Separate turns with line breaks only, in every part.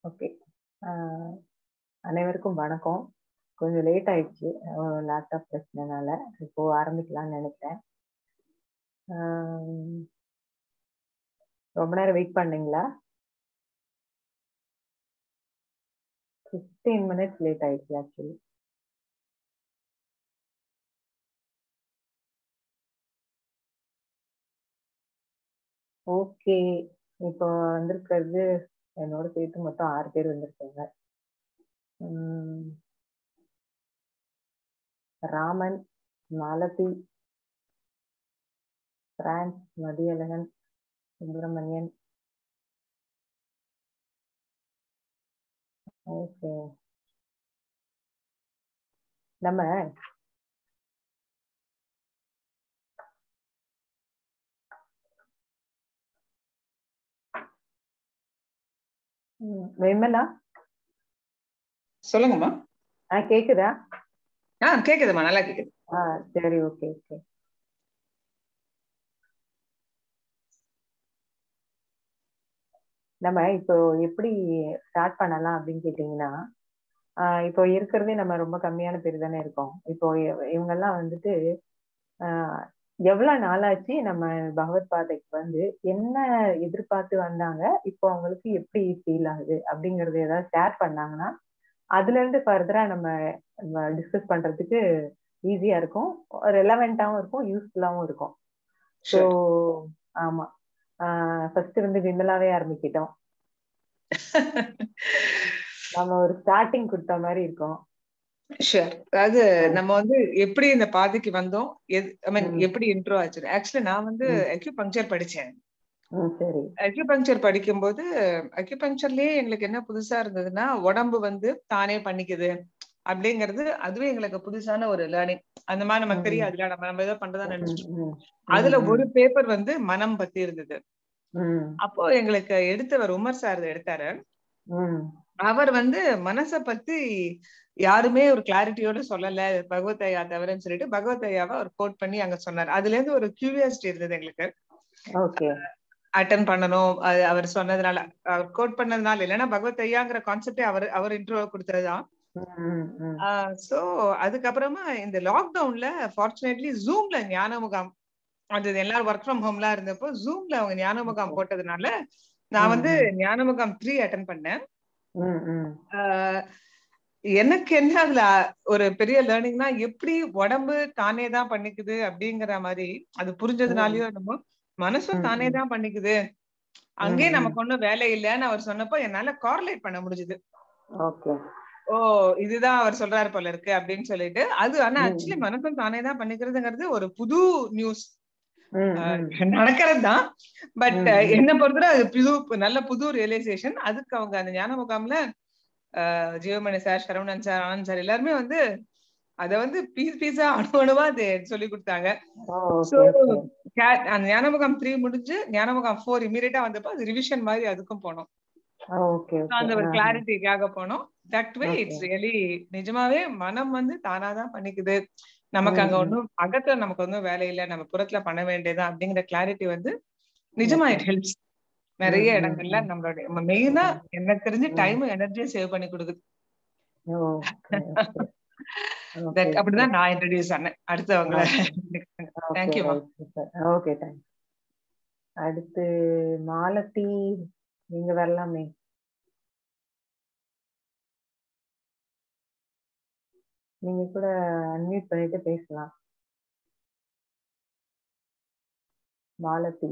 Okay. அ அனைவருக்கும் வணக்கம். கொஞ்சம் லேட் ஆயிடுச்சு. அ லேப்டாப் பிரச்சனைனால. இப்போ ஆரம்பிக்கலாம்னு நெனைக்கிறேன். அம். ரொம்ப நேரம் வெயிட் பண்ணீங்களா? 15 மினிட்ஸ் லேட் ஆயிடுச்சு ஆக்சுவலி. ஓகே. இப்போ வந்திருக்கிறது என்னோட சேர்த்து மொத்தம் 6 பேர் வந்திருக்காங்க. ம். ராமன், மாலதி பிரான்ஸ், மதியழகன், சுப்பிரமணியன். ஓகே. நம்ம ம். விமலா?
சொல்லுங்கம்மா.
ஆ கேக்குதா?
ஆ கேக்குதும்மா. நல்லா கேக்குது.
ஆ சரி. Okay, okay. நம்ம இப்போ எப்படி ஸ்டார்ட் பண்ணலாம் அப்படின்னு கேட்டீங்கன்னா, ஆ இப்போ இருக்கிறதே நம்ம ரொம்ப கம்மியான பேர் தானே இருக்கோம். இப்போ இவ இவங்கலாம் வந்துட்டு, ஆ எவ்வளவு நாளாச்சு நம்ம பகவத் பாதைக்கு வந்து, என்ன எதிர்பார்த்து வந்தாங்க? இப்போ அவங்களுக்கு எப்படி ஃபீல் ஆகுது? அப்படிங்கிறத ஏதாவது ஷேர் பண்ணாங்கன்னா, அதுலருந்து ஃபர்தரா நம்ம நம்ம டிஸ்கஸ் பண்றதுக்கு ஈஸியா இருக்கும். ரெலவென்ட்டாவும் இருக்கும், யூஸ்ஃபுல்லாவும் இருக்கும். So
sure.
ஆமா. ஆ ஃபர்ஸ்ட் வந்து விமலாவே ஆரம்பிக்கட்டும். நம்ம ஒரு ஸ்டார்ட்டிங் குடுத்த மாரி இருக்கும்.
ஷூர். அதாவது
ஆ.
நம்ம வந்து எப்படி இந்த பாதைக்கு வந்தோம்? எது ஐ மீன்
ம்.
எப்படி இன்ட்ரோ ஆச்சு? ஆக்சுவலி நான் வந்து
ம்.
அக்யூபங்க்சர் படிச்சேன்.
ம். சரி.
அக்யூபங்க்சர் படிக்கும்போது, அக்யூபங்க்சர்லயே எங்களுக்கு என்ன புதுசா இருந்ததுன்னா, உடம்பு வந்து தானே பண்ணிக்குது. அப்படிங்கிறது அதுவே எங்களுக்கு புதுசான ஒரு லேர்னிங். அந்த மாரி நமக்கு
ம்.
தெரியாதுல்ல. நம்ம நம்ம ஏதோ பண்றதா
ம்.
நெனைச்சுட்டு
ம்.
அதுல
ம்.
ஒரு
ம்.
பேப்பர் வந்து மனம் பத்தி இருந்தது.
ம்.
அப்போ எங்களுக்கு எடுத்தவர் உமர் சார் எடுத்தாரு.
ம்.
அவர் வந்து மனச பத்தி யாருமே ஒரு கிளாரிட்டியோட சொல்லல. பகவத் ஐயா தவிரன்னு சொல்லிட்டு, பகவத் ஐயாவ அவர் கோட் பண்ணி அங்க சொன்னாரு. அதுலேருந்து ஒரு கியூரியாசிட்டி இருந்தது எங்களுக்கு.
ஓகே.
அட்டெண்ட் பண்ணணும். அது அவர் சொன்னதுனால. அவர் கோட் பண்ணதுனால இல்லன்னா பகவத் ஐயாங்கிற கான்செப்டே அவரு அவர் இன்ட்ரோ குடுத்தது தான்.
ம். ம்.
ஆ சோ அதுக்கப்புறமா இந்த லாக்டவுன்ல ஃபார்ச்சுனேட்லி Zoomல ஞான முகாம் அது எல்லாரும் வொர்க் ஃப்ரம் ஹோம்லாம் இருந்தப்போ Zoomல அவங்க ஞான முகாம்
ஓகே.
போட்டதுனால, நான்
ம்.
வந்து
ம்.
ஞான முகாம் 3 அட்டெண்ட் பண்ணேன்.
ம். ம்.
ஆ எனக்கு என்ன அதுல ஒரு பெரிய லேர்னிங்னா, எப்படி உடம்பு தானே தான் பண்ணிக்குது அப்படிங்கிற மாரி, அது
ம்.
புரிஞ்சதுனாலயோ என்னமோ, மனசும்
ம்.
தானே
ம்.
தான் பண்ணிக்குது.
ம்.
அங்கேயே
ம்.
நமக்கு ஒண்ணும் வேலை இல்லன்னு அவர் சொன்னப்போ, என்னால கார்லேட் பண்ண முடிஞ்சது.
ஓகே.
ஓ! இதுதான் அவர் சொல்றாரு போல இருக்கு அப்படின்னு சொல்லிட்டு, அது ஆனா ஆக்சுவலி
ம்.
மனசும் தானே தான் பண்ணிக்கிறதுங்கிறது ஒரு புது நியூஸ்.
ம்.
ஆ
ம்.
நடக்கிறது தான். பட்
ம். ம்.
என்ன பொறுத்தவரை அது புது நல்ல புது ரியலைசேஷன். அதுக்கு அவங்க அந்த ஞான முகாம்ல அ Jeevamani sir, Saravanan sir, Anand sir எல்லாருமே வந்து அத வந்து பீஸ் பீஸா அணு அணுவா அது சொல்லிக் குடுத்தாங்க.
ஓ!
So
okay, okay.
கே அந்த ஞான முகாம் 3 முடிஞ்சு, ஞான முகாம் 4 இம்மீடியட்டா வந்தப்போ அது ரிவிஷன் மாரி அதுக்கும் போனோம்.
Okay,
so
okay.
அந்த ஒரு
ஆஹ.
கிளாரிட்டிக்காக போனோம். That way
okay.
It's really நிஜமாவே மனம் வந்து தானா தான் பண்ணிக்குது. நமக்கு
ம்.
அங்க
ம்.
ஒண்ணும் அகத்துல நமக்கு ஒண்ணும் வேலை இல்ல. நம்ம புறத்துல பண்ண வேண்டியது தான் அப்படிங்கிற கிளாரிட்டி வந்து நிஜமா
ஓகே.
It helps.
ம்.
நெறைய
ம்.
இடங்கள்ல
ம்.
நம்மளுடைய மெயினா
ம்.
எனக்கு தெரிஞ்சு
ம்.
டைமும் எனர்ஜியும் சேவ் பண்ணி குடுக்குது.
Okay, okay. Okay,
that
okay.
அப்படிதான் நான் இன்ட்ரோடியூஸ் ஆனேன். அடுத்தவங்கள
ஓகே. ஓகே.
தேங்க் யூ மா.
ரைட். சூப்பர். ஓகே. தேங்க்ஸ். அடுத்து மாலதி நீங்க வரலாமே. நீங்க கூட அன்மியூட் பண்ணிட்டு பேசலாம். மாலதி.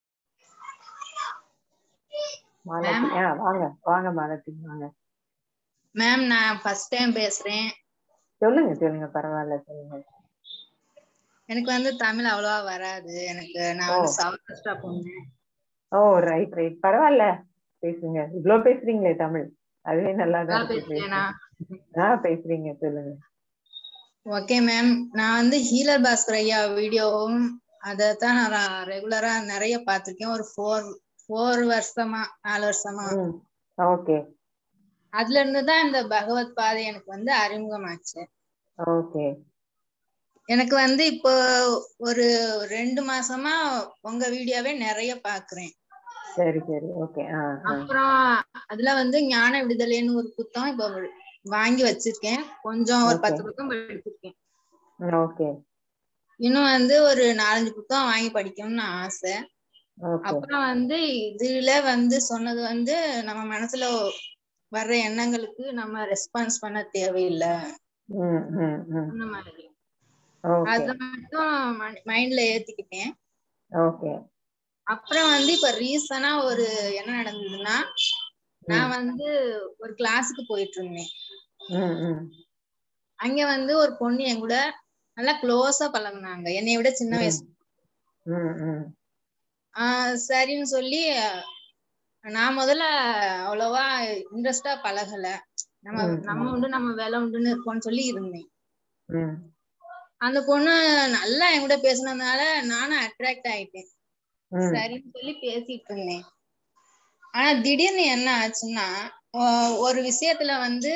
மாலதி.
மேம்
ஆ வாங்க. வாங்க மாலதி வாங்க.
மேம் நான் ஃபர்ஸ்ட் டைம் பேசுறேன்
சொல்லுங்க, சொல்லுங்க. பரவால்ல சொல்லுங்க.
எனக்கு வந்து தமிழ் அவ்வளவா வராது எனக்கு நான்
ஓ!
வந்து சௌராஷ்டிரா பொண்ணு
ஓ! Right, right. பரவால்ல. பேசுங்க. இவ்ளோ பேசுறீங்களே தமிழ். அதுவே நல்லா தான்
நல்லா
இருக்கு
பேசுறேனா
பேச. ஆ பேசுறீங்க. சொல்லுங்க.
ஓகே மேம் நான் வந்து ஹீலர் பாஸ்கர் ஐயா வீடியோவும் அதைத்தான் நான் ரெகுலரா நிறைய பார்த்திருக்கேன் ஒரு ஃபோர் ஃபோர் வருஷமா நாலு வருஷமா
ம். ஓகே.
அதுல இருந்து தான் இந்த பகவத் பாதை எனக்கு வந்து அறிமுகமாச்சு
ஓகே.
எனக்கு வந்து இப்போ ஒரு ரெண்டு மாசமா உங்க வீடியோவே நிறைய பாக்குறேன்
சரி சரி ஓகே ஆ ஆ
அப்புறம் அதுல வந்து ஞான விடுதலைன்னு ஒரு புத்தகம் இப்ப வாங்கி வச்சிருக்கேன் கொஞ்சம் ஒரு
Okay.
பத்து புத்தகம் படிச்சிருக்கேன்
ஓகே
இன்னும் வந்து ஒரு நாலஞ்சு புத்தகம் வாங்கி படிக்கணும்னு ஆசை
ஓகே
அப்புறம் வந்து இதுல வந்து சொன்னது வந்து நம்ம மனசுல வர்ற எண்ணங்களுக்கு நம்ம ரெஸ்பான்ஸ் பண்ண தேவையில்லை
ம் ம் ம்
அந்த மாதிரி
ஓகே
அத மட்டும் மைண்ட்ல ஏத்திக்கிட்டேன்
ஓகே
அப்புறம் வந்து இப்ப ரீசனா ஒரு என்ன நடந்ததுன்னா நான் வந்து ஒரு கிளாஸுக்கு போயிட்டு இருந்தேன்
ம் ம்
அங்க வந்து ஒரு பொண்ணு என் கூட நல்லா க்ளோஸா பழகுனாங்க என்னை விட சின்ன
ம்.
வயசு
ம் ம்
ஆஹ் சரின்னு சொல்லி நான் முதல்ல அவ்வளவா இன்ட்ரெஸ்டா பழகல நம்ம
ம்,
நம்ம
ம்.
உண்டு நம்ம வேலை உண்டுன்னு இருப்போம்னு சொல்லி இருந்தேன்
ம்
அந்த பொண்ணு நல்லா என் கூட பேசுனதுனால நானும் அட்ராக்ட் ஆயிட்டேன்
ம்
சரின்னு சொல்லி பேசிட்டு இருந்தேன் ஆனா திடீர்னு என்ன ஆச்சுன்னா ஆஹ் ஒரு விஷயத்துல வந்து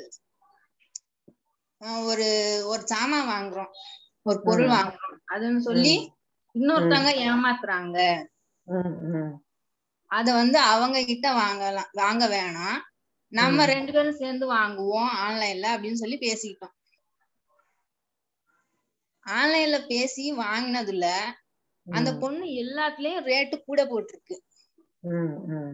ஆஹ் ஒரு ஒரு சாமான் வாங்குறோம் ஒரு பொருள்
ம்.
வாங்குறோம் அதுன்னு சொல்லி இன்னொருத்தவங்க ஏமாத்துறாங்க
ம் ம்
அத வந்து அவங்க கிட்ட வாங்கலாம் வாங்க வேணாம் நம்ம
ம்.
ரெண்டு பேரும் சேர்ந்து வாங்குவோம் ஆன்லைன்ல அப்படின்னு சொல்லி பேசிக்கிட்டோம் ஆன்லைன்ல பேசி வாங்கினதுல அந்த
ம்.
பொண்ணு எல்லாத்துலயும் ரேட்டு கூட போட்டிருக்கு
ம் ம்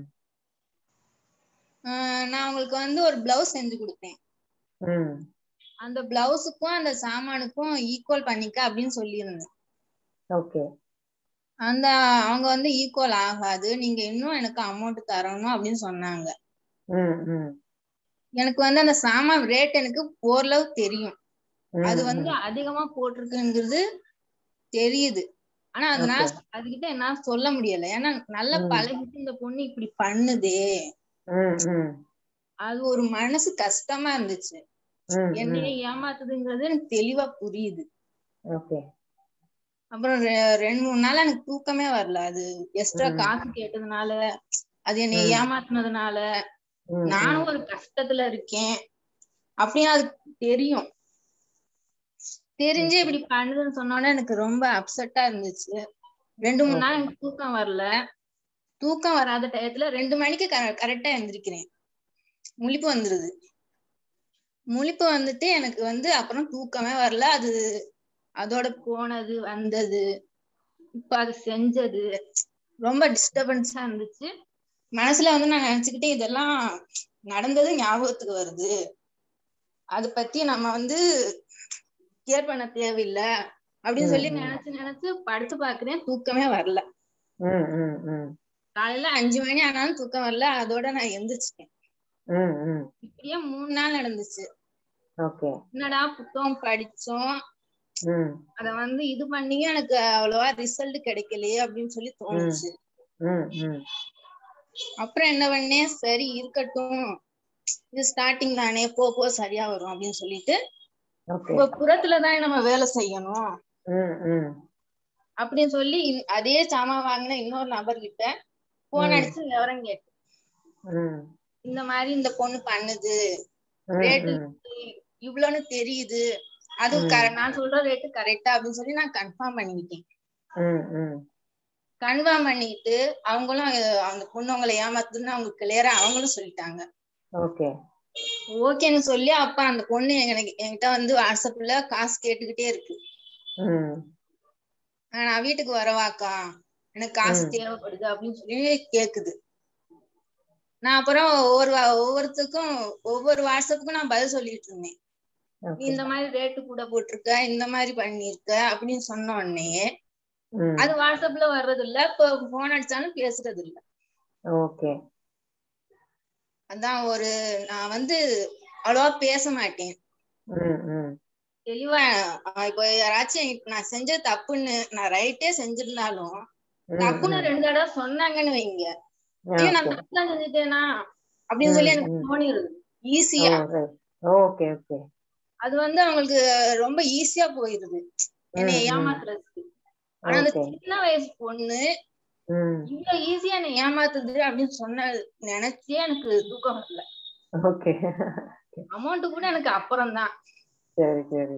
ஆஹ் நான் உங்களுக்கு வந்து ஒரு பிளவுஸ் செஞ்சு கொடுத்தேன்
ம்
அந்த பிளவுஸுக்கும் அந்த சாமானுக்கும் ஈக்குவல் பண்ணிக்க அப்படின்னு சொல்லியிருந்தேன்
ஓகே
அந்த அவங்க வந்து ஈக்குவல் ஆகாது நீங்க இன்னும் எனக்கு அமௌண்ட் தரணும் அப்படின்னு சொன்னாங்க
ம் ம்
எனக்கு வந்து அந்த சாமான் ரேட் எனக்கு ஓரளவு தெரியும்
ம்,
அது வந்து
ம்.
அதிகமா போட்டிருக்குங்கிறது தெரியுது ஆனா அதனால
Okay.
அதுகிட்ட என்னால சொல்ல முடியல ஏன்னா நல்லா
ம்.
பழகிட்டு இந்த பொண்ணு இப்படி பண்ணுதே
ம் ம்
அது ஒரு மனசு கஷ்டமா இருந்துச்சு
ம்
என்னைய
ம்
ஏமாத்துதுங்கிறது எனக்கு தெளிவா புரியுது
ஓகே
அப்புறம் ரெ- ரெண்டு மூணு நாள் எனக்கு தூக்கமே வரல அது எக்ஸ்ட்ரா
ம்.
காசு கேட்டதுனால அது என்னைய
ம்.
ஏமாத்துனதுனால
ம்
நானும் ஒரு கஷ்டத்துல இருக்கேன் அப்படின்னு அது தெரியும் தெரிஞ்சு
Okay.
இப்படி பண்ணுதுன்னு சொன்னோன்னே எனக்கு ரொம்ப அப்செட்டா இருந்துச்சு ரெண்டு மூணு நாள் எனக்கு தூக்கம் வரல தூக்கம் வராத டயத்துல ரெண்டு மணிக்கு கரெக்டா எந்திரிக்கிறேன் முழிப்பு வந்துருது முழிப்பு வந்துட்டு எனக்கு வந்து அப்புறம் தூக்கமே வரல அது அதோட போனது வந்தது இப்ப அது செஞ்சது ரொம்ப டிஸ்டர்பன்ஸா இருந்துச்சு மனசுல வந்து நான் நினைச்சுக்கிட்டே இதெல்லாம் நடந்தது ஞாபகத்துக்கு வருது அத பத்தி நம்ம வந்து கேர் பண்ண தேவையில்லை அப்படின்னு சொல்லி
ம், ம்.
நினைச்சு நினைச்சு படுத்து பாக்குறேன் தூக்கமே வரல
ம் ம் ம்
காலையில அஞ்சு மணி ஆனாலும் தூக்கம் வரல அதோட நான் எந்திரிச்சிட்டேன்
ம் ம்
இப்படியே மூணு நாள் நடந்துச்சு
ஓகே
என்னடா புத்தகம் படிச்சோம்
ம்
அத வந்து இது பண்ணி எனக்கு அவ்வளவா ரிசல்ட் கிடைக்கலையே அப்படின்னு சொல்லி தோணுச்சு
ம் ம்
அப்புறம் என்ன பண்ணேன் சரி இருக்கட்டும் இது ஸ்டார்டிங் தானே போ போ சரியா வரும் அப்படின்னு சொல்லிட்டு
ஓகே
இப்ப புறத்துலதான் நம்ம வேலை செய்யணும்
ம் ம்
அப்படின்னு சொல்லி இ- அதே சாமான் வாங்கின இன்னொரு நபர்கிட்ட போன்
ம்.
அடிச்சு விவரம் கேட்டு
ம்
இந்த மாதிரி இந்த பொண்ணு பண்ணுது
ம்
ரேட்டு
ம்
இவ்வளவுன்னு தெரியுது அது
ம்.
கர- நான் சொல்ற ரேட்டு கரெக்டா அப்படின்னு சொல்லி நான் கன்ஃபார்ம் பண்ணிக்கிட்டேன்
ம் ம்
கன்ஃபார்ம் பண்ணிட்டு அவங்களும் அஹ், அந்த பொண்ணு அவங்களை ஏமாத்துதுன்னு அவங்க கிளியரா அவங்களும் சொல்லிட்டாங்க
ஓகே
ஓகேன்னு சொல்லி அப்ப அந்த பொண்ணு எனக்கு என்கிட்ட வந்து வாட்ஸ்அப்ல காசு கேட்டுக்கிட்டே இருக்கு
ம்
ஆஹ் நான் வீட்டுக்கு வரவாக்கா எனக்கு காசு
ம்.
தேவைப்படுது அப்படின்னு சொல்லி கேக்குது நான் அப்புறம் ஒவ்வொரு வா- ஒவ்வொருத்துக்கும் ஒவ்வொரு வாட்ஸ்அப்புக்கும் நான் பதில் சொல்லிட்டு இருந்தேன் நீ
ஓகே
இந்த மாதிரி ரேட்டு கூட போட்டிருக்க இந்த மாதிரி பண்ணிருக்க அப்படின்னு சொன்ன உடனே
ம்
அது வாட்ஸ்அப்ல வர்றது இல்ல இப்போ போன் அடிச்சாலும் பேசுறது இல்ல
ஓகே
அதான் ஒரு நான் வந்து அவ்வளவா பேச மாட்டேன்
ம் ம்
தெளிவா ஆஹ் இப்போ யாராச்சும் இப்ப நான் செஞ்ச தப்புன்னு நான் ரைட்டே செஞ்சிருந்தாலும்
ம்,
தப்புன்னு
ம்.
ரெண்டு தடவை சொன்னாங்கன்னு வைங்க ஐயோ நான்
ஓகே
தப்பு தான் செஞ்சுட்டேனா அப்படின்னு சொல்லி
ம்,
எனக்கு
ம்.
தோணிடுது
ஓ
ஈஸியா
ரைட் ஓகே ஓகே
அது வந்து அவங்களுக்கு ரொம்ப ஈஸியா போயிருது என்னை
ம், ம்.
ஏமாத்துறதுக்கு ஆனா அந்த
ஓகே
சின்ன வயசு பொண்ணு
ம்
இவ்வளவு ஈஸியா என்னை ஏமாத்துது அப்படின்னு சொன்ன நினைச்சே எனக்கு தூக்கம் வரல
ஓகே
அமௌண்ட் கூட எனக்கு அப்புறம் தான்
சரி சரி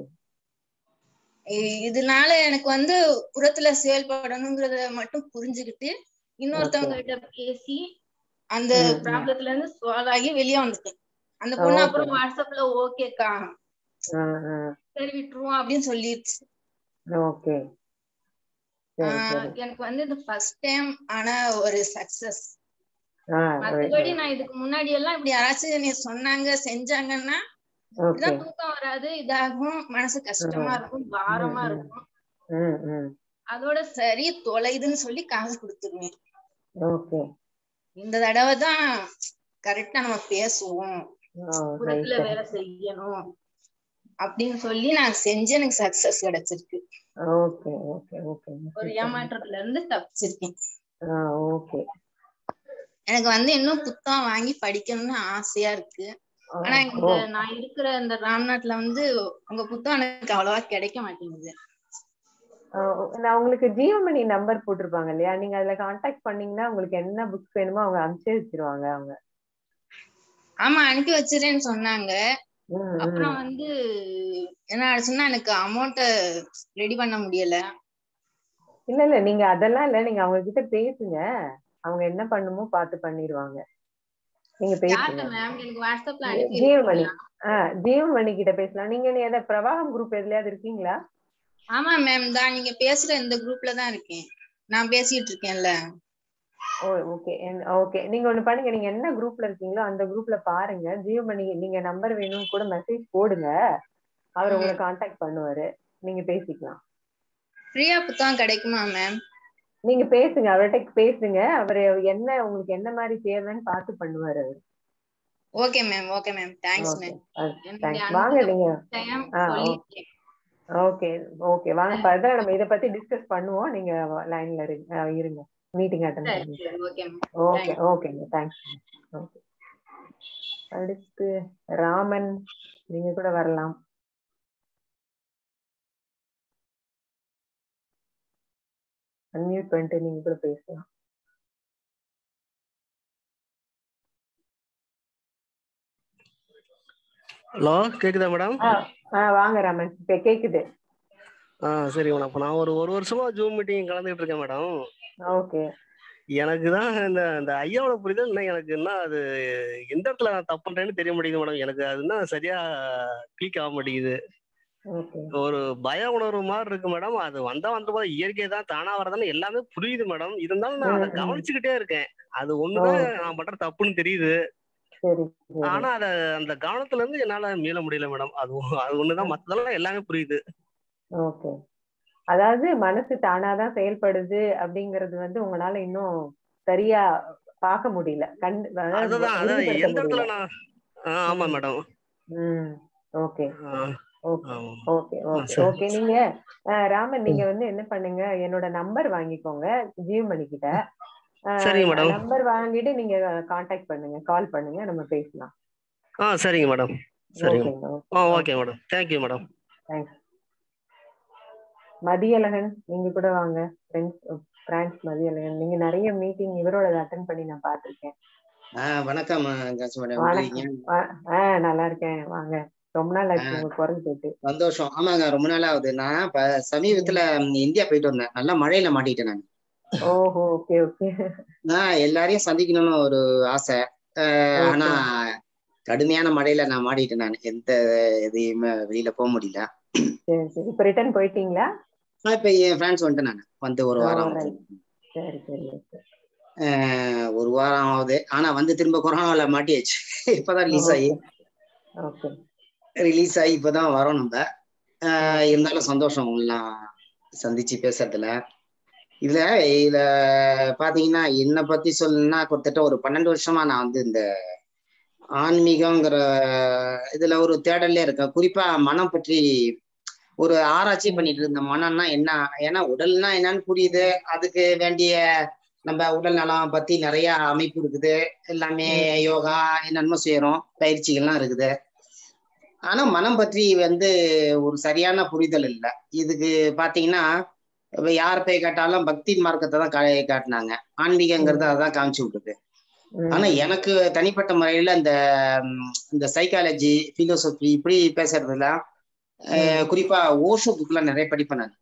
இதனால எனக்கு வந்து புறத்துல செயல்படணுங்கிறத மட்டும் புரிஞ்சுக்கிட்டு இன்னொருத்தவங்க கிட்ட பேசி அந்த
ம், ம்.
ப்ராப்ளத்துல இருந்து சால்வ் ஆகி வெளியே வந்துட்டேன் அந்த பொண்ணு
Okay.
அப்புறம் வாட்ஸ்அப்ல ஓகேக்கா
ஆ ஆ
சரி விட்டுருவோம் அப்படின்னு சொல்லிடுச்சு
ஓகே சரி
ஆஹ்
சரி
எனக்கு வந்து இது ஃபர்ஸ்ட் டைம் ஆன ஒரு சக்சஸ்
ஆ
மத்தபடி நான் இதுக்கு முன்னாடி எல்லாம் இப்படி யாராச்சும் நீ சொன்னாங்க செஞ்சாங்கன்னா
ஓகே
இதான் தூக்கம் வராது இதாகும் மனசு கஷ்டமா இருக்கும் பாரமா
ம், ம்.
இருக்கும்
ம் ம்
அதோட சரி தொலைதுன்னு சொல்லி காசு கொடுத்துருவேன்
ஓகே
இந்த தடவை தான் கரெக்டா நம்ம பேசுவோம்
ஓ
புறத்துல
ரைட்
வேலை செய்யணும் அப்படின்னு சொல்லி நான் செஞ்சு எனக்கு சக்சஸ் கிடைச்சிருக்கு
ஓகே ஓகே ஓகே
ஒரு ஏமாற்றத்துல இருந்து தப்பிச்சிருக்கேன்
ஆ ஓகே
எனக்கு வந்து இன்னும் புத்தகம் வாங்கி படிக்கணும்னு ஆசையா இருக்கு ஆனா இந்த நான் இருக்கிற இந்த ராம்நாட்ல வந்து உங்க புத்தகம் எனக்கு அவ்வளவா கிடைக்க மாட்டேங்குது
நான் உங்களுக்கு ஜியோமணி நம்பர் போட்டிருப்பாங்க இல்லையா நீங்க அதுல கான்டாக்ட் பண்ணீங்கன்னா உங்களுக்கு என்ன புக்ஸ் வேணுமோ அவங்க அனுப்பிச்சே வச்சிருவாங்க அவங்க
ஆமா அனுப்பி வச்சிருன்னு சொன்னாங்க
ம், ம்.
அப்புறம் வந்து என்ன ஆச்சுன்னா எனக்கு அமௌண்ட்ட ரெடி பண்ண முடியல
இல்ல இல்ல நீங்க அதெல்லாம் இல்ல நீங்க அவங்க கிட்ட பேசுங்க அவங்க என்ன பண்ணுமோ பார்த்து பண்ணிடுவாங்க நீங்க
யார்கிட்ட
பேசுங்க
மேம் எனக்கு வாட்ஸ்அப்ல அனுப்பி
ஜீவமணி
இருக்கீங்களா?
ஆஹ் ஜீவமணி கிட்ட பேசலாம் நீங்க நீ எதை பிரவாகம் குரூப் எதுலயாவது இருக்கீங்களா
ஆமா மேம் தான் நீங்க பேசுற இந்த குரூப்ல தான் இருக்கேன் நான் பேசிட்டு இருக்கேன்ல
ஓ ஓகே ஓகே நீங்க ஒண்ணு பண்ணுங்க நீங்க என்ன குரூப்ல இருக்கீங்களோ அந்த குரூப்ல பாருங்க ஜியோமணி நீங்க நம்பர் வேணும்னு கூட மெசேஜ் போடுங்க அவர் உங்களை காண்டாக்ட் பண்ணுவாரு நீங்க பேசிக்கலாம்
ஃப்ரீயா புத்தகம் கிடைக்குமா மேம்
நீங்க பேசுங்க அவர்கிட்ட பேசுங்க அவரு என்ன உங்களுக்கு என்ன மாதிரி தேவைன்னு பார்த்து பண்ணுவாரு அவரு
okay ma'am okay ma'am thanks
okay
ma'am
thanks வாங்க நீங்க
டைம்
ஆ,
சொல்லிருக்கேன்
ஓகே ஓகே வாங்க ஃபர்தர் நம்ம இத பத்தி டிஸ்கஸ் பண்ணுவோம் நீங்க லைன்ல இருங்க மீட்டிங் அட்டன்
சரி
பண்ணுங்க
சரி ஓகே மேம்
ஓகே ஓகேங்க தேங்க்ஸ் ஓகே அடுத்து ராமன் நீங்க கூட வரலாம் அன்மியூட் பண்ணிட்டு நீங்க கூட பேசலாம்
ஹலோ கேக்குதா மேடம்
ஆ ஆ வாங்க ராமன் இப்ப கேக்குது
ஆ சரி மேடம் இப்போ நான் ஒரு ஒரு வருஷமா ஜூம் மீட்டிங் கலந்துகிட்டு இருக்கேன் மேடம்
ஓகே
எனக்கு தான் இந்த இந்த ஐயாவோட புரிதல் இன்னும் எனக்கு என்ன அது எந்த இடத்துல நான் தப்பு பண்றேன்னு தெரிய மாட்டேங்குது மேடம் எனக்கு அது இன்னும் சரியா கிளிக் ஆக மாட்டேங்குது
ஓகே
ஒரு பய உணர்வு மாதிரி இருக்கு மேடம் அது வந்தா வந்த போது இயற்கை தான் தானா வரதான்னு எல்லாமே புரியுது மேடம் இருந்தாலும் நான் அதை
ம், ம்.
கவனிச்சுக்கிட்டே இருக்கேன் அது ஒண்ணுதான் நான் பண்ற தப்புன்னு தெரியுது
சரி சரி
ஆனா அத அந்த கவனத்துல இருந்து என்னால மீள முடியல மேடம் அது ஒ- அது ஒண்ணுதான் மத்ததெல்லாம் எல்லாமே புரியுது
ஓகே அதாவது மனசு தானாதான் செயல்படுது அப்படிங்கறது வந்து உங்களால இன்னும் சரியா பார்க்க முடியல கண் அதாவது
அதுதான் அதான்
உறுதிப்படுத்த
எந்த இடத்துல
முடியல.
நான் ஆ, ஆமா
ம்.
மேடம்
ம் ஓகே
ஆ,
ஓகே
ஆமா.
ஓகே ஓகே
சரி.
ஓகே நீங்க அஹ், ராமன் நீங்க வந்து என்ன பண்ணுங்க என்னோட நம்பர் வாங்கிக்கோங்க ஜீவமணி கிட்ட
சரிங்க மேடம்
நம்பர் வாங்கிட்டு நீங்க காண்டாக்ட் பண்ணுங்க கால் பண்ணுங்க நம்ம பேசலாம்
ஆ சரிங்க மேடம் சரிங்க
ஓகேங்க
ஆ okay madam thank you madam
thanks Mathiyazhagan நீங்க கூட வாங்க ஃப்ரெண்ட்ஸ் பிரான்ஸ் மதியழகன் நீங்க நிறைய மீட்டிங் இவரோட அட்டன் பண்ணி நான் பார்த்திருக்கேன்
ஆஹ் வணக்கம் காசு மேடம்
வணக்கம்.
இருக்கீங்க
ஆ- ஆ நல்லா இருக்கேன் வாங்க ரொம்ப நாள் ஆச்சு
ஆ.
உங்க குரல் கேட்டு
சந்தோஷம் ஆமாங்க ரொம்ப நாள் ஆகுது நான் இப்ப சமீபத்துல ம், இந்தியா போயிட்டு வந்தேன் நல்லா மழையில மாட்டிக்கிட்டேன் நான்
ஓஹோ ஓகே ஓகே
நான் எல்லாரையும் சந்திக்கணும்னு ஒரு ஆசை ஆஹ்
Okay.
ஆனா கடுமையான மழையில நான் மாட்டிட்டேன் நான் எந்த எதையுமே வெளியில போக முடியல
சரி சரி இப்ப ரிட்டர்ன் போயிட்டீங்களா
நான் இப்ப என் ஃப்ரெண்ட்ஸ் வந்துட்டேன் நான் வந்து ஒரு வாரம்
Oh,
ஆகுது.
right. சரி சரி okay.
ஆஹ் ஒரு வாரம் ஆகுது ஆனா வந்து திரும்ப கொரோனால மாட்டியாச்சு இப்பதான் ரிலீஸ் ஆகி
ஓகே
ரிலீஸ் ஆகி இப்பதான் வரோம் நம்ம ஆஹ் இருந்தாலும் சந்தோஷம் எல்லாம் சந்திச்சு பேசுறதுல இதுல இதுல பாத்தீங்கன்னா என்னை பத்தி சொல்லணும்னா கிட்டத்தட்ட ஒரு பன்னெண்டு வருஷமா நான் வந்து இந்த ஆன்மீகங்கிற இதுல ஒரு தேடல்லே இருக்கேன் குறிப்பா மனம் பற்றி ஒரு ஆராய்ச்சி பண்ணிட்டு இருந்த மனம்னா என்ன ஏன்னா உடல்னா என்னன்னு புரியுது அதுக்கு வேண்டிய நம்ம உடல் நலம் பத்தி நிறைய அமைப்பு இருக்குது எல்லாமே யோகா என்னென்னமோ செய்யறோம் பயிற்சிகள்லாம் இருக்குது ஆனா மனம் பற்றி வந்து ஒரு சரியான புரிதல் இல்லை இதுக்கு பாத்தீங்கன்னா இப்ப யார் போய் கேட்டாலும் பக்தி மார்க்கத்தை தான் கா- காட்டினாங்க ஆன்மீகங்கிறது அதான் காமிச்சு விட்டுது
ம்.
ஆனா எனக்கு தனிப்பட்ட முறையில இந்த ம், இந்த சைக்காலஜி பிலோசபி இப்படி பேசுறதுல அஹ், குறிப்பா ஓஷோ புக்லாம் நிறைய படிப்பேன் நான்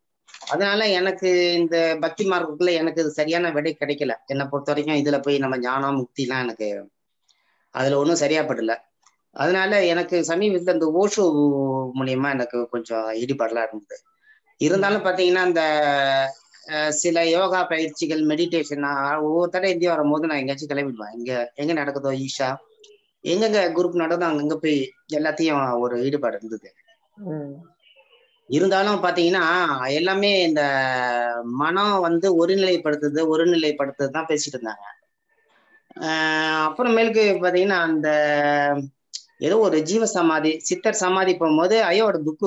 அதனால எனக்கு இந்த பக்தி மார்க்கத்துல எனக்கு இது சரியான விடை கிடைக்கல என்னை பொறுத்த வரைக்கும் இதுல போய் நம்ம ஞானம் முக்திலாம் எனக்கு அதுல ஒன்றும் சரியா படல அதனால எனக்கு சமீபத்துல இந்த ஓஷோ மூலியமா எனக்கு கொஞ்சம் ஈடுபாடுலாம் இருந்தது இருந்தாலும் பாத்தீங்கன்னா இந்த அஹ், சில யோகா பயிற்சிகள் மெடிடேஷன் ஒவ்வொரு தடவை இந்தியா வரும்போது நான் எங்கேயாச்சும் கிளம்பிடுவேன் இங்க எங்க நடக்குதோ ஈஷா எங்கெங்க குரூப் நடந்தோ அங்கங்க போய் எல்லாத்தையும் ஒரு ஈடுபாடு இருந்தது
ம்
இருந்தாலும் பாத்தீங்கன்னா எல்லாமே இந்த மனம் வந்து ஒருநிலைப்படுத்துது ஒருநிலைப்படுத்துது தான் பேசிட்டு இருந்தாங்க ஆஹ் அப்புறமேலுக்கு பாத்தீங்கன்னா அந்த ஏதோ ஒரு ஜீவ சமாதி சித்தர் சமாதி போகும்போது ஐயோட புக்கு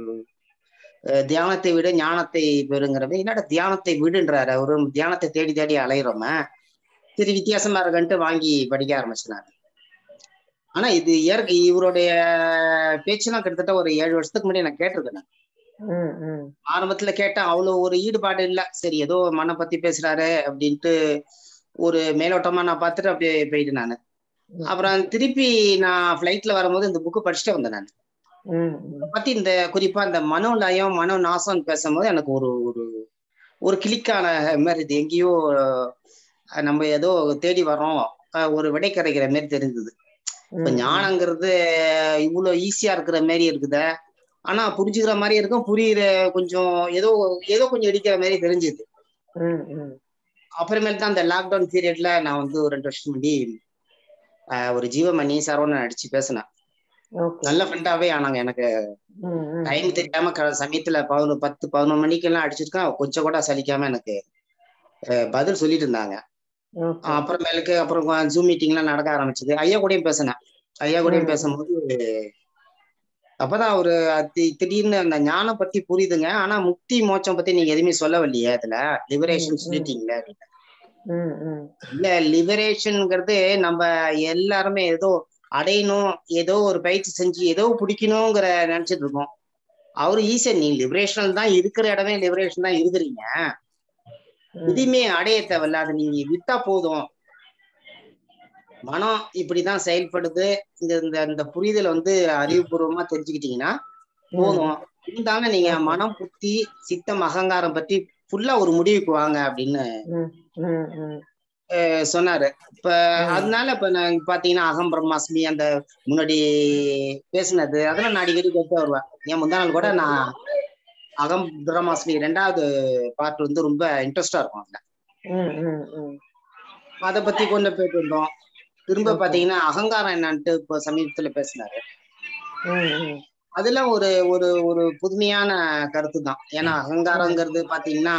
தியானத்தை விட ஞானத்தை பெறுங்கிறவங்க என்னடா தியானத்தை விடுன்றாரு அவரு தியானத்தை தேடி தேடி அலையிறோம சரி வித்தியாசமா இருக்கன்ட்டு வாங்கி படிக்க ஆரம்பிச்சினாரு ஆனா இது இயற்கை இவருடைய பேச்சுலாம் கிட்டத்தட்ட ஒரு ஏழு வருஷத்துக்கு முன்னாடி நான் கேட்டிருக்கேன் நான்.
ம் ம்
ஆரம்பத்துல கேட்டேன் அவ்வளவு ஒரு ஈடுபாடு இல்ல சரி ஏதோ மன பத்தி பேசுறாரு அப்படின்ட்டு ஒரு மேலோட்டமா நான் பார்த்துட்டு அப்படியே போயிட்டு நானு அப்புறம் திருப்பி நான் ஃபிளைட்ல வரும்போது இந்த புக்கு படிச்சுட்டே வந்தேன் நான்
ம் ம்
பத்தி இந்த குறிப்பா இந்த மனோலயம் மனோ நாசம் பேசும்போது எனக்கு ஒரு ஒரு ஒரு கிளிக்கான மாதிரி இது எங்கேயோ அஹ், நம்ம ஏதோ தேடி வரோம் அஹ், ஒரு விடை கிடைக்கிற மாதிரி தெரிஞ்சது இப்ப
ம்
ஞானங்கிறது இவ்வளவு ஈஸியா இருக்கிற மாதிரி இருக்குதே ஆனா புரிஞ்சுக்கிற மாதிரி இருக்கும் புரியுற கொஞ்சம் ஏதோ ஏதோ கொஞ்சம் இடிக்கிற மாதிரி தெரிஞ்சுது
ம் ம்
அப்புறமேல் தான் அந்த லாக்டவுன் பீரியட்ல நான் வந்து ஒரு ரெண்டு வருஷம் முன்னாடி ஆஹ், ஒரு ஜீவமணி சரவணன் அடிச்சு பேசினேன்
ஓகே
நல்ல ஃப்ரெண்டாவே ஆனாங்க எனக்கு
ம் ம்
டைம் தெரியாம க- சமயத்துல பதினொரு பத்து பதினொரு மணிக்கெல்லாம் அடிச்சிருக்கேன் கொஞ்சம் கூட சலிக்காம எனக்கு ஆஹ், பதில் சொல்லிட்டு இருந்தாங்க
ஓகே
அப்புறமேலுக்கு அப்புறம் ஜூம் மீட்டிங்லாம் நடக்க ஆரம்பிச்சது ஐயா கூடயும் பேசினேன் ஐயா கூடயும்
ம்.
பேசும்போது அப்பதான் ஒரு தி- திடீர்னு அந்த ஞானம் பத்தி புரியுதுங்க ஆனா முக்தி மோட்சம் பத்தி நீங்க எதுவுமே சொல்லவில்லையே அதுல லிபரேஷன்
ம்.
சொல்லிட்டீங்களே
ம் ம்
இல்ல லிபரேஷன்ங்கிறது நம்ம எல்லாருமே ஏதோ அடையணும் ஏதோ ஒரு பயிற்சி செஞ்சு ஏதோ பிடிக்கணுங்கிற நினைச்சிட்டு இருக்கோம் அவரு ஈஸியா நீ லிபரேஷன் தான் இருக்கிற இடமே லிபரேஷன் தான் இருக்கிறீங்க
ம்
எதுவுமே அடைய தேவையில்ல அதை நீங்க விட்டா போதும் மனம் இப்படிதான் செயல்படுது இந்த இந்த இந்த புரிதல் வந்து அறிவுபூர்வமா தெரிஞ்சுக்கிட்டீங்கன்னா போதும் இருந்தாலும் நீங்க மனம் புத்தி சித்தம் அகங்காரம் பத்தி ஃபுல்லா ஒரு முடிவுக்கு வாங்க அப்படின்னு
ம் ம் ம்
அஹ் சொன்னாரு இப்ப
ம்.
அதனால இப்ப நான் பாத்தீங்கன்னா அகம் பிரம்மாஸ்மி அந்த முன்னாடி பேசுனது அதெல்லாம் நான் அடிக்கடி கேட்டு வருவேன் ஏன் முந்தா நாள் கூட நான் அகம் பிரம்மாஸ்மி ரெண்டாவது பார்ட் வந்து ரொம்ப இன்ட்ரெஸ்டா இருக்கும் அதுல
ம் ம் ம்
அதை பத்தி கொண்டு போயிட்டு இருந்தோம் திரும்ப
Okay.
பாத்தீங்கன்னா அகங்காரம் என்னன்ட்டு இப்போ சமீபத்துல பேசினாரு
ம் ம்
அதெல்லாம் ஒரு ஒரு ஒரு புதுமையான கருத்து தான் ஏன்னா அகங்காரங்கிறது பாத்தீங்கன்னா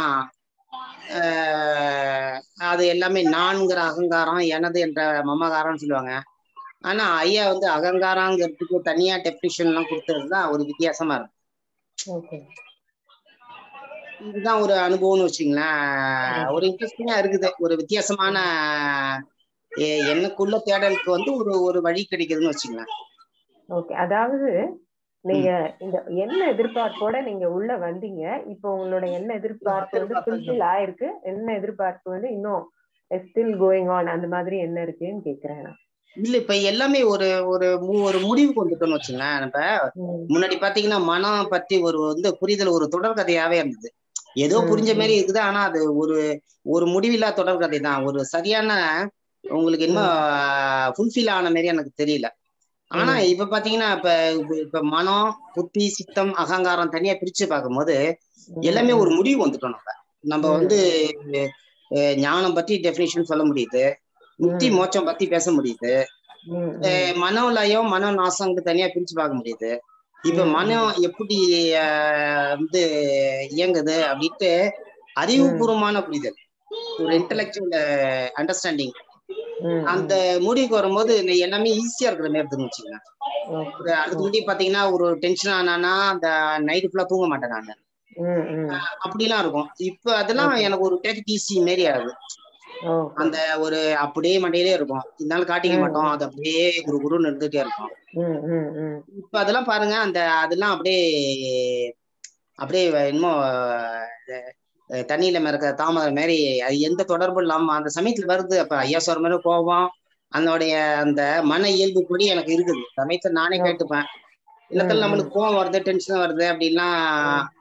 ஆஹ் அது எல்லாமே நான்கிற அகங்காரம் எனது என்ற மமகாரம்னு சொல்லுவாங்க ஆனா ஐயா வந்து அகங்காரங்கிறதுக்கு தனியா டெபினிஷன் எல்லாம் கொடுத்ததுதான் ஒரு வித்தியாசமா இருக்கு
ஓகே
இதுதான் ஒரு அனுபவம்னு வச்சுங்களேன் ஒரு இன்ட்ரெஸ்டிங்கா இருக்குது ஒரு வித்தியாசமான எ- எனக்குள்ள தேடலுக்கு வந்து ஒரு ஒரு வழி கிடைக்குதுன்னு வச்சுங்களேன்
ஓகே அதாவது நீங்க இந்த என்ன எதிர்பார்ப்போட நீங்க உள்ள வந்தீங்க இப்போ உங்களோட என்ன எதிர்பார்ப்பு வந்து ஃபுல்ஃபில் ஆயிருக்கு என்ன எதிர்பார்ப்பு வந்து இன்னும் ஸ்டில் கோயிங் ஆன் அந்த மாதிரி என்ன இருக்குன்னு கேக்குறேன் நான்.
இல்ல இப்ப எல்லாமே ஒரு ஒரு மு- ஒரு முடிவுக்கு வந்துட்டோம்னு வச்சுங்களேன் இப்ப
ம்,
முன்னாடி பாத்தீங்கன்னா மனம் பத்தி ஒரு வந்து புரிதல் ஒரு தொடர்கதையாவே இருந்தது ஏதோ
ம்,
புரிஞ்ச
ம்.
மாதிரி இருக்குது ஆனா அது ஒரு ஒரு முடிவில்லா தொடர்கதை தான் ஒரு சரியான உங்களுக்கு இன்னும் ஃபுல்ஃபில் ஆன மாதிரி எனக்கு தெரியல ஆனா
ம்.
இப்ப பாத்தீங்கன்னா இப்ப இப்ப- இப்ப மனம் புத்தி சித்தம் அகங்காரம் தனியா பிரிச்சு பார்க்கும்போது எல்லாமே ஒரு முடிவு வந்துட்டோம் நம்ம நம்ம
ம்.
வந்து அஹ், ஞானம் பத்தி டெபினிஷன் சொல்ல முடியுது முக்தி
ம்.
மோட்சம் பத்தி பேச முடியுது
ம், ம்.
அஹ், மனோலயம் மனோ நாசம்னு தனியா பிரிச்சு பார்க்க முடியுது இப்ப
ம்,
மனம் எப்படி அஹ், வந்து இயங்குது அப்படின்ட்டு அறிவுபூர்வமான புரிதல் ஒரு இன்டலெக்சுவல் அண்டர்ஸ்டாண்டிங்
ம்,
அந்த முடிவுக்கு வரும்போது இந்த எல்லாமே ஈஸியா இருக்கிற மாதிரி இருக்குன்னு வச்சுக்கோங்க
ம்.
ஒரு அதுக்கு முன்னாடி பாத்தீங்கன்னா ஒரு டென்ஷன் ஆனானா அந்த நைட்டு ஃபுல்லா தூங்க மாட்டேன் நான்
ம், ம்.
அப்படிலாம் இருக்கும் இப்ப அதெல்லாம்
Okay.
எனக்கு ஒரு டேக் ஈஸி மாரி ஆகுது
ஓகே.
அந்த ஒரு அப்படியே மண்டையிலே இருக்கும் இருந்தாலும் காட்டிக்க
ம்.
மாட்டோம் அது அப்படியே குரு குருன்னு இருந்துட்டே இருக்கும்
ம், ம், ம்.
இப்ப அதெல்லாம் பாருங்க அந்த அதெல்லாம் அப்படியே அப்படியே என்னமோ அஹ், தண்ணியில மிதக்கிற தாமரை மாதிரி அது எந்த தொடர்பும் இல்லாம அந்த சமயத்துல வருது அப்ப ஐயா சொல்ற மாதிரி கோபம் அதனுடைய அந்த மன இயல்பு படி எனக்கு இருக்குது சமயத்துல நானே கேட்டுப்பேன் இல்லத்துல
ம்,
நம்மளுக்கு கோவம் வருது டென்ஷன் வருது அப்படின்லாம்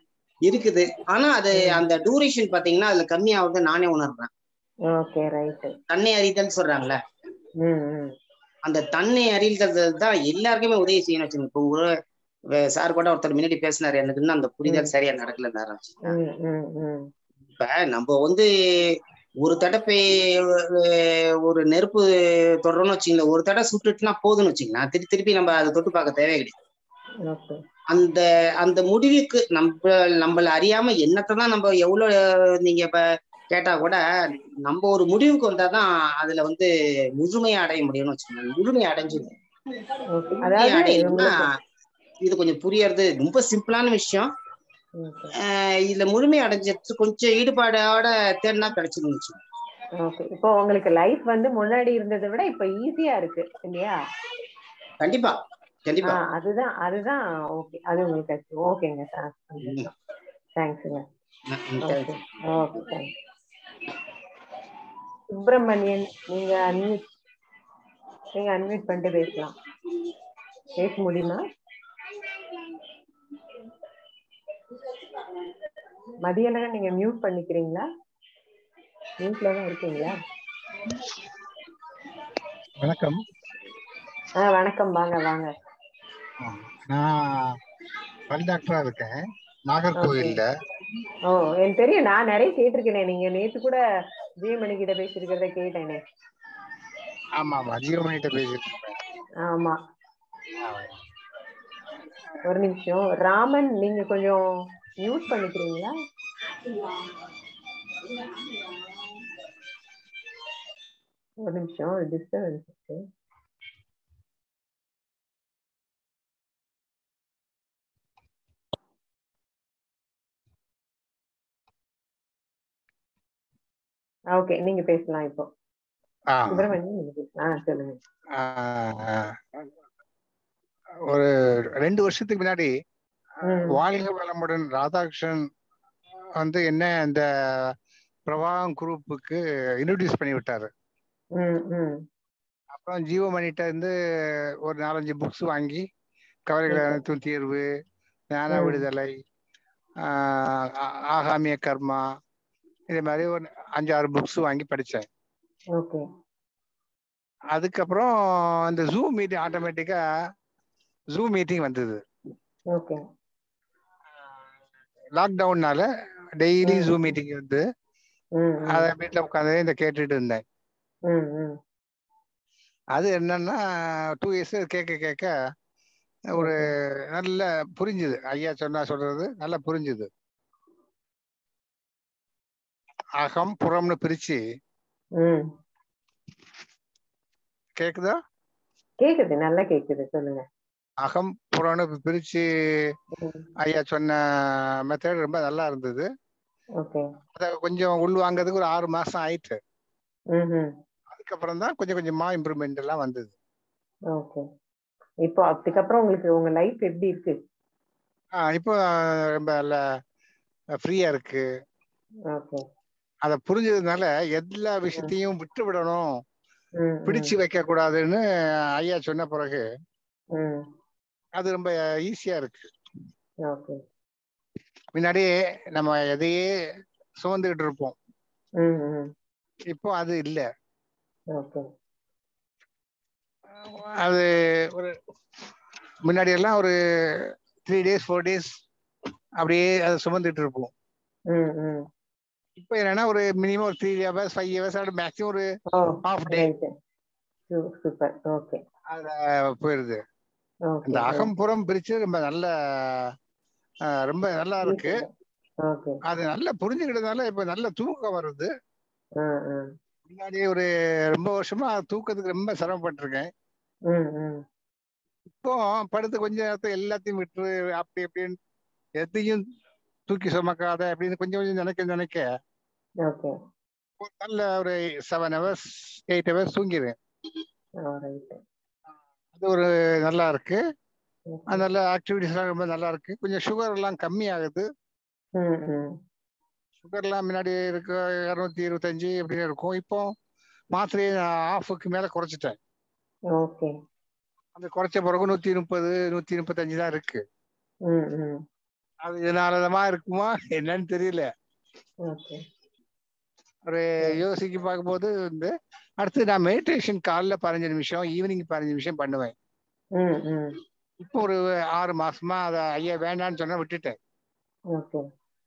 இருக்குது ஆனா அது அந்த டூரேஷன் பாத்தீங்கன்னா அதுல கம்மியாவது நானே உணர்றேன்
ஓகே ரைட்
தன்னை அறிதல் சொல்றாங்கல்ல
ம் ம்
அந்த தன்னை அறிதல் தான் எல்லாருக்குமே உதவி செய்யணும் வச்சுங்க இப்போ ஒரு சார் கூட ஒருத்தர் முன்னாடி பேசினாரு எனக்கு இன்னும் அந்த புரிதல் சரியா நடக்கல
ம் ம் ம்
இப்ப நம்ம வந்து ஒரு தடவை அஹ், ஒரு நெருப்பு தொடரணும்னு வச்சுங்களேன் ஒரு தடவை சுட்டுட்டுனா போதும்னு வச்சுங்களேன் திருப்பி திருப்பி நம்ம அதை தொட்டு பார்க்க தேவை கிடையாது
ஓகே
அந்த அந்த முடிவுக்கு நம்ம நம்மள அறியாம என்னத்தான் நம்ம எவ்வளவு நீங்க இப்ப கேட்டா கூட நம்ம ஒரு முடிவுக்கு வந்தாதான் அதுல வந்து முழுமையை அடைய முடியும்னு வச்சுக்கோங்க முழுமையை அடைஞ்சிடும்
ஓகே
முழுமையை
அதாவது
அடையணும்னா
உங்களுக்கு
இது கொஞ்சம் புரியறது ரொம்ப சிம்பிளான விஷயம்
ஓகே
ஆஹ் இதுல முழுமை அடைஞ்சிட்டு கொஞ்சம் ஈடுபாடோட தேடினா கிடைச்சிடும் வச்சுக்கோங்க
ஓகே இப்போ உங்களுக்கு லைஃப் வந்து முன்னாடி இருந்ததை விட இப்போ ஈஸியா இருக்கு இல்லையா
கண்டிப்பா கண்டிப்பா
ஆ அதுதான் அதுதான் ஓகே அது உங்களுக்கு ஓகேங்க சார் தேங்க்ஸுங்க ஓகே ஓகே தேங்க்ஸ் சுப்பிரமணியன் நீங்க அன்மியூட் நீங்க அன்மியூட் பண்ணிட்டு பேசலாம் பேச முடியுமா மதியழகன் நீங்க மியூட் பண்ணிக்கிறீங்களா மியூட்ல தான் இருக்கீங்களா
வணக்கம்
ஆ வணக்கம் வாங்க வாங்க
நான் பல் டாக்டரா இருக்கேன் நாகர்கோவில்ல
ஓ எனக்கு தெரியும் நான் நிறைய கேட்டிருக்கேனே நீங்க நேத்து கூட ஜீவமணி கிட்ட பேசிருக்கிறத கேட்டேனே
ஆமா ஆமா ஜீவமணிட்ட பேசிட்டு இருப்பேன்
ஆமா ஒரு நிமிஷம் ராமன் நீங்க கொஞ்சம் மியூட் பண்ணிக்கிறீங்களா ஒரு நிமிஷம் டிஸ்டர்பன்ஸ் இருக்கு ஓகே நீங்க பேசலாம் இப்போ
ஆ,
சுப்பிரமணியன் நீங்க பேசலாம் ஆ, சொல்லுங்க
ஆ, ஒரு ரெண்டு வருஷத்துக்கு முன்னாடி
ம்,
வாழ்க வளமுடன் ராதாகிருஷ்ணன் வந்து என்ன இந்த பிரவாகம் குரூப்புக்கு இன்ட்ரடியூஸ் பண்ணி விட்டாரு
ம், ம்.
அப்புறம் ஜீவமணிட்ட இருந்து ஒரு நாலஞ்சு புக்ஸ் வாங்கி கவலைகள்
Okay.
அனைத்தும் தீர்வு ஞான
ம்.
விடுதலை ஆஹ் ஆ- ஆகாமிய கர்மா இதே மாதிரி ஒரு அஞ்சு ஆறு புக்ஸ் வாங்கி படித்தேன்
ஓகே
அதுக்கப்புறம் இந்த ஜூம் மீட்டிங் ஆட்டோமேட்டிக்கா ஜூம் மீட்டிங் வந்தது
ஓகே
லாக்டவுன்னால டெய்லி
ம்.
ஜூம் மீட்டிங் வந்து
ம், ம்,
அதை வீட்டில் உட்காந்து இந்த கேட்டுட்டு இருந்தேன்
ம், ம்.
அது என்னன்னா டூ இயர்ஸ் கேட்க கேட்க ஒரு நல்ல புரிஞ்சுது ஐயா சொன்னா சொல்றது நல்லா புரிஞ்சுது அகம் புறம்னு பிரிச்சு
ம்.
கேக்குதா
கேக்குது நல்லா கேக்குது சொல்லுங்க
அகம் புறம்னு பிரிச்சு
ம்,
ஐயா சொன்ன மெத்தட் ரொம்ப நல்லா இருந்தது
ஓகே
அதை கொஞ்சம் உள்வாங்கிறதுக்கு ஒரு ஆறு மாசம் ஆயிட்டு
ம், ம்.
அதுக்கப்புறம் தான் கொஞ்சம் கொஞ்சமா இம்ப்ரூவ்மெண்ட் எல்லாம் வந்தது
ஓகே இப்போ அதுக்கப்புறம் உங்களுக்கு உங்க லைஃப் எப்படி இருக்கு
ஆஹ் இப்போ ரொம்ப நல்ல ஃப்ரீயா இருக்கு
ஓகே
அதை புரிஞ்சதுனால எல்லா விஷயத்தையும் விட்டு விடணும்
ம், ம்,
பிடிச்சு வைக்க கூடாதுன்னு ஐயா சொன்ன பிறகு
ம்.
அது ரொம்ப ஈஸியா இருக்கு
ஓகே
முன்னாடியே நம்ம எதையே சுமந்துகிட்டு இருப்போம்
ம், ம்.
இப்போ அது இல்ல
ஓகே
அது ஒரு முன்னாடி எல்லாம் ஒரு த்ரீ டேஸ் ஃபோர் டேஸ் அப்படியே அதை சுமந்துட்டு இருப்போம்
ம், ம்.
இப்போ என்னன்னா ஒரு மினிமம் ஒரு three hours five hours maximum ஒரு
ஓ
half day
right super okay
அதுல போயிருது
ஓகே
இந்த அகம்புறம் பிரிச்சு ரொம்ப நல்ல ஆஹ், ரொம்ப நல்லா இருக்கு
ஓகே
அது நல்லா புரிஞ்சுக்கிட்டதுனால இப்ப நல்ல தூக்கம் வருது
ம், ம்.
முன்னாடி ஒரு ரொம்ப வருஷமா தூக்கத்துக்கு ரொம்ப சிரமப்பட்டிருக்கேன்
ம், ம்.
இப்போ படுத்து கொஞ்ச நேரத்தை எல்லாத்தையும் விட்டு அப்படி இப்படின்னு எதையும் தூக்கி சுமக்காத அப்படின்னு கொஞ்சம் கொஞ்சம் நினைக்க நினைக்க
ஓகே
ஒரு நல்ல ஒரு செவன் ஹவர்ஸ் எயிட் ஹவர்ஸ் தூங்கிடுவேன்
ரைட்
அது ஒரு நல்லா இருக்கு அது நல்ல ஆக்டிவிட்டிஸ் எல்லாம் ரொம்ப நல்லா இருக்கு கொஞ்சம் சுகர் எல்லாம் கம்மி ஆகுது
ம், ம்.
சுகர் எல்லாம் முன்னாடி இருக்க இரநூத்தி இருபத்தஞ்சு அப்படின்னு இருக்கும் இப்போ மாத்திரையை ஆஃபுக்கு மேல குறைச்சிட்டேன்
ஓகே
அந்த குறைச்ச பிறகு நூத்தி முப்பது நூத்தி முப்பத்தஞ்சு தான் இருக்கு
ம், ம்.
அது இதனாலதமா இருக்குமா என்னன்னு தெரியல
ஓகே
ஒரு யோசிக்க பார்க்கும்போது வந்து அடுத்து நான் மெடிடேஷன் காலைல பதினஞ்சு நிமிஷம் ஈவினிங் பதினஞ்சு நிமிஷம் பண்ணுவேன்
ம் ம்
இப்போ ஒரு ஆறு மாசமா அதை ஐயா வேண்டான்னு சொன்னா விட்டுட்டேன்
ஓகே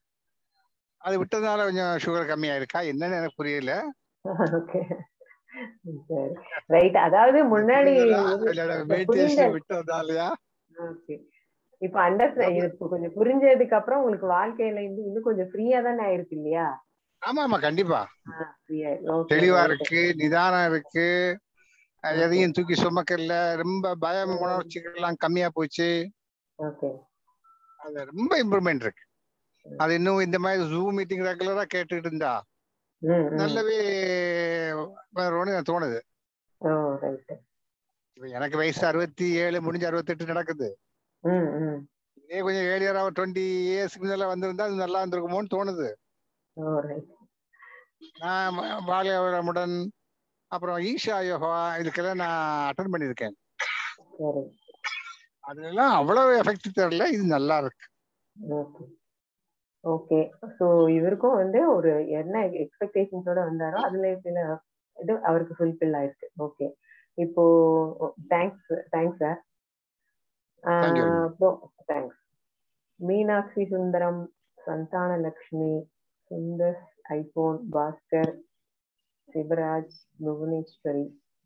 அது விட்டதுனால கொஞ்சம் சுகர் கம்மியா இருக்கா என்னன்னு எனக்கு புரியல
ஓகே சரி ரைட் அதாவது முன்னாடி புரிந்த
மெடிடேஷன் விட்டதாலயா
ஓகே இப்ப அண்டர்ஸ்டாண்ட் இப்போ கொஞ்சம் புரிஞ்சதுக்கு அப்புறம் உங்களுக்கு வாழ்க்கையில இருந்து இன்னும் கொஞ்சம் ஃப்ரீயா தானே ஆயிருக்கு இல்லையா
ஆமா ஆமா கண்டிப்பா
ஃப்ரீயா ஓகே
தெளிவா இருக்கு நிதானம் இருக்கு அஹ் எதையும் தூக்கி சுமக்கல ரொம்ப பயம் உணர்ச்சிகள் எல்லாம் கம்மியா போச்சு
ஓகே
அது ரொம்ப இம்ப்ரூவ்மெண்ட் இருக்கு அது இன்னும் இந்த மாதிரி ஜூம் மீட்டிங் ரெகுலரா கேட்டுட்டு இருந்தா
ம் ம்
நல்லாவே வரும்னு எனக்கு தோணுது
ஓ ரைட்
இப்ப எனக்கு வயசு அறுபத்தி ஏழு முடிஞ்சு அறுபத்தெட்டு நடக்குது
ம் ம்
இதே கொஞ்சம் ஏழியரா டுவெண்ட்டி இயர்ஸ்க்கு முன்னால வந்திருந்தா அது நல்லா இருந்திருக்குமோன்னு தோணுது
ஓ ரைட்
நான் ம- பாலிய வளமுடன் அப்புறம் ஈஷா யோகா இதுக்கெல்லாம் நான் அட்டன் பண்ணியிருக்கேன்
சரி
அதுலலாம் அவ்வளவு எஃபெக்ட் தெரியல இது நல்லா இருக்கு
ஓகே ஓகே ஸோ இவருக்கும் வந்து ஒரு என்ன எக்ஸ்பெக்டேஷன்ஸோட வந்தாரோ அதுல சில இது அவருக்கு ஃபுல்ஃபில் ஆயிருக்கு ஓகே இப்போ thanks thanks sir
Thank you.
அப்புறம் thanks Meenakshi Sundaram Santhana Lakshmi Sundar iPhone Bhaskar Sivaraj Bhuvaneswari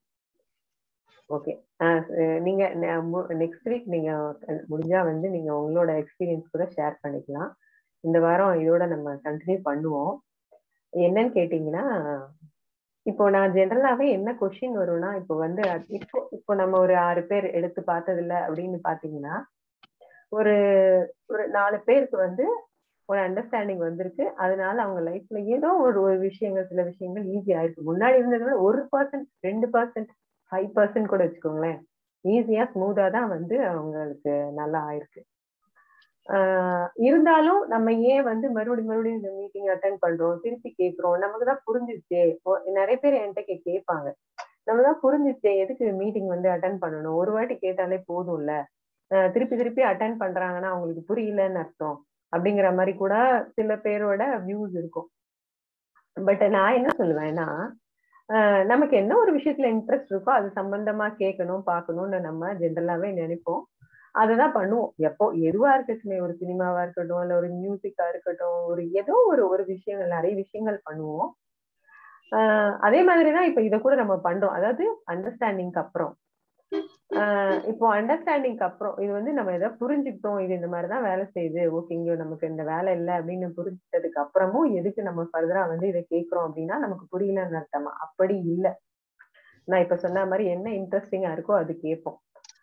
okay நீங்க நெக்ஸ்ட் வீக் நீங்க அஹ், முடிஞ்சா வந்து நீங்க உங்களோட எக்ஸ்பீரியன்ஸ் கூட ஷேர் பண்ணிக்கலாம் இந்த வாரம் இதோட நம்ம கண்டினியூ பண்ணுவோம் என்னன்னு கேட்டீங்கன்னா இப்போ நான் ஜென்ரலாவே என்ன கொஸ்டின் வரும்னா இப்போ வந்து அது- இப்போ இப்போ நம்ம ஒரு ஆறு பேர் எடுத்து பார்த்ததில்ல அப்படின்னு பாத்தீங்கன்னா ஒரு ஒரு நாலு பேருக்கு வந்து ஒரு அண்டர்ஸ்டாண்டிங் வந்திருக்கு அதனால அவங்க லைஃப்ல ஏதோ ஒரு ஒரு விஷயங்கள் சில விஷயங்கள் ஈஸி ஆயிருக்கு முன்னாடி இருந்ததை விட ஒரு பர்சன்ட் ரெண்டு பர்சன்ட் ஃபைவ் பர்சன்ட் கூட வச்சுக்கோங்களேன் ஈஸியா ஸ்மூதா தான் வந்து அவங்களுக்கு நல்லா ஆயிருக்கு ஆஹ் இருந்தாலும் நம்ம ஏன் வந்து மறுபடியும் மறுபடியும் இந்த மீட்டிங் அட்டன் பண்றோம் திருப்பி கேக்குறோம் நமக்கு தான் புரிஞ்சிச்சே இப்போ நிறைய பேர் என்கிட்ட கே- கேட்பாங்க நம்ம தான் புரிஞ்சிச்சே எதுக்கு மீட்டிங் வந்து அட்டன் பண்ணணும் ஒரு வாட்டி கேட்டாலே போதும்ல ஆஹ் திருப்பி திருப்பி அட்டன் பண்றாங்கன்னா அவங்களுக்கு புரியலன்னு அர்த்தம் அப்படிங்கிற மாதிரி கூட சில பேரோட வியூஸ் இருக்கும் பட் நான் என்ன சொல்லுவேன்னா ஆஹ் நமக்கு என்ன ஒரு விஷயத்துல இன்ட்ரெஸ்ட் இருக்கோ அது சம்பந்தமா கேட்கணும் பார்க்கணும்னு நம்ம ஜென்ரலாவே நினைப்போம் அதுதான் பண்ணுவோம் எப்போ எதுவா இருக்கட்டுமே ஒரு சினிமாவா இருக்கட்டும் இல்ல ஒரு மியூசிக்கா இருக்கட்டும் ஒரு ஏதோ ஒரு ஒரு விஷயங்கள் நிறைய விஷயங்கள் பண்ணுவோம் ஆஹ் அதே மாதிரிதான் இப்ப இத கூட நம்ம பண்றோம் அதாவது அண்டர்ஸ்டாண்டிங்க்கு அப்புறம் ஆஹ் இப்போ அண்டர்ஸ்டாண்டிங்க்கு அப்புறம் இது வந்து நம்ம எதாவது புரிஞ்சுக்கிட்டோம் இது இந்த மாதிரிதான் வேலை செய்யுது ஓகே இங்க நமக்கு இந்த வேலை இல்லை அப்படின்னு புரிஞ்சுட்டதுக்கு அப்புறமும் எதுக்கு நம்ம ஃபர்தரா வந்து இதை கேட்கிறோம் அப்படின்னா நமக்கு புரியலன்னு அர்த்தமா அப்படி இல்ல நான் இப்ப சொன்ன மாதிரி என்ன இன்ட்ரெஸ்டிங்கா இருக்கோ அது கேட்போம்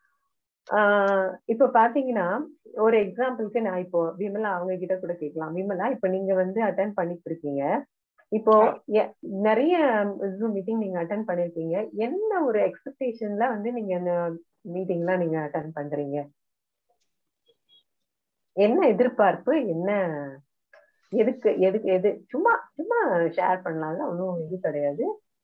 ஆஹ் இப்ப பாத்தீங்கன்னா ஒரு எக்ஸாம்பிளுக்கு நான் இப்போ விமலா அவங்க கிட்ட கூட கேட்கலாம் விமலா இப்ப நீங்க வந்து அட்டன் பண்ணிட்டு இருக்கீங்க இப்போ எ- நிறைய ஜூம் மீட்டிங் நீங்க அட்டன் பண்ணிருக்கீங்க என்ன ஒரு எக்ஸ்பெக்டேஷன்ல வந்து நீங்க இந்த மீட்டிங்லாம் நீங்க அட்டன் பண்றீங்க என்ன எதிர்பார்ப்பு என்ன எதுக்கு எதுக்கு எது சும்மா சும்மா ஷேர் பண்ணலாம்ல ஒன்றும் இது கிடையாது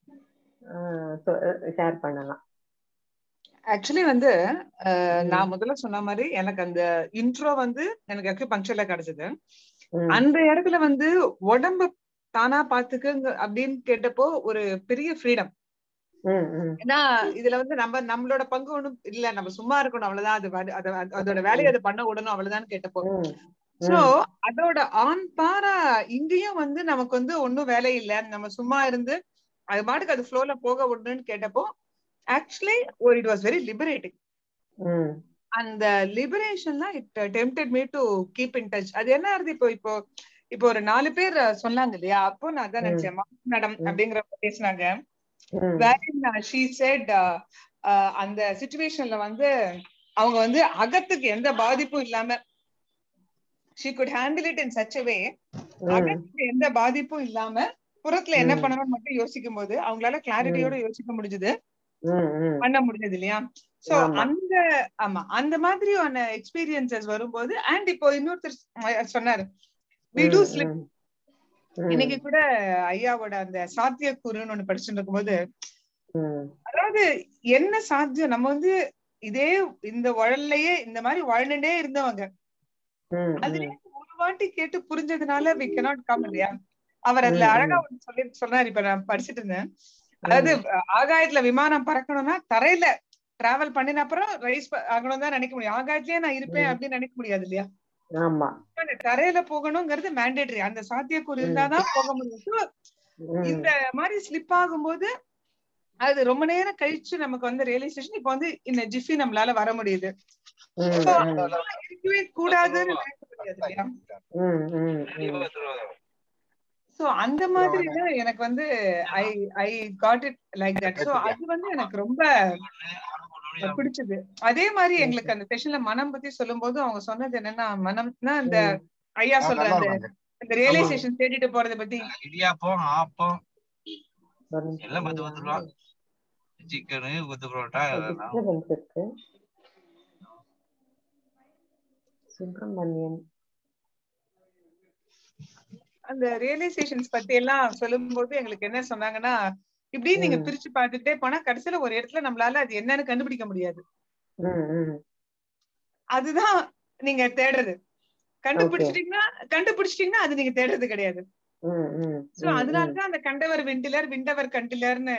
ஷேர் பண்ணலாம்
ஆக்சுவலி வந்து அஹ், நான் முதல்ல சொன்ன மாதிரி எனக்கு அந்த இன்ட்ரோ வந்து எனக்கு ஆக்சுவலி பங்க்சுவலா கிடைச்சது
ம்,
அந்த இடத்துல வந்து உடம்ப தானா பாத்துக்குங்க அப்படின்னு கேட்டப்போ ஒரு பெரிய ஃப்ரீடம்
ம், ம்,
ஏன்னா இதுல வந்து நம்ம நம்மளோட பங்கு ஒண்ணும் இல்ல நம்ம சும்மா இருக்கணும் அவ்வளவுதான் அது வ- அத- அத- அதோட வேலையை அதை பண்ண விடணும் அவ்வளவுதான் கேட்டப்போ
ம்,
சோ
ம்,
அதோட ஆன் பாரா இங்கேயும் வந்து நமக்கு வந்து ஒண்ணும் வேலை இல்ல நம்ம சும்மா இருந்து அது மாட்டுக்கு அது ஃப்ளோல போக விடணும்னு கேட்டப்போ ஆக்சுவலி ஒரு இட் வாஸ் வெரி லிபரேட்டிங்
ம்,
அந்த லிபரேஷன்ல it tempted me to keep in touch அது என்ன ஆகுது இப்போ இப்போ இப்போ ஒரு நாலு பேர் சொன்னாங்க இல்லையா அப்போ நான் அதான்
ம்.
நினைச்சேன் மேடம்
ம்.
அப்படிங்கிற பேசினாங்க
ம்,
வேற ஷீ செட் அந்த சுச்சுவேஷன்ல வந்து அவங்க வந்து அகத்துக்கு எந்த பாதிப்பும் இல்லாம she good handle it in such way
ம்,
அகத்துக்கு எந்த பாதிப்பும் இல்லாம புறத்துல என்ன
ம்.
பண்ணணும்னு மட்டும் யோசிக்கும் போது அவங்களால கிளாரிட்டியோட யோசிக்க முடிஞ்சது
ம், ம்.
பண்ண முடிஞ்சது இல்லையா சோ
ஆமா.
அந்த ஆமா அந்த மாதிரியான எக்ஸ்பீரியன்சஸ் வரும்போது அண்ட் இப்போ இன்னொருத்தர் சொ- சொன்னாரு வி டூ
ம்,
ஸ்லிப்
ம், ம்,
இன்னைக்கு கூட ஐயாவோட அந்த சாத்தியக்கூறுன்னு ஒண்ணு படிச்சுட்டு இருக்கும்போது
ம்,
அதாவது என்ன சாத்தியம் நம்ம வந்து இதே இந்த உழல்லையே இந்த மாதிரி வாழ்ந்துட்டே இருந்தவங்க
ம்,
அதுல
ம்,
வாட்டி கேட்டு புரிஞ்சதுனால வி cannot கம் இல்லையா அவர் அதுல
ம்,
அழகா ஒண்ணு சொல்லி சொன்னாரு இப்ப நான் படிச்சிட்டு இருந்தேன் அதாவது ஆகாயத்துல விமானம் பறக்கணும்னா தரையில டிராவல் பண்ணின அப்புறம் ரைஸ் ஆகணும் தான் நினைக்க முடியும் ஆகாயத்திலேயே நான் இருப்பேன்
ம்.
அப்படின்னு நினைக்க முடியாது இல்லையா
ஆமா
அந்த தரையில போகணுங்கிறது மேண்டேட்டரி அந்த சாத்தியக்கூறு இருந்தாதான் போக முடியும் So,
ம்,
இந்த மாதிரி ஸ்லிப் ஆகும்போது அது ரொம்ப நேரம் கழிச்சு நமக்கு வந்து ரியலைசேஷன் இப்ப வந்து இந்த ஜிஃபி நம்மளால வர முடியுது
ம்,
So,
ம்,
அதெல்லாம் இருக்கவே கூடாதுன்னு நினைக்க முடியாது இல்லையா
ம், ம், ம்.
சோ அந்த மாதிரி தான் எனக்கு வந்து I I got it like that so அது வந்து எனக்கு ரொம்ப பிடிச்சது அதே மாதிரி எங்களுக்கு அந்த செஷன்ல மனம் பத்தி சொல்லும் போது அவங்க சொன்னது என்னன்னா மனம்னா அந்த ஐயா சொல்ற
நல்லா
அந்த
இருக்கும்
அந்த ரியலைசேஷன் தேடிட்டு போறத பத்தி
இடியாப்பம் ஆப்பம்
ஒரு நிமிஷம்
எல்லாம் பத்து பத்து ரூபா சிக்கனு கொத்து புரோட்டா அதெல்லாம்
disturbance இருக்கு சுப்பிரமணியன்
அந்த ரியலைசேஷன்ஸ் பத்தி எல்லாம் சொல்லும்போது எங்களுக்கு என்ன சொன்னாங்கன்னா இப்படி நீங்க
ம்.
பிரிச்சு பார்த்துட்டே போனா கடைசியில ஒரு இடத்துல நம்மளால அது என்னன்னு கண்டுபிடிக்க முடியாது
ம், ம்.
அதுதான் நீங்க தேடுறது கண்டுபிடிச்சிட்டீங்கன்னா கண்டுபிடிச்சிட்டீங்கன்னா அது நீங்க தேடுறது கிடையாது
ம், ம்,
சோ
ம்,
அதனாலதான் அந்த கண்டவர் வெண்டிலர் விண்டவர் கண்டிலர்னு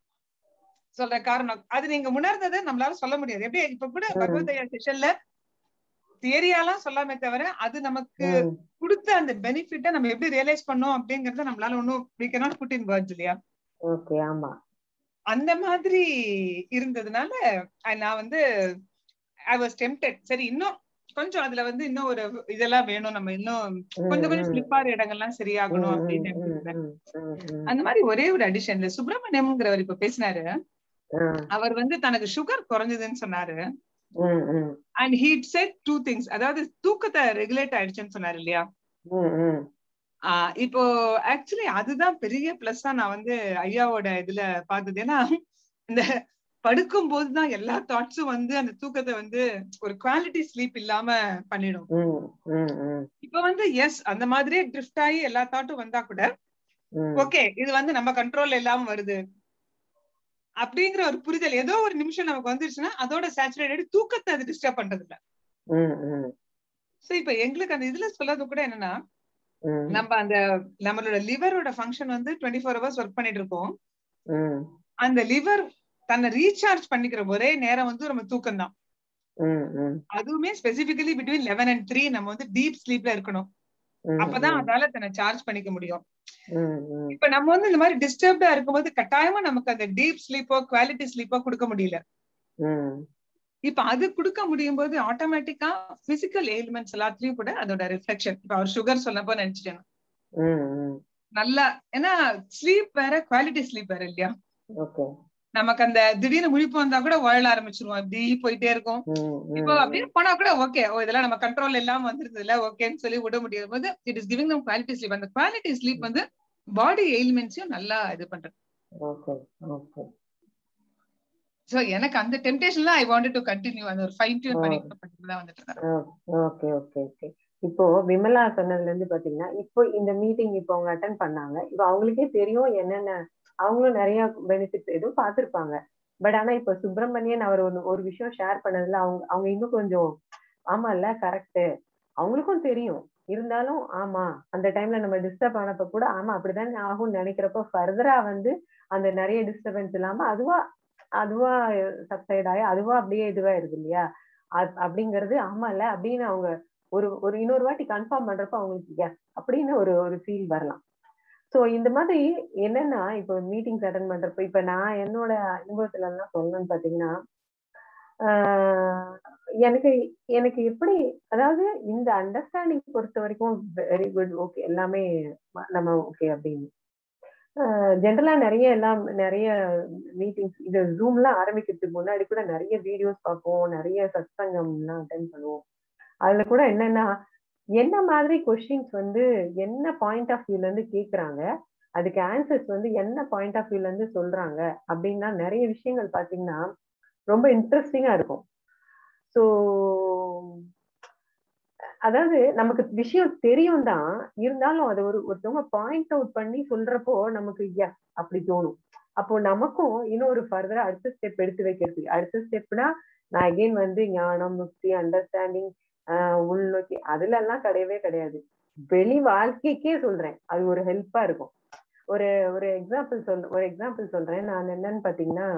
சொல்ற காரணம் அது நீங்க உணர்ந்ததை நம்மளால சொல்ல முடியாது எப்படி இப்ப கூட
ம்.
பகவத் செஷன்ல தியரியாலாம் சொல்லாமே தவிர அது நமக்கு
ம்.
கொடுத்த அந்த பெனிஃபிட்ட நம்ம எப்படி ரியலைஸ் பண்ணோம் அப்படிங்கறத நம்மளால ஒன்னும் we cannot put in words இல்லையா
ஓகே ஆமா
அந்த மாதிரி இருந்ததுனால அஹ் நான் வந்து ஐ வாஸ் டெம்டட் சரி இன்னும் கொஞ்சம் அதுல வந்து இன்னும் ஒரு இதெல்லாம் வேணும் நம்ம இன்னும்
ம்,
கொஞ்சம் கொஞ்சம்
ம்.
ஸ்லிப் ஆகிற இடங்கள்லாம் சரியாகணும்
ம்,
அப்படின்னு
ம்,
நினைச்சிருந்தேன்.
ம், ம், ம்.
அந்த மாதிரி ஒரே ஒரு அடிஷன் இந்த சுப்பிரமணியம்ங்கிறவர் இப்ப பேசினாரு
ஆ,
அவர் வந்து தனக்கு சுகர் குறைஞ்சதுன்னு சொன்னாரு
ம், ம்,
and he said two things அதாவது தூக்கத்தை ரெகுலேட் ஆயிடுச்சுன்னு சொன்னாரு இல்லையா
ம், ம்.
ஆஹ் இப்போ ஆக்சுவலி அதுதான் பெரிய பிளஸ்ஸா நான் வந்து ஐயாவோட இதுல பார்த்தது ஏன்னா இந்த படுக்கும் போதுதான் எல்லா தாட்ஸும் வந்து அந்த தூக்கத்தை வந்து ஒரு குவாலிட்டி ஸ்லீப் இல்லாம பண்ணிடும்
ம், ம், ம்,
இப்ப வந்து எஸ் அந்த மாதிரியே ட்ரிஃப்ட் ஆகி எல்லா தாட்டும் வந்தா கூட
ம்.
ஓகே இது வந்து நம்ம கண்ட்ரோல்ல இல்லாம வருது அப்படிங்கிற ஒரு புரிதல் ஏதோ ஒரு நிமிஷம் நமக்கு வந்துருச்சுன்னா அதோட சேச்சுரேட்டட் தூக்கத்தை அது டிஸ்டர்ப் பண்றது இல்ல
ம், ம்,
சோ இப்ப எங்களுக்கு அந்த இதுல சொல்லாத கூட என்னன்னா
ம்,
நம்ம அந்த நம்மளோட லிவரோட ஃபங்க்ஷன் வந்து டுவெண்ட்டி ஃபோர் ஹவர்ஸ் ஒர்க் பண்ணிட்டு இருக்கோம்
ம்,
அந்த லிவர் தன்னை ரீசார்ஜ் பண்ணிக்கிற ஒரே நேரம் வந்து நம்ம தூக்கம் தான்
ம், ம்,
அதுவுமே specifically between eleven and three நம்ம வந்து டீப் ஸ்லீப்ல இருக்கணும்
ம்,
அப்பதான் அதால தன்னை சார்ஜ் பண்ணிக்க முடியும்
ம், ம்.
இப்ப நம்ம வந்து இந்த மாதிரி டிஸ்டர்ப்டா இருக்கும்போது கட்டாயமா நமக்கு அந்த டீப் ஸ்லீப்போ குவாலிட்டி ஸ்லீப்போ கொடுக்க முடியல
ம்,
இப்ப அது கொடுக்க முடியும் போது ஆட்டோமேட்டிக்கா பிசிக்கல் எலிமெண்ட்ஸ் எல்லாத்துலயும் கூட அதோட ரிஃப்ளெக்ஷன் இப்ப அவர் சுகர் சொன்னப்போ நினைச்சிட்டேன்
ம், ம்.
நல்லா ஏன்னா ஸ்லீப் வேற குவாலிட்டி ஸ்லீப் வேற இல்லையா
ஓகே
நமக்கு அந்த திடீர்னு முழிப்பு வந்தா கூட உழல ஆரம்பிச்சிருவோம் இப்படி போயிட்டே இருக்கும்
ம்,
இப்போ
ம்,
அப்படியே போனா கூட ஓகே ஓ இதெல்லாம் நம்ம கண்ட்ரோல் இல்லாம வந்துருது இல்ல ஓகேன்னு சொல்லி விட முடியும் போது it is giving them quality sleep அந்த குவாலிட்டி ஸ்லீப் வந்து பாடி எலிமெண்ட்ஸையும் நல்லா இது பண்றது
ஓகே ஓகே
சோ எனக்கு அந்த டெம்டேஷன்ல ஐ வாண்டட் டு கண்டினியூ அந்த ஒரு ஃபைன் டியூன் பண்ணி தான் வந்துட்டு இருந்தேன்
ஓகே ஓகே ஓகே இப்போ விமலா சொன்னதுல இருந்து பாத்தீங்கன்னா இப்போ இந்த மீட்டிங் இப்போ அவங்க அட்டன் பண்ணாங்க இப்போ அவங்களுக்கே தெரியும் என்னென்ன அவங்களும் நிறைய பெனிஃபிட்ஸ் எதுவும் பார்த்திருப்பாங்க பட் ஆனா இப்போ சுப்பிரமணியன் அவர் ஒண்ணு ஒரு விஷயம் ஷேர் பண்ணதுல அவங்க அவங்க இன்னும் கொஞ்சம் ஆமா இல்ல கரெக்ட் அவங்களுக்கும் தெரியும் இருந்தாலும் ஆமா அந்த டைம்ல நம்ம டிஸ்டர்ப் ஆனப்ப கூட ஆமா அப்படிதான் ஆகும்னு நினைக்கிறப்போ ஃபர்தரா வந்து அந்த நிறைய டிஸ்டர்பன்ஸ் இல்லாம அதுவா அதுவா சப்சைட் ஆகி அதுவா அப்படியே இதுவாயிருது இல்லையா அப்- அப்படிங்கிறது ஆமா இல்ல அப்படின்னு அவங்க ஒரு ஒரு இன்னொரு வாட்டி கன்ஃபார்ம் பண்றப்ப அவங்களுக்கு எஸ் அப்படின்னு ஒரு ஒரு ஃபீல் வரலாம் சோ இந்த மாதிரி என்னன்னா இப்போ மீட்டிங்ஸ் அட்டன் பண்றப்ப இப்ப நான் என்னோட அனுபவத்துல எல்லாம் சொல்லணும்னு பாத்தீங்கன்னா ஆஹ் எனக்கு எனக்கு எப்படி அதாவது இந்த அண்டர்ஸ்டாண்டிங் பொறுத்த வரைக்கும் வெரி குட் ஓகே எல்லாமே ம- நம்ம ஓகே அப்படின்னு ஜென்ரலா நிறைய எல்லாம் நிறைய மீட்டிங்ஸ் இது ஜூம்லாம் ஆரம்பிக்கிறதுக்கு முன்னாடி கூட நிறைய வீடியோஸ் பார்ப்போம் நிறைய சத்சங்கம்லாம் அட்டன் பண்ணுவோம் அதுல கூட என்னன்னா என்ன மாதிரி கொஸ்டின்ஸ் வந்து என்ன பாயிண்ட் ஆஃப் வியூல இருந்து கேக்குறாங்க அதுக்கு ஆன்சர்ஸ் வந்து என்ன பாயிண்ட் ஆஃப் வியூல இருந்து சொல்றாங்க அப்படின்னா நிறைய விஷயங்கள் பாத்தீங்கன்னா ரொம்ப இன்ட்ரெஸ்டிங்கா இருக்கும் ஸோ அதாவது நமக்கு விஷயம் தெரியும் தான் இருந்தாலும் அதை ஒரு ஒருத்தவங்க பாயிண்ட் அவுட் பண்ணி சொல்றப்போ நமக்கு எஸ் அப்படி தோணும் அப்போ நமக்கும் இன்னொரு ஃபர்தரா அடுத்த ஸ்டெப் எடுத்து வைக்கிறதுக்கு அடுத்த ஸ்டெப்னா நான் அகைன் வந்து ஞானம் முக்தி அண்டர்ஸ்டாண்டிங் ஆஹ் உள்நோக்கி அதுல எல்லாம் கிடையவே கிடையாது வெளி வாழ்க்கைக்கே சொல்றேன் அது ஒரு ஹெல்ப்பா இருக்கும் ஒரு ஒரு எக்ஸாம்பிள் சொல் ஒரு எக்ஸாம்பிள் சொல்றேன் நான் என்னன்னு பாத்தீங்கன்னா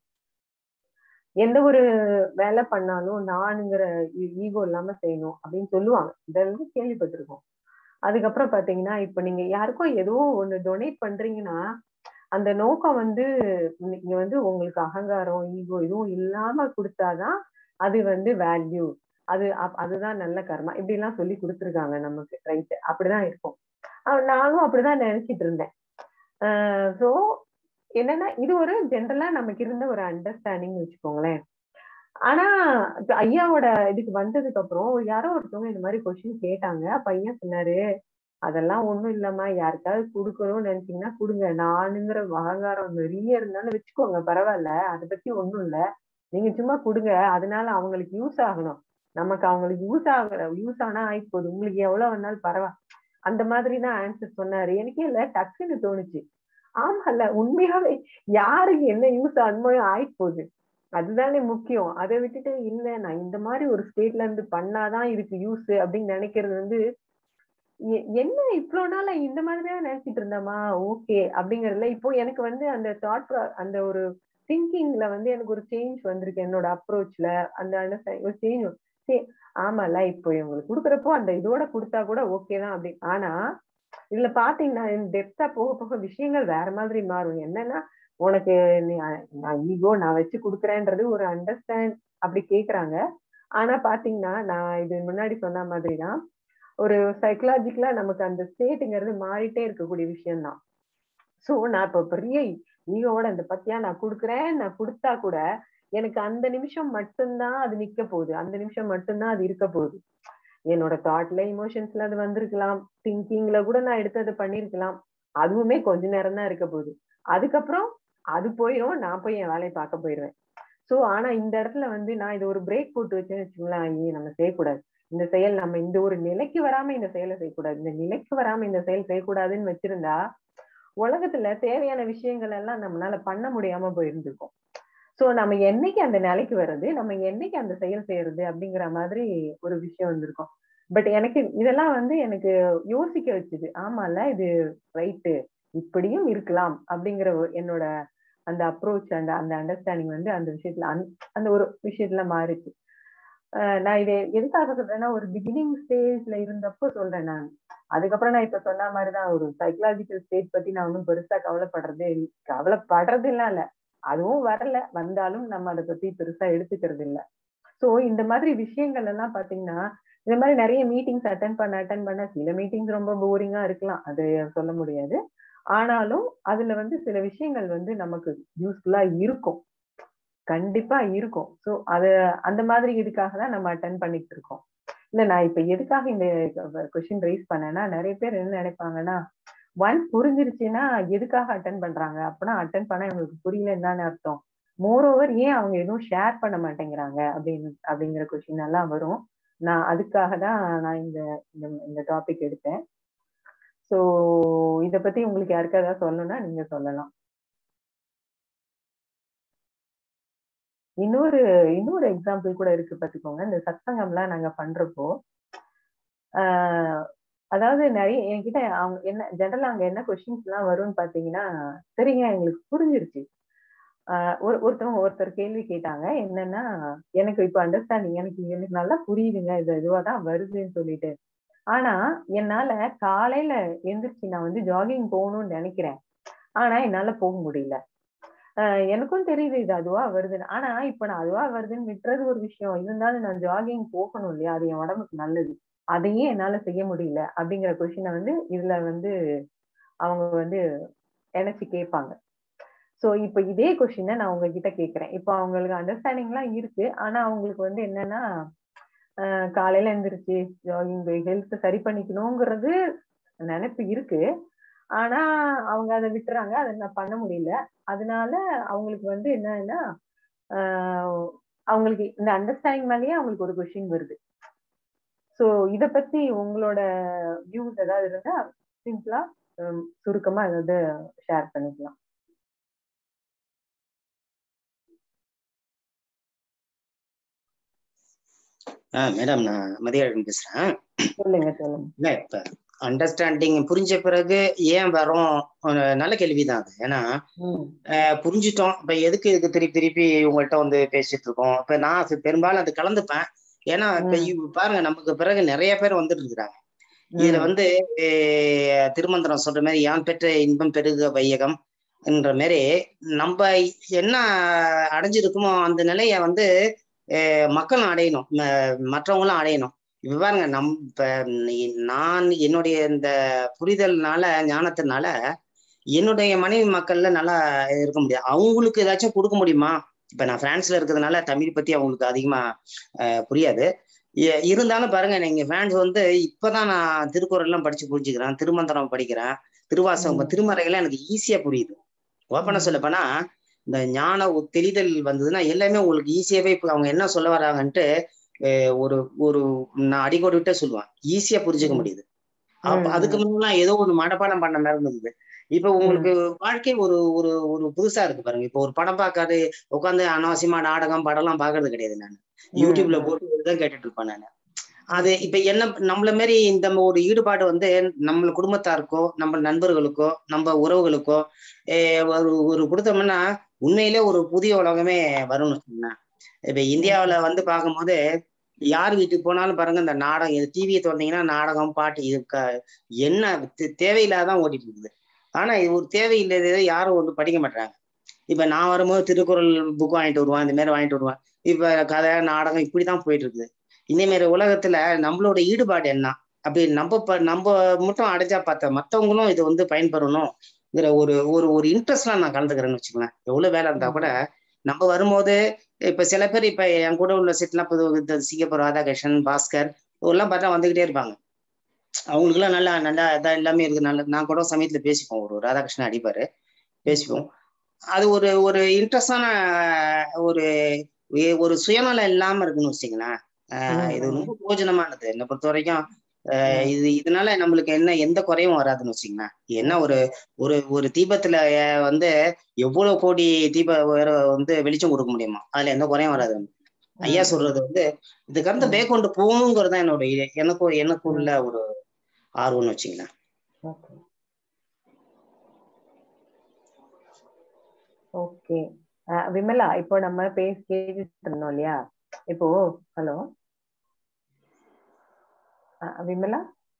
எந்த ஒரு வேலை பண்ணாலும் நானுங்கிற ஈகோ இல்லாம செய்யணும் அப்படின்னு சொல்லுவாங்க இதெல்லாம் கேள்விப்பட்டிருக்கோம் அதுக்கப்புறம் பாத்தீங்கன்னா இப்ப நீங்க யாருக்கும் ஏதோ ஒண்ணு டொனேட் பண்றீங்கன்னா அந்த நோக்கம் வந்து நீங்க வந்து உங்களுக்கு அகங்காரம் ஈகோ இதுவும் இல்லாம கொடுத்தாதான் அது வந்து வேல்யூ அது அப்- அதுதான் நல்ல கர்மா இப்படி எல்லாம் சொல்லி கொடுத்துருக்காங்க நமக்கு ரைட் அப்படிதான் இருக்கும் அஹ் நானும் அப்படிதான் நினைச்சிட்டு இருந்தேன் சோ என்னன்னா இது ஒரு ஜென்ரலா நமக்கு இருந்த ஒரு அண்டர்ஸ்டாண்டிங் வச்சுக்கோங்களேன் ஆனா இப்ப ஐயாவோட இதுக்கு வந்ததுக்கு அப்புறம் யாரோ ஒருத்தவங்க இந்த மாதிரி கொஸ்டின் கேட்டாங்க அப்ப ஐயா சொன்னாரு அதெல்லாம் ஒண்ணும் இல்லம்மா யாருக்காவது கொடுக்கணும்னு நினைச்சீங்கன்னா கொடுங்க நானுங்கிற அகங்காரம் நிறைய இருந்தாலும் வச்சுக்கோங்க பரவாயில்ல அதை பத்தி ஒண்ணும் இல்ல நீங்க சும்மா கொடுங்க அதனால அவங்களுக்கு யூஸ் ஆகணும் நமக்கு அவங்களுக்கு யூஸ் ஆகல யூஸ் ஆனா ஆயிட்டு போகுது உங்களுக்கு எவ்வளவு வேணாலும் பரவாயில்ல அந்த மாதிரி தான் ஆன்சர் சொன்னாரு எனக்கே இல்ல டக்குன்னு தோணுச்சு ஆமால உண்மையாவே யாருக்கு என்ன யூஸ் ஆகுமோ ஆயிட்டு போகுது அதுதானே முக்கியம் அதை விட்டுட்டு இல்ல நான் இந்த மாதிரி ஒரு ஸ்டேட்ல இருந்து பண்ணாதான் இதுக்கு யூஸ் அப்படின்னு நினைக்கிறது வந்து எ- என்ன இவ்வளவு நாளா இந்த மாதிரிதான் நினைச்சிட்டு இருந்தேமா ஓகே அப்படிங்கறதுல இப்போ எனக்கு வந்து அந்த தாட் அந்த ஒரு திங்கிங்ல வந்து எனக்கு ஒரு சேஞ்ச் வந்திருக்கு என்னோட அப்ரோச்ல அந்த understanding ஒரு சேஞ்ச் சரி ஆமால இப்போ இவங்களுக்கு கொடுக்குறப்போ அந்த இதோட கொடுத்தா கூட ஓகே தான் அப்படி ஆனா இதுல பாத்தீங்கன்னா டெப்தா போக போக விஷயங்கள் வேற மாதிரி மாறும் என்னன்னா உனக்கு நீ அ- நான் ஈகோ நான் வச்சு கொடுக்குறேன்றது ஒரு அண்டர்ஸ்டாண்ட் அப்படி கேக்குறாங்க ஆனா பாத்தீங்கன்னா நான் இது முன்னாடி சொன்ன மாதிரி தான் ஒரு சைக்கலாஜிக்கலா நமக்கு அந்த ஸ்டேட்டுங்கிறது மாறிட்டே இருக்கக்கூடிய விஷயம்தான் சோ நான் இப்ப பெரிய ஈகோவோட இந்த பத்தியா நான் கொடுக்குறேன் நான் கொடுத்தா கூட எனக்கு அந்த நிமிஷம் மட்டும்தான் அது நிக்க போகுது அந்த நிமிஷம் மட்டும்தான் அது இருக்க போகுது என்னோட தாட்ல இமோஷன்ஸ்ல அது வந்திருக்கலாம் திங்கிங்ல கூட நான் எடுத்து அதை பண்ணிருக்கலாம் அதுவுமே கொஞ்ச நேரம் தான் இருக்க போகுது அதுக்கப்புறம் அது போயிடும் நான் போய் என் வேலையை பார்க்க போயிடுவேன் சோ ஆனா இந்த இடத்துல வந்து நான் இது ஒரு பிரேக் போட்டு வச்சேன்னு வச்சுங்களேன் ஐயே நம்ம செய்யக்கூடாது இந்த செயல் நம்ம இந்த ஒரு நிலைக்கு வராம இந்த செயலை செய்யக்கூடாது இந்த நிலைக்கு வராம இந்த செயல் செய்யக்கூடாதுன்னு வச்சிருந்தா உலகத்துல தேவையான விஷயங்கள் எல்லாம் நம்மளால பண்ண முடியாம போயிருந்திருக்கும் சோ நம்ம என்னைக்கு அந்த நிலைக்கு வர்றது நம்ம என்னைக்கு அந்த செயல் செய்யறது அப்படிங்கிற மாதிரி ஒரு விஷயம் வந்திருக்கும் பட் எனக்கு இதெல்லாம் வந்து எனக்கு யோசிக்க வச்சுது ஆமால இது ரைட்டு இப்படியும் இருக்கலாம் அப்படிங்கிற ஒரு- என்னோட அந்த அப்ரோச் அந்த அந்த அண்டர்ஸ்டாண்டிங் வந்து அந்த விஷயத்துல அந்த- அந்த ஒரு விஷயத்துல மாறிச்சு அஹ் நான் இதை எதுக்காக சொல்றேன்னா ஒரு பிகினிங் ஸ்டேஜ்ல இருந்தப்போ சொல்றேன் நான் அதுக்கப்புறம் நான் இப்ப சொன்ன மாதிரிதான் ஒரு சைக்கலாஜிக்கல் ஸ்டேட் பத்தி நான் ஒன்றும் பெருசா கவலைப்படுறதே இல்ல கவலைப்படுறது இல்ல இல்ல அதுவும் வரல வந்தாலும் நம்ம அதை பத்தி பெருசா எடுத்துக்கிறது இல்ல சோ இந்த மாதிரி விஷயங்கள் எல்லாம் பாத்தீங்கன்னா இந்த மாதிரி நிறைய மீட்டிங்ஸ் அட்டன் பண்ண அட்டன் பண்ண சில மீட்டிங்ஸ் ரொம்ப போரிங்கா இருக்கலாம் அது சொல்ல முடியாது ஆனாலும் அதுல வந்து சில விஷயங்கள் வந்து நமக்கு யூஸ்ஃபுல்லா இருக்கும் கண்டிப்பா இருக்கும் சோ அது அந்த மாதிரி இதுக்காக தான் நம்ம அட்டன் பண்ணிட்டு இருக்கோம் இல்ல நான் இப்ப எதுக்காக இந்த கொஸ்டின் ரைஸ் பண்ணேன்னா நிறைய பேர் என்ன நினைப்பாங்கன்னா ஒன்ஸ் புரிஞ்சிருச்சுன்னா எதுக்காக அட்டன் பண்றாங்க அப்படின்னா அட்டன் பண்ணா இவங்களுக்கு புரியல என்னன்னு அர்த்தம் மோரோவர் ஏன் அவங்க எதுவும் ஷேர் பண்ண மாட்டேங்கிறாங்க அப்படின்னு அப்படிங்கிற கொஸ்டின் எல்லாம் வரும் நான் அதுக்காக தான் நான் இந்த இந்த- இந்த டாபிக் எடுத்தேன் சோ இத பத்தி உங்களுக்கு யாருக்காவது ஏதாவது சொல்லணும்னா நீங்க சொல்லலாம் இன்னொரு இன்னொரு எக்ஸாம்பிள் கூட இருக்கு பாத்துக்கோங்க இந்த சத்சங்கம்லாம் நாங்க பண்றப்போ ஆஹ் அதாவது நிறைய என்கிட்ட அவங்க என்ன ஜெனரலா அங்க என்ன கொஸ்டின்ஸ் எல்லாம் வரும்னு பாத்தீங்கன்னா சரிங்க எங்களுக்கு புரிஞ்சிருச்சு ஆஹ் ஒரு ஒருத்தவங்க ஒருத்தர் கேள்வி கேட்டாங்க என்னன்னா எனக்கு இப்ப அண்டர்ஸ்டாண்டிங் எனக்கு எனக்கு நல்லா புரியுதுங்க இது இதுவா தான் வருதுன்னு சொல்லிட்டு ஆனா என்னால காலையில எந்திரிச்சு நான் வந்து ஜாகிங் போகணும்னு நினைக்கிறேன் ஆனா என்னால போக முடியல ஆஹ் எனக்கும் தெரியுது இது அதுவா வருதுன்னு ஆனா இப்ப நான் அதுவா வருதுன்னு விட்டுறது ஒரு விஷயம் இருந்தாலும் நான் ஜாகிங் போகணும் இல்லையா அது என் உடம்புக்கு நல்லது அதையே என்னால செய்ய முடியல அப்படிங்கிற கொஸ்டினை வந்து இதுல வந்து அவங்க வந்து நினைச்சு கேட்பாங்க சோ இப்ப இதே கொஸ்டினை நான் உங்ககிட்ட கேக்குறேன் இப்ப அவங்களுக்கு அண்டர்ஸ்டாண்டிங் எல்லாம் இருக்கு ஆனா அவங்களுக்கு வந்து என்னன்னா ஆஹ் காலையில எந்திரிச்சு ஜாகிங் போய் ஹெல்த் சரி பண்ணிக்கணுங்கிறது நினைப்பு இருக்கு ஆனா அவங்க அதை விட்டுறாங்க அதை நான் பண்ண முடியல அதனால அவங்களுக்கு வந்து என்னன்னா ஆஹ் அவங்களுக்கு இந்த அண்டர்ஸ்டாண்டிங் மேலேயே அவங்களுக்கு ஒரு கொஸ்டின் வருது சோ இத பத்தி உங்களோட வியூஸ் ஏதாவது இருந்தா சிம்பிளா சுருக்கமா ஏதாவது ஷேர் பண்ணிக்கலாம்
மேடம் நான் மதியாழன் பேசுறேன்
சொல்லுங்க சொல்லுங்க
இல்ல இப்ப அண்டர்ஸ்டாண்டிங் புரிஞ்ச பிறகு ஏன் வரோம் அஹ் நல்ல கேள்விதான் அது ஏன்னா
ம்
அஹ் புரிஞ்சிட்டோம் இப்ப எதுக்கு இதுக்கு திருப்பி திருப்பி உங்கள்கிட்ட வந்து பேசிட்டு இருக்கோம் இப்ப நான் அது பெரும்பாலும் அது கலந்துப்பேன் ஏன்னா இப்ப
ம்.
இவ் பாருங்க நமக்கு பிறகு நிறைய பேர் வந்துட்டு இருக்கிறாங்க இதுல
ம்
வந்து அஹ் திருமந்திரம் சொல்ற மாதிரி யான் பெற்ற இன்பம் பெருக வையகம் என்ற மாதிரி நம்ம என்ன அடைஞ்சிருக்குமோ அந்த நிலைய வந்து அஹ் மக்களும் அடையணும் ம- மற்றவங்களும் அடையணும் இப்ப பாருங்க நம் இப்ப நீ- நான் என்னுடைய இந்த புரிதல்னால ஞானத்தினால என்னுடைய மனைவி மக்கள்ல நல்லா இருக்க முடியாது அவங்களுக்கு ஏதாச்சும் கொடுக்க முடியுமா இப்ப நான் பிரான்ஸ்ல இருக்கிறதுனால தமிழ் பத்தி அவங்களுக்கு அதிகமா அஹ், புரியாது இ- இருந்தாலும் பாருங்க நீங்க பிரான்ஸ் வந்து இப்பதான் நான் திருக்குறள் எல்லாம் படிச்சு புரிஞ்சுக்கிறேன் திருமந்திரம் படிக்கிறேன் திருவாசகம்
ம்.
திருமறைகள்லாம் எனக்கு ஈஸியா புரியுது ஓப்பனா
ம்.
சொல்லப்போனா இந்த ஞான ஒ- தெளிதல் வந்ததுன்னா எல்லாமே உங்களுக்கு ஈஸியாவே இப்ப அவங்க என்ன சொல்ல வராங்கன்ட்டு அஹ், ஒரு ஒரு நான் அடிக்கோடு விட்டே சொல்லுவேன் ஈஸியா புரிஞ்சுக்க
ம்.
முடியுது அப்ப
ம்,
அதுக்கு முன்னெல்லாம் ஏதோ ஒரு மனப்பாடம் பண்ண மாதிரி இருந்தது இப்ப உங்களுக்கு வாழ்க்கை ஒரு ஒரு ஒரு புதுசா இருக்கு பாருங்க இப்போ ஒரு படம் பார்க்காது உட்காந்து அனாவசியமா நாடகம் படம் எல்லாம் பாக்குறது கிடையாது நான் யூடியூப்ல
ம்.
போட்டு தான் கேட்டுட்டு இருப்பேன் நான் அது இப்ப என்ன நம்மள மாரி இந்த ஒரு ஈடுபாடு வந்து நம்ம குடும்பத்தாருக்கோ நம்ம நண்பர்களுக்கோ நம்ம உறவுகளுக்கோ eh, ஒரு ஒரு கொடுத்தோம்னா உண்மையிலே ஒரு புதிய உலகமே வரும்னு வச்சுக்கோங்களேன் இப்ப இந்தியாவுல வந்து பார்க்கும்போது யார் வீட்டுக்கு போனாலும் பாருங்க இந்த நாடகம் டிவியை திறந்தீங்கன்னா நாடகம் பாட்டு இது க- என்ன தே- தேவையில்லாதான் ஓடிட்டு இருக்குது ஆனா இது ஒரு தேவையில்லாததை யாரும் வந்து படிக்க மாட்டாங்க இப்ப நான் வரும்போது திருக்குறள் புக் வாங்கிட்டு வருவேன் இந்த மாதிரி வாங்கிட்டு வருவேன் இப்ப கதை நாடகம் இப்படிதான் போயிட்டு இருக்குது இந்த மாதிரி உலகத்துல நம்மளோட ஈடுபாடு என்ன அப்படி நம்ம ப- நம்ம மட்டும் அடைஞ்சா பார்த்த மத்தவங்களும் இது வந்து பயன்பெறணும்ங்கிற ஒரு ஒரு ஒரு இன்ட்ரெஸ்ட்லாம் நான் கலந்துக்கிறேன்னு வச்சுக்கோங்களேன் எவ்வளவு வேலை இருந்தா கூட நம்ம வரும்போது இப்ப சில பேர் இப்ப என் கூட உள்ள செட்லாம் இப்போ இந்த சிங்கப்பூர் ராதாகிருஷ்ணன் பாஸ்கர் இவரெல்லாம் பார்த்தா வந்துகிட்டே இருப்பாங்க அவங்களுக்குலாம் நல்லா நல்லா இதாக எல்லாமே இருக்கு நல்ல நான் கூட சமயத்துல பேசிப்போம் ஒரு ராதாகிருஷ்ணன் அடிப்பாரு பேசிப்போம் அது ஒரு ஒரு இன்ட்ரெஸ்டான ஒரு ஏ- ஒரு சுயநலம் இல்லாம இருக்குன்னு வச்சுங்களேன் ஆஹ் இது ரொம்ப பிரயோஜனமானது என்னை பொறுத்த வரைக்கும் ஆஹ் இது இதனால நம்மளுக்கு என்ன எந்த குறையும் வராதுன்னு வச்சுங்களேன் என்ன ஒரு ஒரு ஒரு தீபத்துல அஹ், வந்து எவ்வளவு கோடி தீப வேற வந்து வெளிச்சம் கொடுக்க முடியுமா அதுல எந்த குறையும் வராது நமக்கு. ஐயா சொல்றது வந்து இதுக்கு அடுத்து மேற்கொண்டு போகணுங்கிறது தான் என்னோட இ- எனக்கு எனக்கு உள்ள ஒரு ஆர்வம்னு வச்சுங்களேன்
ஓகே ஓகே விமலா இப்போ நம்ம பேசி கேட்டுட்டு இருந்தோம் இல்லையா இப்போ ஹலோ விமலா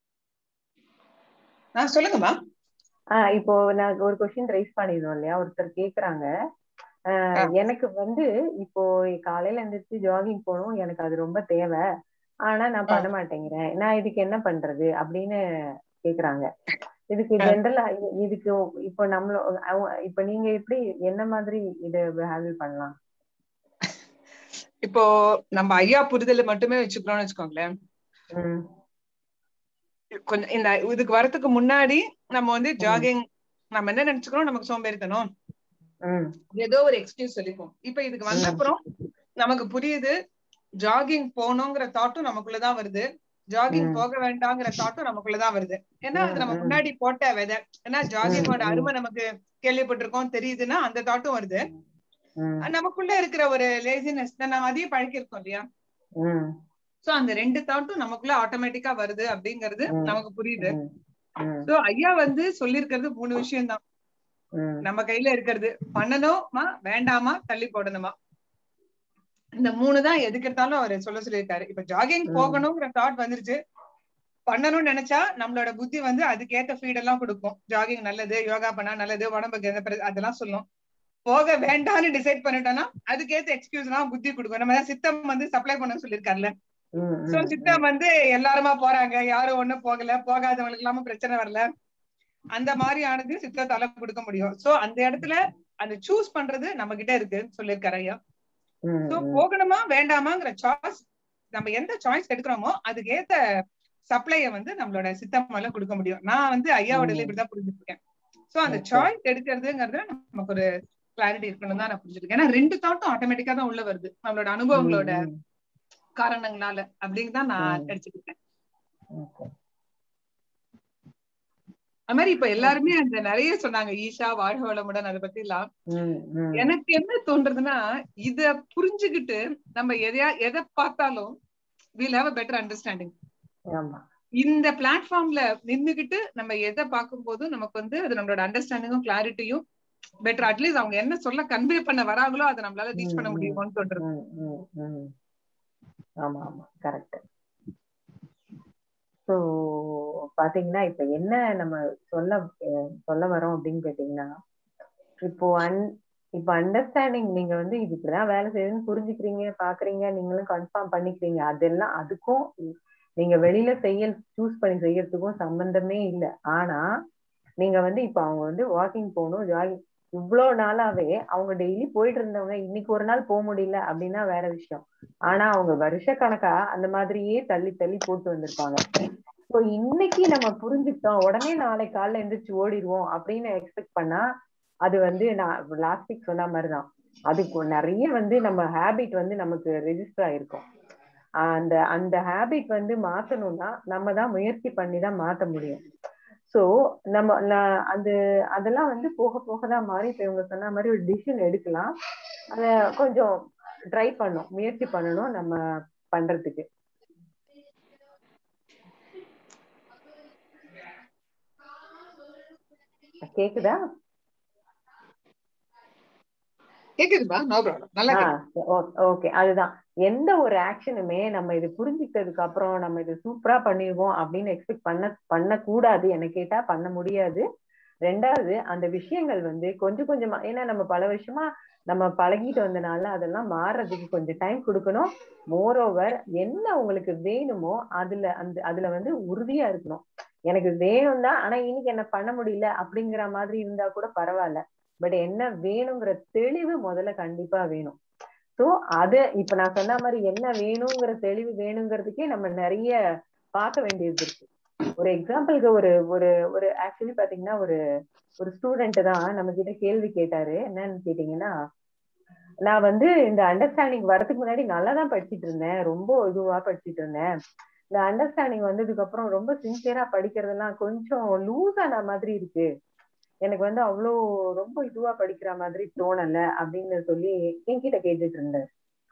ஆ சொல்லுங்கம்மா
ஆஹ் இப்போ நான் ஒரு கொஸ்டின் ரைஸ் பண்ணிருந்தோம் இல்லையா ஒருத்தர் கேக்குறாங்க ஆஹ்
ஆ.
எனக்கு வந்து இப்போ காலையில எந்திரிச்சு ஜாகிங் போகணும் எனக்கு அது ரொம்ப தேவை ஆனா நான்
ஆ.
பண்ண மாட்டேங்கிறேன் நான் இதுக்கு என்ன பண்றது அப்படின்னு கேக்குறாங்க இதுக்கு
ஆ.
ஜென்ரலா இதுக்கு இப்போ நம்மள அவங்க- இப்போ நீங்க எப்படி என்ன மாதிரி இத ஹேண்டில் பண்ணலாம்
இப்போ நம்ம ஐயா புரிதல் மட்டுமே வச்சுக்கிறோம்னு வச்சுக்கோங்களேன்
ம்
கொஞ்சம் இந்த இதுக்கு வரதுக்கு முன்னாடி நம்ம வந்து ஜாகிங் நம்ம என்ன நினைச்சுக்கிறோம் நமக்கு சோம்பேறித்தனம்
ம்
ஏதோ ஒரு எக்ஸ்கியூஸ் சொல்லிப்போம் இப்ப இதுக்கு வந்த
ம்.
அப்புறம் நமக்கு புரியுது ஜாகிங் போகணுங்கிற தாட்டும் நமக்குள்ளதான் வருது ஜாகிங்
ம்.
போக வேண்டாங்கிற தாட்டும் நமக்குள்ளதான் வருது ஏன்னா அது நம்ம
ம், ம்.
முன்னாடி போட்ட விதை ஏன்னா ஜாகிங்கோட
ம்.
அருமை நமக்கு கேள்விப்பட்டிருக்கோம் தெரியுதுன்னா அந்த தாட்டும் வருது
ம்
நமக்குள்ள இருக்கிற ஒரு லேசினஸ் நம்ம அதையும் பழக்கிருக்கோம் இல்லையா
ம்
சோ அந்த ரெண்டு தாட்டும் நமக்குள்ள ஆட்டோமேட்டிக்கா வருது அப்படிங்கிறது
ம்.
நமக்கு புரியுது
ம் ம்
சோ ஐயா வந்து சொல்லியிருக்கிறது மூணு விஷயம் தான்
ம்
நம்ம கையில இருக்கிறது பண்ணணுமா வேண்டாமா தள்ளி போடணுமா இந்த மூணு தான் எதுக்கு எடுத்தாலும் அவர் சொல்ல சொல்லியிருக்காரு இப்ப ஜாகிங்
ம்.
போகணுங்கிற தாட் வந்துருச்சு பண்ணணும்னு நினைச்சா நம்மளோட புத்தி வந்து அதுக்கேத்த ஃபீட் எல்லாம் கொடுக்கும் ஜாகிங் நல்லது யோகா பண்ணா நல்லது உடம்புக்கு எந்த பிர- அதெல்லாம் சொல்லும் போக வேண்டாம்னு டிசைட் பண்ணிட்டோம்னா அதுக்கேத்த எக்ஸ்கியூஸ் எல்லாம் புத்தி கொடுக்கும் நம்ம தான் சித்தம் வந்து சப்ளை பண்ண சொல்லியிருக்காருல்ல
ம்
சோ
ம்
சித்தம் வந்து எல்லாருமா போறாங்க யாரும் ஒண்ணும் போகல போகாதவங்களுக்கு இல்லாம பிரச்சனை வரல அந்த மாதிரி ஆனது சித்தத்தால கொடுக்க முடியும் சோ அந்த இடத்துல அந்த சூஸ் பண்றது நம்ம கிட்ட இருக்கு சொல்லியிருக்காரு ஐயா
ம்
சோ
ம்
போகணுமா வேண்டாமாங்கிற சாய்ஸ் நம்ம எந்த சாய்ஸ் எடுக்கிறோமோ அதுக்கு ஏத்த சப்ளைய வந்து நம்மளோட சித்தமால கொடுக்க முடியும் நான் வந்து ஐயாவோட
ம்.
இப்படிதான் புரிஞ்சுட்டு இருக்கேன் சோ அந்த
Okay.
சாய்ஸ் எடுக்கிறதுங்கிறது நமக்கு ஒரு கிளாரிட்டி இருக்கணும் தான் நான் புரிஞ்சிருக்கேன் ஏன்னா ரெண்டு தாட்டும் ஆட்டோமேட்டிக்கா தான் உள்ள வருது நம்மளோட அனுபவங்களோட
ம், ம்.
காரணங்களால அப்படின்னு தான் நான்
ம்.
நினைச்சுக்கிட்டேன்
Okay.
அது மாதிரி இப்ப எல்லாருமே அந்த நிறைய சொன்னாங்க ஈஷா வாழ்க வளமுடன் அதை பத்தி எல்லாம்
ம், ம்.
எனக்கு என்ன தோன்றதுன்னா இத புரிஞ்சுகிட்டு நம்ம எதையா எதை பார்த்தாலும் will have a better understanding
ஆமா
இந்த பிளாட்ஃபார்ம்ல நின்னுகிட்டு நம்ம எதை பார்க்கும் போதும் நமக்கு வந்து அது நம்மளோட அண்டர்ஸ்டாண்டிங்கும் கிளாரிட்டியும் பெட்டர் அட்லீஸ்ட் அவங்க என்ன சொல்ல கன்வே பண்ண வராங்களோ அதை நம்மளால ரீச் பண்ண
ம், ம்.
முடியுமோன்னு தோன்றது
ம், ம், ம். ஆமா ஆமா கரெக்ட் ஸோ பாத்தீங்கன்னா இப்ப என்ன நம்ம சொல்ல அஹ் சொல்ல வரோம் அப்படின்னு கேட்டீங்கன்னா இப்போ அன் இப்போ அண்டர்ஸ்டாண்டிங் நீங்க வந்து இது இப்படிதான் வேலை செய்யுதுன்னு புரிஞ்சுக்கிறீங்க பாக்குறீங்க நீங்களும் கன்ஃபார்ம் பண்ணிக்கிறீங்க அதெல்லாம் அதுக்கும் நீங்க வெளியில செய்ய சூஸ் பண்ணி செய்யறதுக்கும் சம்பந்தமே இல்லை ஆனா நீங்க வந்து இப்ப அவங்க வந்து வாக்கிங் போகணும் ஜாகிங் இவ்வளவு நாளாவே அவங்க டெய்லி போயிட்டு இருந்தவங்க இன்னைக்கு ஒரு நாள் போக முடியல அப்படின்னா வேற விஷயம் ஆனா அவங்க வருஷ கணக்கா அந்த மாதிரியே தள்ளி தள்ளி போட்டு வந்திருப்பாங்க இப்போ இன்னைக்கு நம்ம புரிஞ்சுக்கிட்டோம் உடனே நாளை காலைல எந்திரிச்சு ஓடிடுவோம் அப்படின்னு எக்ஸ்பெக்ட் பண்ணா அது வந்து நான் லாஸ்ட் வீக் சொன்ன மாதிரிதான் அதுக்கு நிறைய வந்து நம்ம ஹேபிட் வந்து நமக்கு ரெஜிஸ்டர் ஆயிருக்கும் அந்த அந்த ஹேபிட் வந்து மாத்தணும்னா நம்ம தான் முயற்சி பண்ணி தான் மாத்த முடியும் சோ நம்ம நான் அது அதெல்லாம் வந்து போக போக தான் மாறி இப்ப இவங்க சொன்ன மாதிரி ஒரு டிசிஷன் எடுக்கலாம் அத கொஞ்சம் ட்ரை பண்ணும் முயற்சி பண்ணணும் நம்ம பண்றதுக்கு கேக்குதா
கேக்குதுப்பா நோ ப்ராப்ளம் நல்லா கேக்குது
ஓகே அதுதான் எந்த ஒரு ஆக்ஷனுமே நம்ம இது புரிஞ்சுக்கிட்டதுக்கு அப்புறம் நம்ம இது சூப்பரா பண்ணிடுவோம் அப்படின்னு எக்ஸ்பெக்ட் பண்ண பண்ணக்கூடாது என்ன கேட்டா பண்ண முடியாது ரெண்டாவது அந்த விஷயங்கள் வந்து கொஞ்சம் கொஞ்சமா ஏன்னா நம்ம பல வருஷமா நம்ம பழகிட்டு வந்தனால அதெல்லாம் மாறுறதுக்கு கொஞ்சம் டைம் கொடுக்கணும் மோர் ஓவர் என்ன உங்களுக்கு வேணுமோ அதுல அந்த அதுல வந்து உறுதியா இருக்கணும் எனக்கு வேணும் தான் ஆனா இன்னைக்கு என்ன பண்ண முடியல அப்படிங்கிற மாதிரி இருந்தா கூட பரவாயில்ல பட் என்ன வேணுங்கிற தெளிவு முதல்ல கண்டிப்பா வேணும் சோ அது இப்ப நான் சொன்ன மாதிரி என்ன வேணுங்கிற தெளிவு வேணுங்கிறதுக்கே நம்ம நிறைய பார்க்க வேண்டியது இருக்கு ஒரு எக்ஸாம்பிளுக்கு ஒரு ஒரு ஒரு ஆக்சுவலி பாத்தீங்கன்னா ஒரு ஒரு ஸ்டூடெண்ட் தான் நம்ம கிட்ட கேள்வி கேட்டாரு என்னன்னு கேட்டீங்கன்னா நான் வந்து இந்த அண்டர்ஸ்டாண்டிங் வரதுக்கு முன்னாடி நல்லா தான் படிச்சுட்டு இருந்தேன் ரொம்ப இதுவா படிச்சுட்டு இருந்தேன் இந்த அண்டர்ஸ்டாண்டிங் வந்ததுக்கு அப்புறம் ரொம்ப சின்சியரா படிக்கிறதெல்லாம் கொஞ்சம் லூஸ் ஆன மாதிரி இருக்கு எனக்கு வந்து அவ்வளோ ரொம்ப இதுவா படிக்கிற மாதிரி தோணல அப்படின்னு சொல்லி என்கிட்ட கேட்டுட்டு இருந்தார்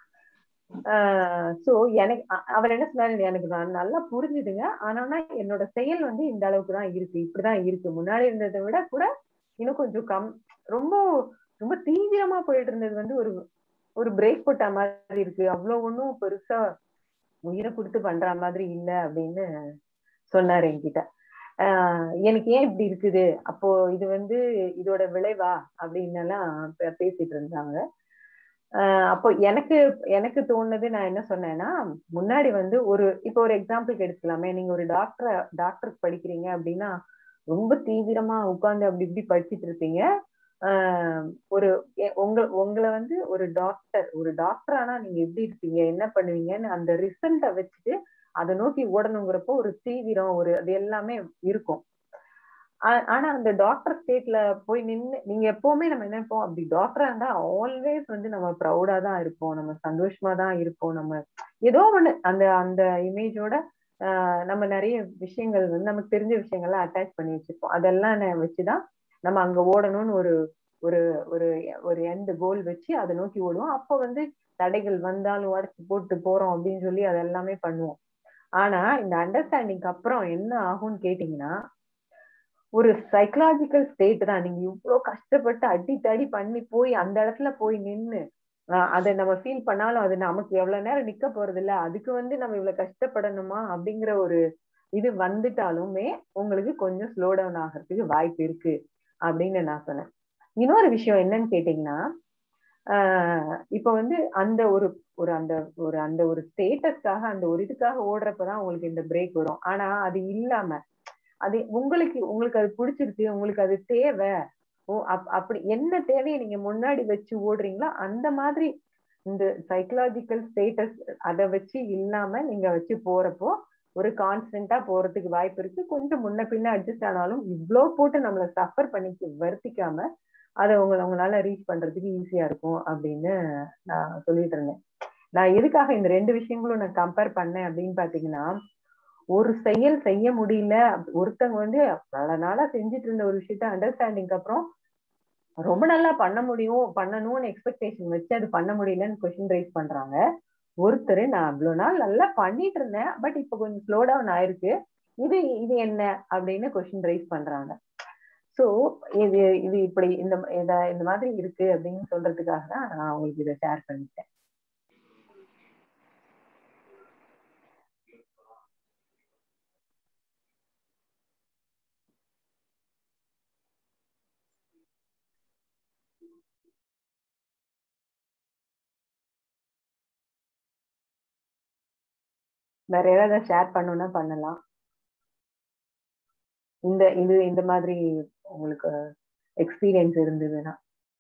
சோ எனக்கு அவர் என்ன சொன்னாரு எனக்கு நான் நல்லா புரிஞ்சுதுங்க ஆனா என்னோட செயல் வந்து இந்த அளவுக்கு தான் இருக்கு இப்படிதான் இருக்கு முன்னாடி இருந்ததை விட கூட இன்னும் கொஞ்சம் கம் ரொம்ப ரொம்ப தீவிரமா போயிட்டு இருந்தது வந்து ஒரு ஒரு பிரேக் போட்ட மாதிரி இருக்கு அவ்வளவு ஒன்றும் பெருசா உயிரை கொடுத்து பண்ற மாதிரி இல்ல அப்படின்னு சொன்னாரு என்கிட்ட ஆஹ் எனக்கு ஏன் இப்படி இருக்குது அப்போ இது வந்து இதோட விளைவா அப்படின்னு எல்லாம் பேசிட்டு இருந்தாங்க ஆஹ் அப்போ எனக்கு எனக்கு தோணுது நான் என்ன சொன்னேன்னா முன்னாடி வந்து ஒரு இப்போ ஒரு எக்ஸாம்பிளுக்கு எடுத்துக்கலாமே நீங்க ஒரு டாக்டர் டாக்டருக்கு படிக்கிறீங்க அப்படின்னா ரொம்ப தீவிரமா உட்கார்ந்து அப்படி இப்படி படிச்சுட்டு இருப்பீங்க ஆஹ் ஒரு உங்க உங்களை வந்து ஒரு டாக்டர் ஒரு டாக்டர் ஆனா நீங்க எப்படி இருப்பீங்க என்ன பண்ணுவீங்கன்னு அந்த ரிசல்ட்டை வச்சுட்டு அதை நோக்கி ஓடணுங்கிறப்போ ஒரு தீவிரம் ஒரு அது எல்லாமே இருக்கும் ஆனா அந்த டாக்டர் ஸ்டேட்ல போய் நின்று நீங்க எப்பவுமே நம்ம என்ன இருப்போம் அப்படி டாக்டரா இருந்தா ஆல்வேஸ் வந்து நம்ம ப்ரௌடா தான் இருப்போம் நம்ம சந்தோஷமா தான் இருப்போம் நம்ம ஏதோ ஒண்ணு அந்த அந்த இமேஜோட நம்ம நிறைய விஷயங்கள் வந்து நமக்கு தெரிஞ்ச விஷயங்கள்லாம் அட்டாச் பண்ணி வச்சிருப்போம் அதெல்லாம் வச்சுதான் நம்ம அங்க ஓடணும்னு ஒரு ஒரு ஒரு ஒரு எந்த கோல் வச்சு அதை நோக்கி ஓடுவோம் அப்போ வந்து தடைகள் வந்தாலும் உடச்சு போட்டு போறோம் அப்படின்னு சொல்லி அது எல்லாமே பண்ணுவோம் ஆனா இந்த அண்டர்ஸ்டாண்டிங்க்கு அப்புறம் என்ன ஆகும்னு கேட்டீங்கன்னா ஒரு சைக்கலாஜிக்கல் ஸ்டேட் தான் நீங்க இவ்வளவு கஷ்டப்பட்டு அடி தடி பண்ணி போய் அந்த இடத்துல போய் நின்னு அதை நம்ம ஃபீல் பண்ணாலும் அது நமக்கு எவ்வளவு நேரம் நிக்க போறது இல்ல அதுக்கு வந்து நம்ம இவ்வளவு கஷ்டப்படணுமா அப்படிங்கிற ஒரு இது வந்துட்டாலுமே உங்களுக்கு கொஞ்சம் ஸ்லோ டவுன் ஆகிறதுக்கு வாய்ப்பு இருக்கு அப்படின்னு நான் சொன்னேன் இன்னொரு விஷயம் என்னன்னு கேட்டீங்கன்னா ஆஹ் இப்ப வந்து அந்த ஒரு ஒரு அந்த ஒரு அந்த ஒரு ஸ்டேட்டஸ்க்காக அந்த ஒரு இதுக்காக ஓடுறப்பதான் உங்களுக்கு இந்த பிரேக் வரும் ஆனா அது இல்லாம அது உங்களுக்கு உங்களுக்கு அது பிடிச்சிருக்கு உங்களுக்கு அது தேவை ஓ அப் அப்படி என்ன தேவையை நீங்க முன்னாடி வச்சு ஓடுறீங்களோ அந்த மாதிரி இந்த சைக்கலாஜிக்கல் ஸ்டேட்டஸ் அதை வச்சு இல்லாம நீங்க வச்சு போறப்போ ஒரு கான்ஸ்டன்டா போறதுக்கு வாய்ப்பு இருக்கு கொஞ்சம் முன்ன பின்ன அட்ஜஸ்ட் ஆனாலும் இவ்வளோ போட்டு நம்மளை சஃபர் பண்ணி வருத்திக்காம அதை உங்களை உங்களால ரீச் பண்றதுக்கு ஈஸியா இருக்கும் அப்படின்னு நான் சொல்லிட்டு இருந்தேன் நான் எதுக்காக இந்த ரெண்டு விஷயங்களும் நான் கம்பேர் பண்ணேன் அப்படின்னு பாத்தீங்கன்னா ஒரு செயல் செய்ய முடியல ஒருத்தவங்க வந்து பல நாளா செஞ்சுட்டு இருந்த ஒரு விஷயத்த அண்டர்ஸ்டாண்டிங்க்கு அப்புறம் ரொம்ப நல்லா பண்ண முடியும் பண்ணணும்னு எக்ஸ்பெக்டேஷன் வச்சு அது பண்ண முடியலன்னு கொஸ்டின் ரைஸ் பண்றாங்க ஒருத்தர் நான் இவ்வளவு நாள் நல்லா பண்ணிட்டு இருந்தேன் பட் இப்ப கொஞ்சம் ஸ்லோ டவுன் ஆயிருக்கு இது இது என்ன அப்படின்னு கொஸ்டின் ரைஸ் பண்றாங்க சோ இது இது இப்படி இந்த இத இந்த மாதிரி இருக்கு அப்படின்னு சொல்றதுக்காக தான் நான் உங்களுக்கு இதை ஷேர் பண்ணிட்டேன் வேற ஏதாவது ஷேர் பண்ணணும்னா பண்ணலாம் இந்த இது இந்த மாதிரி உங்களுக்கு எக்ஸ்பீரியன்ஸ் இருந்ததுன்னா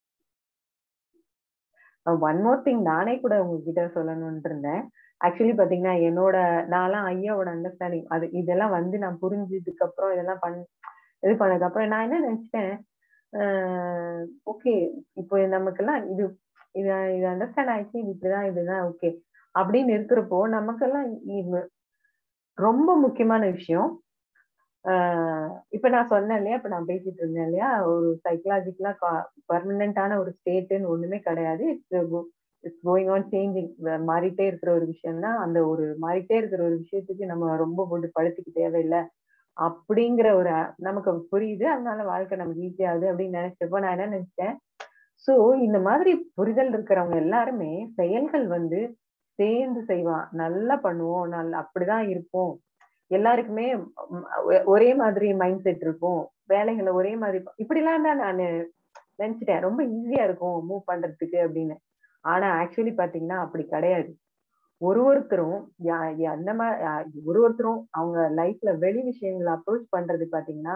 ஒன் மோர் திங் நானே கூட உங்ககிட்ட சொல்லணும்னு இருந்தேன் ஆக்சுவலி பாத்தீங்கன்னா என்னோட நான்லாம் ஐயாவோட அண்டர்ஸ்டாண்டிங் அது இதெல்லாம் வந்து நான் புரிஞ்சதுக்கு அப்புறம் இதெல்லாம் பண் இது பண்ணதுக்கு அப்புறம் நான் என்ன நினைச்சிட்டேன் ஓகே இப்போ நமக்கெல்லாம் இது இது இது அண்டர்ஸ்டாண்ட் ஆயிடுச்சு இது இப்படிதான் இதுதான் ஓகே அப்படின்னு இருக்கிறப்போ நமக்கெல்லாம் இது ரொம்ப முக்கியமான விஷயம் இப்ப நான் சொன்னேன் இல்லையா இப்ப நான் பேசிட்டு இருந்தேன் இல்லையா ஒரு சைக்கலாஜிக்கலா பர்மனண்டான ஒரு ஸ்டேட்னு ஒண்ணுமே கிடையாது it's it's going on changing மாறிட்டே இருக்கிற ஒரு விஷயம் தான் அந்த ஒரு மாறிட்டே இருக்கிற ஒரு விஷயத்துக்கு நம்ம ரொம்ப போட்டு படுத்திக்க தேவையில்லை அப்படிங்கிற ஒரு நமக்கு புரியுது அதனால வாழ்க்கை நமக்கு ஈஸி ஆகுது அப்படின்னு நினைச்சப்போ நான் என்ன நினைச்சேன் சோ இந்த மாதிரி புரிதல் இருக்கிறவங்க எல்லாருமே செயல்கள் வந்து சேர்ந்து செய்வான் நல்லா பண்ணுவோம் நல்லா அப்படிதான் இருப்போம் எல்லாருக்குமே ஒரே மாதிரி மைண்ட் செட் இருக்கும் வேலைகளை ஒரே மாதிரி இப்படிலாம் தான் நான் நினைச்சிட்டேன் ரொம்ப ஈஸியா இருக்கும் மூவ் பண்றதுக்கு அப்படின்னு ஆனா ஆக்சுவலி பாத்தீங்கன்னா அப்படி கிடையாது ஒரு ஒருத்தரும் அந்த மாதிரி ஒரு ஒருத்தரும் அவங்க லைஃப்ல வெளி விஷயங்களை அப்ரோச் பண்றது பாத்தீங்கன்னா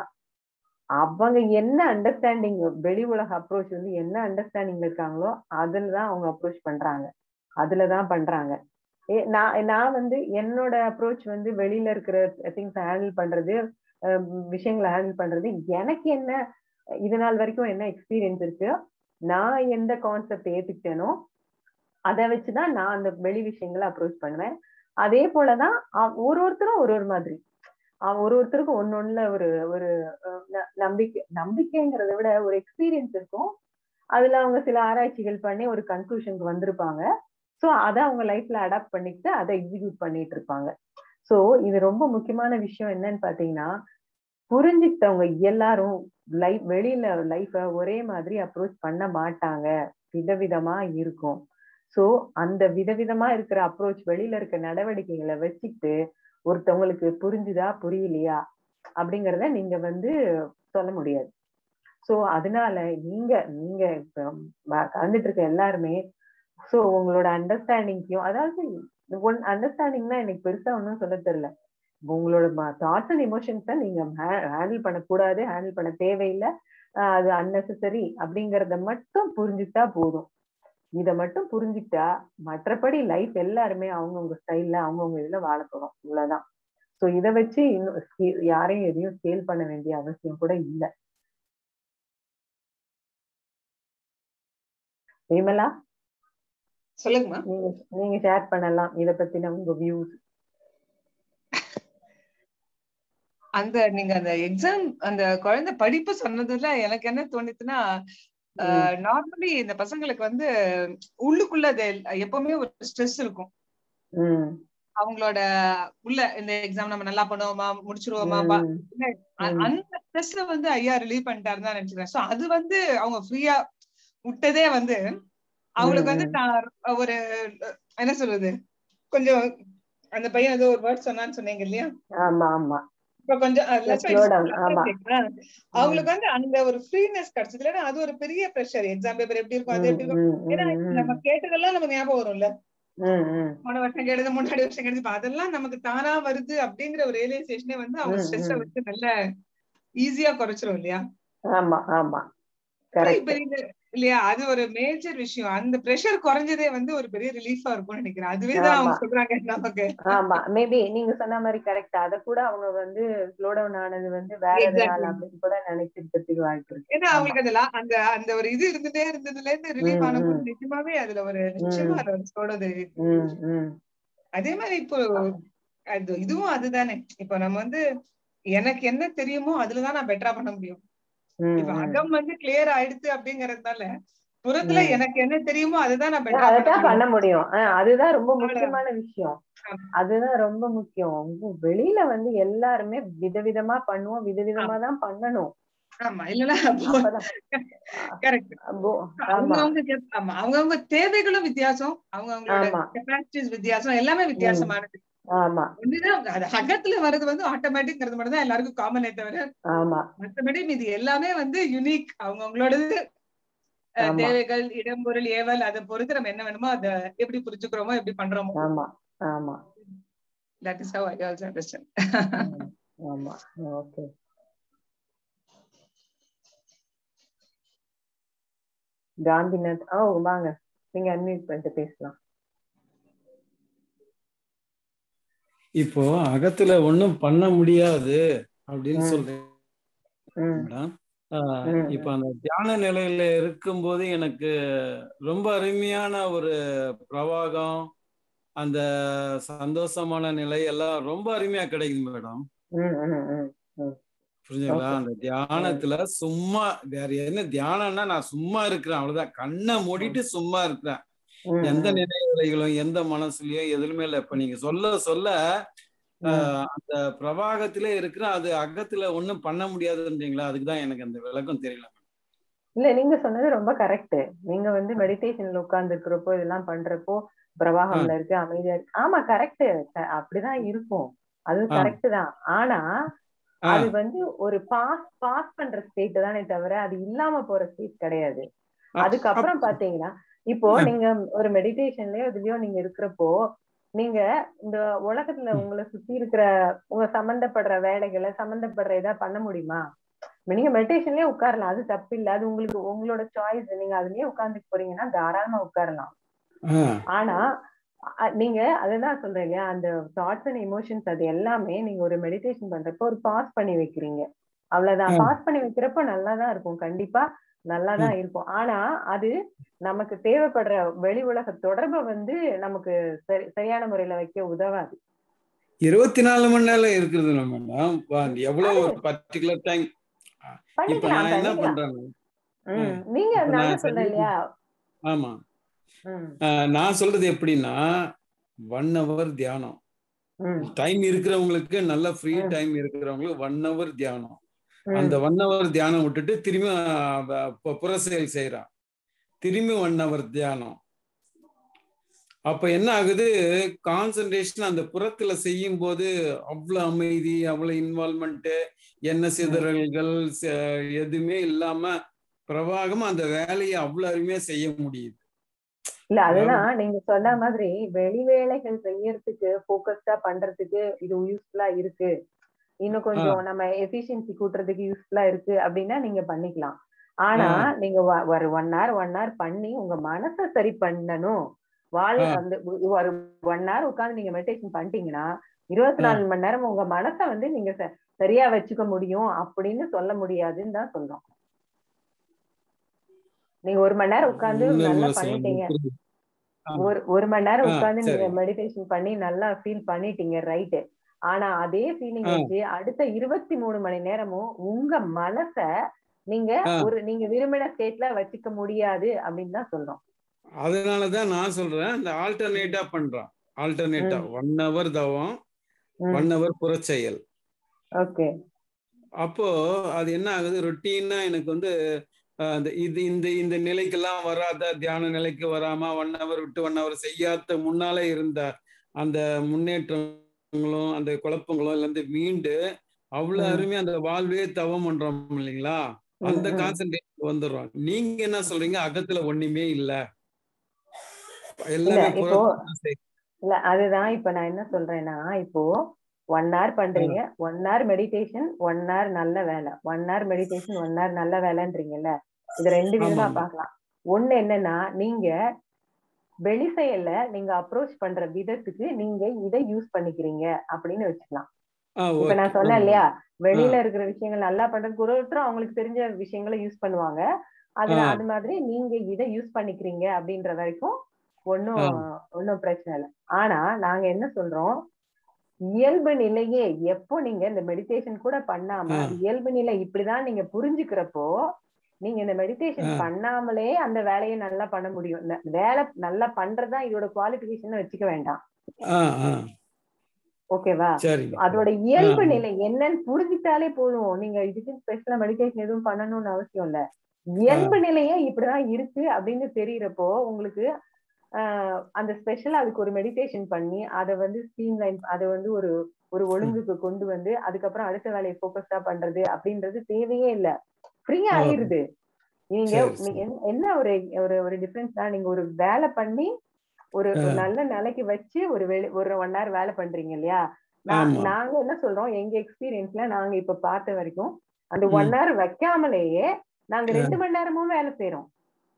அவங்க என்ன அண்டர்ஸ்டாண்டிங் வெளி உலக அப்ரோச் வந்து என்ன அண்டர்ஸ்டாண்டிங் இருக்காங்களோ அதுலதான் அவங்க அப்ரோச் பண்றாங்க அதுலதான் பண்றாங்க நான் நான் வந்து என்னோட அப்ரோச் வந்து வெளியில இருக்கிற திங்ஸ் ஹேண்டில் பண்றது விஷயங்களை ஹேண்டில் பண்றது எனக்கு என்ன இது நாள் வரைக்கும் என்ன எக்ஸ்பீரியன்ஸ் இருக்கு நான் எந்த கான்செப்ட் ஏத்துக்கிட்டேனோ அதை வச்சுதான் நான் அந்த வெளி விஷயங்களை அப்ரோச் பண்ணுவேன் அதே போலதான் ஒரு ஒருத்தரும் ஒரு ஒரு மாதிரி ஒரு ஒருத்தருக்கும் ஒன்னொன்னுல ஒரு ஒரு நம்பிக்கை நம்பிக்கைங்கிறத விட ஒரு எக்ஸ்பீரியன்ஸ் இருக்கும் அதுல அவங்க சில ஆராய்ச்சிகள் பண்ணி ஒரு கன்க்ளூஷனுக்கு வந்திருப்பாங்க ஸோ அதை அவங்க லைஃப்ல அடாப்ட் பண்ணிட்டு அதை எக்ஸிக்யூட் பண்ணிட்டு இருப்பாங்க ஸோ இது ரொம்ப முக்கியமான விஷயம் என்னன்னு பாத்தீங்கன்னா புரிஞ்சுக்கிட்டவங்க எல்லாரும் லைஃப் வெளியில லைஃப ஒரே மாதிரி அப்ரோச் பண்ண மாட்டாங்க விதவிதமா இருக்கும் ஸோ அந்த விதவிதமா இருக்கிற அப்ரோச் வெளியில இருக்க நடவடிக்கைகளை வச்சுக்கிட்டு ஒருத்தவங்களுக்கு புரிஞ்சுதா புரியலையா அப்படிங்கிறத நீங்க வந்து சொல்ல முடியாது ஸோ அதனால நீங்க நீங்க கலந்துட்டு இருக்க எல்லாருமே ஸோ உங்களோட அண்டர்ஸ்டாண்டிங்கையும் அதாவது ஒன் அண்டர்ஸ்டாண்டிங்னா எனக்கு பெருசா ஒன்றும் சொல்ல தெரியல உங்களோட தாட்ஸ் அண்ட் எமோஷன்ஸை நீங்க ஹேண்டில் பண்ணக்கூடாது ஹேண்டில் பண்ண தேவையில்லை அது அன்னெசரி அப்படிங்கறத மட்டும் புரிஞ்சுட்டா போதும் இத மட்டும் புரிஞ்சுக்கிட்டா மற்றபடி லைஃப் எல்லாருமே அவங்கவுங்க ஸ்டைல்ல அவங்கவுங்க இதுல வாழ போறோம் இவ்வளவுதான் சோ இத வச்சு இன்னும் யாரையும் எதையும் ஸ்கேல் பண்ண வேண்டிய அவசியம் கூட இல்லை விமலா
சொல்லுங்கம்மா
நீங்க நீங்க ஷேர் பண்ணலாம் இத பத்தின உங்க வியூஸ்
அந்த நீங்க அந்த எக்ஸாம் அந்த குழந்தை படிப்பு சொன்னதுல எனக்கு என்ன தோணுச்சுன்னா நார்மலி இந்த பசங்களுக்கு வந்து உள்ளுக்குள்ள எப்பவுமே ஒரு ஸ்ட்ரெஸ் இருக்கும் அவங்களோட உள்ள இந்த எக்ஸாம் நம்ம நல்லா பண்ணுவோமா முடிச்சிருவோமா அந்த ஸ்ட்ரெஸ்ல வந்து ஐயா ரிலீவ் பண்ணிட்டாருன்னு தான் நினைச்சுக்கிறேன் சோ அது வந்து அவங்க ஃப்ரீயா விட்டதே வந்து அவங்களுக்கு வந்து நான் ஒரு என்ன சொல்றது கொஞ்சம் அந்த பையன் ஏதோ ஒரு வேர்ட் சொன்னான்னு சொன்னீங்க இல்லையா
ஆமா ஆமா
இப்ப கொஞ்சம் அவங்களுக்கு வந்து அந்த ஒரு ஃப்ரீனஸ் கிடைச்சது அது ஒரு பெரிய ப்ரெஷர் எக்ஸாம் பேப்பர் எப்படி இருக்கும் அது எப்படி இருக்கும் ஏன்னா நம்ம கேட்டதெல்லாம் நமக்கு ஞாபகம் வரும்ல போன வருஷம் கேட்டது முன்னாடி வருஷம் கேட்டது அதெல்லாம் நமக்கு தானா வருது அப்படிங்கிற ஒரு ரியலைசேஷனே வந்து அவங்க ஸ்ட்ரெஸ்ஸ வந்து நல்ல ஈஸியா குறைச்சிரும் இல்லையா
ஆமா ஆமா
இப்ப இல்லையா அது ஒரு மேஜர் விஷயம் அந்த பிரஷர் குறைஞ்சதே வந்து ஒரு பெரிய ரிலீஃபா இருக்கும்னு நினைக்கிறேன் அதுவே தான் அவங்க சொல்றாங்க நமக்கு
ஆமா மேபி நீங்க சொன்ன மாதிரி கரெக்ட் அத கூட அவங்க வந்து ஸ்லோ டவுன் ஆனது வந்து வேற எதனால அப்படின்னு கூட நினைச்சிருக்கிறதுக்கு வாய்ப்பு இருக்கு
ஏன்னா அவங்களுக்கு அதெல்லாம் அந்த அந்த ஒரு இது இருந்துட்டே இருந்ததுல இருந்து ரிலீஃப் ஆனபோது நிஜமாவே அதுல ஒரு நிச்சயமா அது ஒரு சொல்றது அதே மாதிரி இப்போ அது இதுவும் அதுதானே இப்போ நம்ம வந்து எனக்கு என்ன தெரியுமோ அதுலதான் நான் பெட்டரா பண்ண முடியும் இப்ப அகம் வந்து கிளியர் ஆயிடுச்சு அப்படிங்கறதுனால புறத்துல
ம்.
எனக்கு என்ன தெரியுமோ அதுதான் நான் பெட்டரா
அதத்தான்
பண்ண
பண்ண
முடியும்
முடியும் ஆஹ் அதுதான் ரொம்ப
அவ்வளவு.
முக்கியமான விஷயம்
ஆமா.
அதுதான் ரொம்ப முக்கியம் உங்க வெளியில வந்து எல்லாருமே விதவிதமா பண்ணுவோம் விதவிதமா தான் பண்ணணும்
ஆமா இல்லன்னா
அப்பதான்
கரெக்ட்
அப்போ ஆமா
அவங்கவுங்க ஆமா அவங்கவுங்க தேவைகளும் வித்தியாசம் அவங்கவுங்களோட
ஆமா.
கெப்பாசிட்டிஸ் வித்தியாசம் எல்லாமே வித்தியாசமானது
ஆமா
ஒண்ணுதான் அது அகத்துல வர்றது வந்து ஆட்டோமேட்டிக்ங்கிறது மட்டும் தான் எல்லாருக்கும் காமனே தவிர
ஆமா
மற்றபடி இது எல்லாமே வந்து யுனிக் அவங்கவுங்களோடது அஹ்,
ஆமா.
தேவைகள் இடம் பொருள் ஏவல் அதை பொறுத்து நம்ம என்ன வேணுமோ அதை எப்படி புரிஞ்சுக்கிறோமோ எப்படி பண்றோமோ
ஆமா ஆமா
that is how I also understand
ம், ஆமா ஓகே காந்திநாத் ஓ வாங்க நீங்க அன்மியூட் பண்ணிட்டு பேசலாம்
இப்போ அகத்துல ஒண்ணும் பண்ண முடியாது அப்படின்னு
ம்.
சொல்றேன்
ம்
மேடம் ஆஹ்
ம்,
இப்ப அந்த தியான நிலையில இருக்கும்போது எனக்கு ரொம்ப அருமையான ஒரு பிரவாகம் அந்த சந்தோஷமான நிலை எல்லாம் ரொம்ப அருமையா கிடைக்குது மேடம்
ம் ம் ம் ம்
புரிஞ்சுங்களா
Okay.
அந்த தியானத்துல சும்மா வேற என்ன தியானம்னா நான் சும்மா இருக்கிறேன் அவ்வளவுதான் கண்ணை மூடிட்டு சும்மா இருக்கிறேன்
ம்,
எந்த
ம்,
நினைவுலைகளும் எந்த மனசுலயும் எதுலுமே இல்லை இப்ப நீங்க சொல்ல சொல்ல
ம்.
ஆஹ் அந்த பிரவாகத்திலே இருக்கிற அது அகத்துல ஒண்ணும் பண்ண முடியாதுன்றீங்களா அதுக்குதான் எனக்கு அந்த விளக்கம் தெரியல
இல்ல நீங்க சொன்னது ரொம்ப கரெக்ட் நீங்க வந்து மெடிடேஷன்ல உட்கார்ந்து இருக்கிறப்போ இதெல்லாம் பண்றப்போ பிரவாகம்ல இருக்கு அமைதியா இருக்கு ஆமா கரெக்ட் அப்படிதான் இருக்கும் அது
ஆ.
கரெக்ட் தான் ஆனா
ஆ,
அது வந்து ஒரு பாஸ் பாஸ் பண்ற ஸ்டேட் தானே தவிர அது இல்லாம போற ஸ்டேட் கிடையாது
அப்-
அதுக்கப்புறம்
அப்-
பாத்தீங்கன்னா இப்போ
ஆ.
நீங்க ஒரு மெடிடேஷன்லயோ இதுலயோ நீங்க இருக்கிறப்போ நீங்க இந்த உலகத்துல
ம்.
உங்களை சுத்தி இருக்கிற உங்க சம்பந்தப்படுற வேலைகளை சம்பந்தப்படுற இதா பண்ண முடியுமா நீங்க மெடிடேஷன்லயே உட்காரலாம் அது தப்பு இல்ல அது உங்களுக்கு உங்களோட சாய்ஸ் நீங்க அதுலயே உட்கார்ந்து போறீங்கன்னா தாராளமா உட்காரலாம்
ஆ,
ஆனா அ- நீங்க அதுதான் சொல்றேன் இல்லையா அந்த தாட்ஸ் அண்ட் எமோஷன்ஸ் அது எல்லாமே நீங்க ஒரு மெடிடேஷன் பண்றப்போ ஒரு பாஸ் பண்ணி வைக்கிறீங்க அவ்வளவுதான்
ஆ.
பாஸ் பண்ணி வைக்கிறப்போ நல்லாதான் இருக்கும் கண்டிப்பா நல்லாதான் இருக்கும் ஆனா அது நமக்கு தேவைப்படுற வெளி உலக தொடர்பை வந்து நமக்கு சரி சரியான முறையில வைக்க உதவாது
இருபத்தி நாலு மணி நேரம் இருக்குது மேடம் வா- எவ்வளவு ஒரு பர்டிகுலர் டைம் இப்ப
பண்ணிக்கலாம்
நான் என்ன
பண்ணிக்கலாம்
பண்றேன்
உம் நீங்க
இப்ப
நான்
நான்
சொன்னேன் இல்லையா
ஆமா
உம்
ஆஹ் நான் சொல்றது எப்படின்னா ஒன் ஹவர் தியானம்
உம்
டைம் இருக்கிறவங்களுக்கு நல்ல ஃப்ரீ
ம்.
டைம் இருக்கிறவங்களுக்கு ஒன் ஹவர் தியானம்
உம்
அந்த ஒன் ஹவர் தியானம் விட்டுட்டு திரும்பி ஆஹ் ப- ப- புற செயல் செய்யறான் திரும்பி ஒன் ஹவர் தியானம் அப்ப என்ன ஆகுது கான்சன்ட்ரேஷன் அந்த புறத்துல செய்யும் போது அவ்வளவு அமைதி அவ்வளவு இன்வால்மெண்ட் என்ன சிதறல்கள் ச- எதுவுமே இல்லாம பிரவாகமா அந்த வேலையை அவ்வளவு அருமையா செய்ய முடியுது
இல்ல அதுதான் நீங்க சொன்ன மாதிரி வெளி வேலைகள் செய்யறதுக்கு போக்கஸ்டா பண்றதுக்கு இது யூஸ்ஃபுல்லா இருக்கு இன்னும் கொஞ்சம் நம்ம எஃபிஷியன்சி கூட்டுறதுக்கு யூஸ்ஃபுல்லா இருக்கு அப்படின்னா நீங்க பண்ணிக்கலாம் ஆனா
ஆ.
நீங்க வ- ஒரு ஒன் hour ஒன் hour பண்ணி உங்க மனசை சரி பண்ணணும் வாழ்
ஆ.
வந்து ஒரு ஒன் hour உட்கார்ந்து நீங்க மெடிடேஷன் பண்ணிட்டீங்கன்னா இருபத்தி
ஆ.
நாலு மணி நேரம் உங்க மனசை வந்து நீங்க ச- சரியா வச்சுக்க முடியும் அப்படின்னு சொல்ல முடியாதுன்னு தான் சொல்றோம் நீங்க ஒரு மணி நேரம் உட்கார்ந்து
இன்னொரு
நல்லா
முறை சொல்லுங்க.
பண்ணிட்டீங்க
புரியுது. ஆமா.
ஒரு ஒரு மணி நேரம்
ஆ,
உட்கார்ந்து நீங்க
சரி.
மெடிடேஷன் பண்ணி நல்லா ஃபீல் பண்ணிட்டீங்க ரைட்டு ஆனா அதே ஃபீலிங்
ஆ.
வச்சு அடுத்த இருபத்தி மூணு மணி நேரமும் உங்க மனச நீங்க
ஆ.
ஒரு நீங்க விரும்பின ஸ்டேட்ல வச்சுக்க முடியாது அப்படின்னு தான் சொல்றோம்
அதனாலதான் நான் சொல்றேன் இந்த ஆல்டர்னேட்டா பண்றான் ஆல்டர்னேட்டா ஒன் ஹவர் தவம் ஒன் ஹவர் புறச்செயல்
ஓகே
அப்போ அது என்ன ஆகுது ரொட்டீனா எனக்கு வந்து அஹ், அந்த இது இந்த இந்த நிலைக்கெல்லாம் வராத தியான நிலைக்கு வராம ஒன் ஹவர் விட்டு ஒன் ஹவர் செய்யாத முன்னாலே இருந்த அந்த முன்னேற்றங்களும் அந்த குழப்பங்களும் இதுல இருந்து மீண்டு அவ்வளவு
ம்.
அருமையா அந்த வாழ்வே தவம் பண்றோம் இல்லைங்களா அந்த
ம்.
கான்சென்ட்ரேஷன் வந்துடுறோம் நீங்க என்ன சொல்றீங்க அகத்துல ஒண்ணுமே இல்ல
இல்ல
எல்லாமே
இப்போ
புறத்துல செய்-
இல்ல அதுதான் இப்ப நான் என்ன சொல்றேன்னா இப்போ ஒன் hour பண்றீங்க one hour meditation one hour நல்ல வேலை one hour meditation one hour நல்ல வேலைன்றீங்கல்ல இது ரெண்டு விதமா
ஆமாமா.
பார்க்கலாம் ஒண்ணு என்னன்னா நீங்க வெளி செயல்ல நீங்க அப்ரோச் பண்ற விதத்துக்கு நீங்க இதை யூஸ் பண்ணிக்கிறீங்க அப்படின்னு வச்சுக்கலாம்
ஆ,
இப்ப நான்
okay.
சொன்னேன் இல்லையா வெளியில
ஆ.
இருக்கிற விஷயங்கள் நல்லா பண்றதுக்கு ஒரு ஒருத்தரும் அவங்களுக்கு தெரிஞ்ச விஷயங்களை யூஸ் பண்ணுவாங்க அதுல
ஆ.
அது மாதிரி நீங்க இதை யூஸ் பண்ணிக்கிறீங்க அப்படின்ற வரைக்கும் ஒன்னும்
ஆ.
ஒன்னும் பிரச்சனை இல்லை ஆனா நாங்க என்ன சொல்றோம் இயல்பு நிலையே எப்போ நீங்க இந்த மெடிடேஷன் கூட பண்ணாம
ஆ.
அது இயல்பு நிலை இப்படிதான் நீங்க புரிஞ்சுக்கிறப்போ நீங்க இந்த மெடிடேஷன்
ஆ.
பண்ணாமலே அந்த வேலையை நல்லா பண்ண முடியும் இந்த வேலை நல்லா பண்றதா இதோட குவாலிபிகேஷன் வச்சுக்க வேண்டாம்
ஆ ஆ
ஓகேவா
சரிங்க
அதோட இயல்பு
ஆ.
நிலை என்னன்னு புரிஞ்சுட்டாலே போதும் நீங்க இதுக்கு ஸ்பெஷலா மெடிடேஷன் எதுவும் பண்ணணும்னு அவசியம் இல்ல இயல்பு நிலையே இப்படிதான் இருக்கு அப்படின்னு தெரியறப்போ உங்களுக்கு ஆஹ் அந்த ஸ்பெஷலா அதுக்கு ஒரு மெடிடேஷன் பண்ணி அதை வந்து ஸ்ட்ரீம் லைன் அதை வந்து ஒரு ஒரு ஒழுங்குக்கு கொண்டு வந்து அதுக்கப்புறம் அடுத்த வேலையை ஃபோக்கஸ்டா பண்றது அப்படின்றது தேவையே இல்ல ஃப்ரீயா
ஓ.
ஆயிருது நீங்க
சரி,
நீ-
சரி.
என்ன- என்ன ஒரு ஒரு ஒரு டிஃபரன்ஸ்னா நீங்க ஒரு வேலை பண்ணி ஒரு ஒரு
ஆ.
நல்ல நிலைக்கு வச்சு ஒரு வெளி ஒரு ஒன் ஹவர் வேலை பண்றீங்க இல்லையா நான்
ஆமா.
நாங்க என்ன சொல்றோம் எங்க எக்ஸ்பீரியன்ஸ்ல நாங்க இப்ப பார்த்த வரைக்கும் அந்த
ம்.
ஒன் ஹவர் வைக்காமலேயே நாங்க
ஆ.
ரெண்டு மணி நேரமும் வேலை செய்யறோம்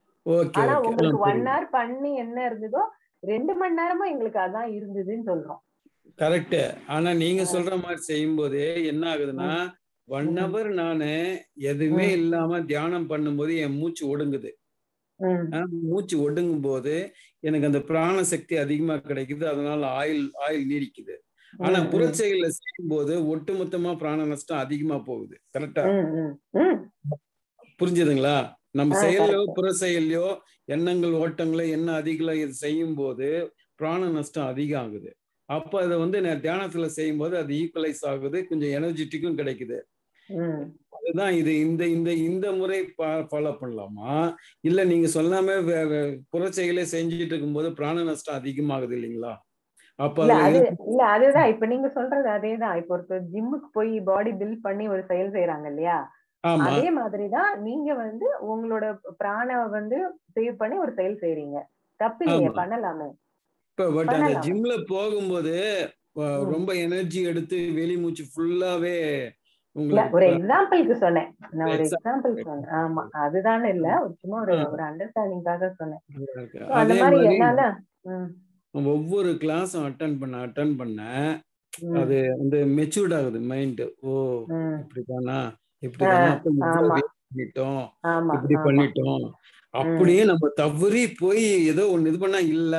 ஓகே
ஆனா
ஓகே ஆ
உங்களுக்கு ஒன்
புரியுது
ஹவர் பண்ணி என்ன இருந்ததோ ரெண்டு மணி நேரமும் எங்களுக்கு அதான் இருந்ததுன்னு சொல்றோம்
கரெக்ட் ஆனா நீங்க சொல்ற மாதிரி செய்யும்போது என்ன ஆகுதுன்னா ஒன்
ம்.
ஹவர் நானு எதுவுமே
ம்.
இல்லாம தியானம் பண்ணும்போது என் மூச்சு ஒடுங்குது
ம்.
ஆ, மூச்சு ஒடுங்கும் போது எனக்கு அந்த பிராண சக்தி அதிகமா கிடைக்குது அதனால ஆயில் ஆயில் நீடிக்குது ஆனா
ம், ம்.
புறச்செயல்ல செய்யும்போது ஒட்டுமொத்தமா பிராண நஷ்டம் அதிகமா போகுது கரெக்டா
ம், ம். ம்.
புரிஞ்சுதுங்களா நம்ம
ஆ,
செயலையோ
correct.
புற செயலையோ எண்ணங்கள் ஓட்டங்களோ என்ன அதிகம் இது செய்யும் போது பிராண நஷ்டம் அதிகம் ஆகுது அப்ப அதை வந்து நான் தியானத்துல செய்யும் போது அது ஈக்குவலைஸ் ஆகுது கொஞ்சம் எனர்ஜெட்டிக்கும் கிடைக்குது
ம்.
அதுதான் இது இந்த இந்த இந்த முறை ஃபாலோ பண்ணலாமா இல்ல நீங்க சொல்லாம வே- வே- புற செயலே செஞ்சுட்டு இருக்கும்போது பிராண நஷ்டம் அதிகமாகுது இல்லைங்களா அப்ப
இல்ல
அது
அது இல்ல அதுதான் இப்ப நீங்க சொல்றது அதேதான் இப்ப ஒருத்தர் ஜிம்முக்கு போய் பாடி பில்ட் பண்ணி ஒரு செயல் செய்யறாங்க இல்லையா
ஆமா
அதே மாதிரிதான் நீங்க வந்து உங்களோட பிராண வந்து சேவ் பண்ணி ஒரு செயல் செய்றீங்க தப்பு இல்லையே
ஆமா.
பண்ணலாமே
இப்ப பட் அந்த
பண்ணலாம்.
ஜிம்ல போகும்போது அஹ்,
ம்.
ரொம்ப எனர்ஜி எடுத்து வெளி மூச்சு ஃபுல்லாவே
இல்ல
உங்களுக்கு
ஒரு
ப-
எக்ஸாம்பிளுக்கு சொன்னேன் நான் ஒரு
Example.
எக்ஸாம்பிள் சொன்னேன் ஆமா அதுதானே இல்ல ஒரு சும்மா ஒரு
ஆ.
ஒரு அண்டர்ஸ்டாண்டிங்காக சொன்னேன்
இருக்கு.
So, அந்த
அதே
மாதிரி
மாதிரி
என்னால ம்,
ஒவ்வொரு கிளாஸும் அட்டன் பண்ண அட்டன் பண்ண
ம்,
அது வந்து மெச்சூர்ட் ஆகுது மைண்ட் ஓ
ம்.
இப்படிதானா இப்படிதானா அப்ப இவ்வளவு
ஆமா.
waste பண்ணிட்டோம்
ஆமா
இப்படி
ஆமா
பண்ணிட்டோம் அப்படியே நம்ம தவறி போய் ஏதோ ஒண்ணு இது பண்ணா இல்ல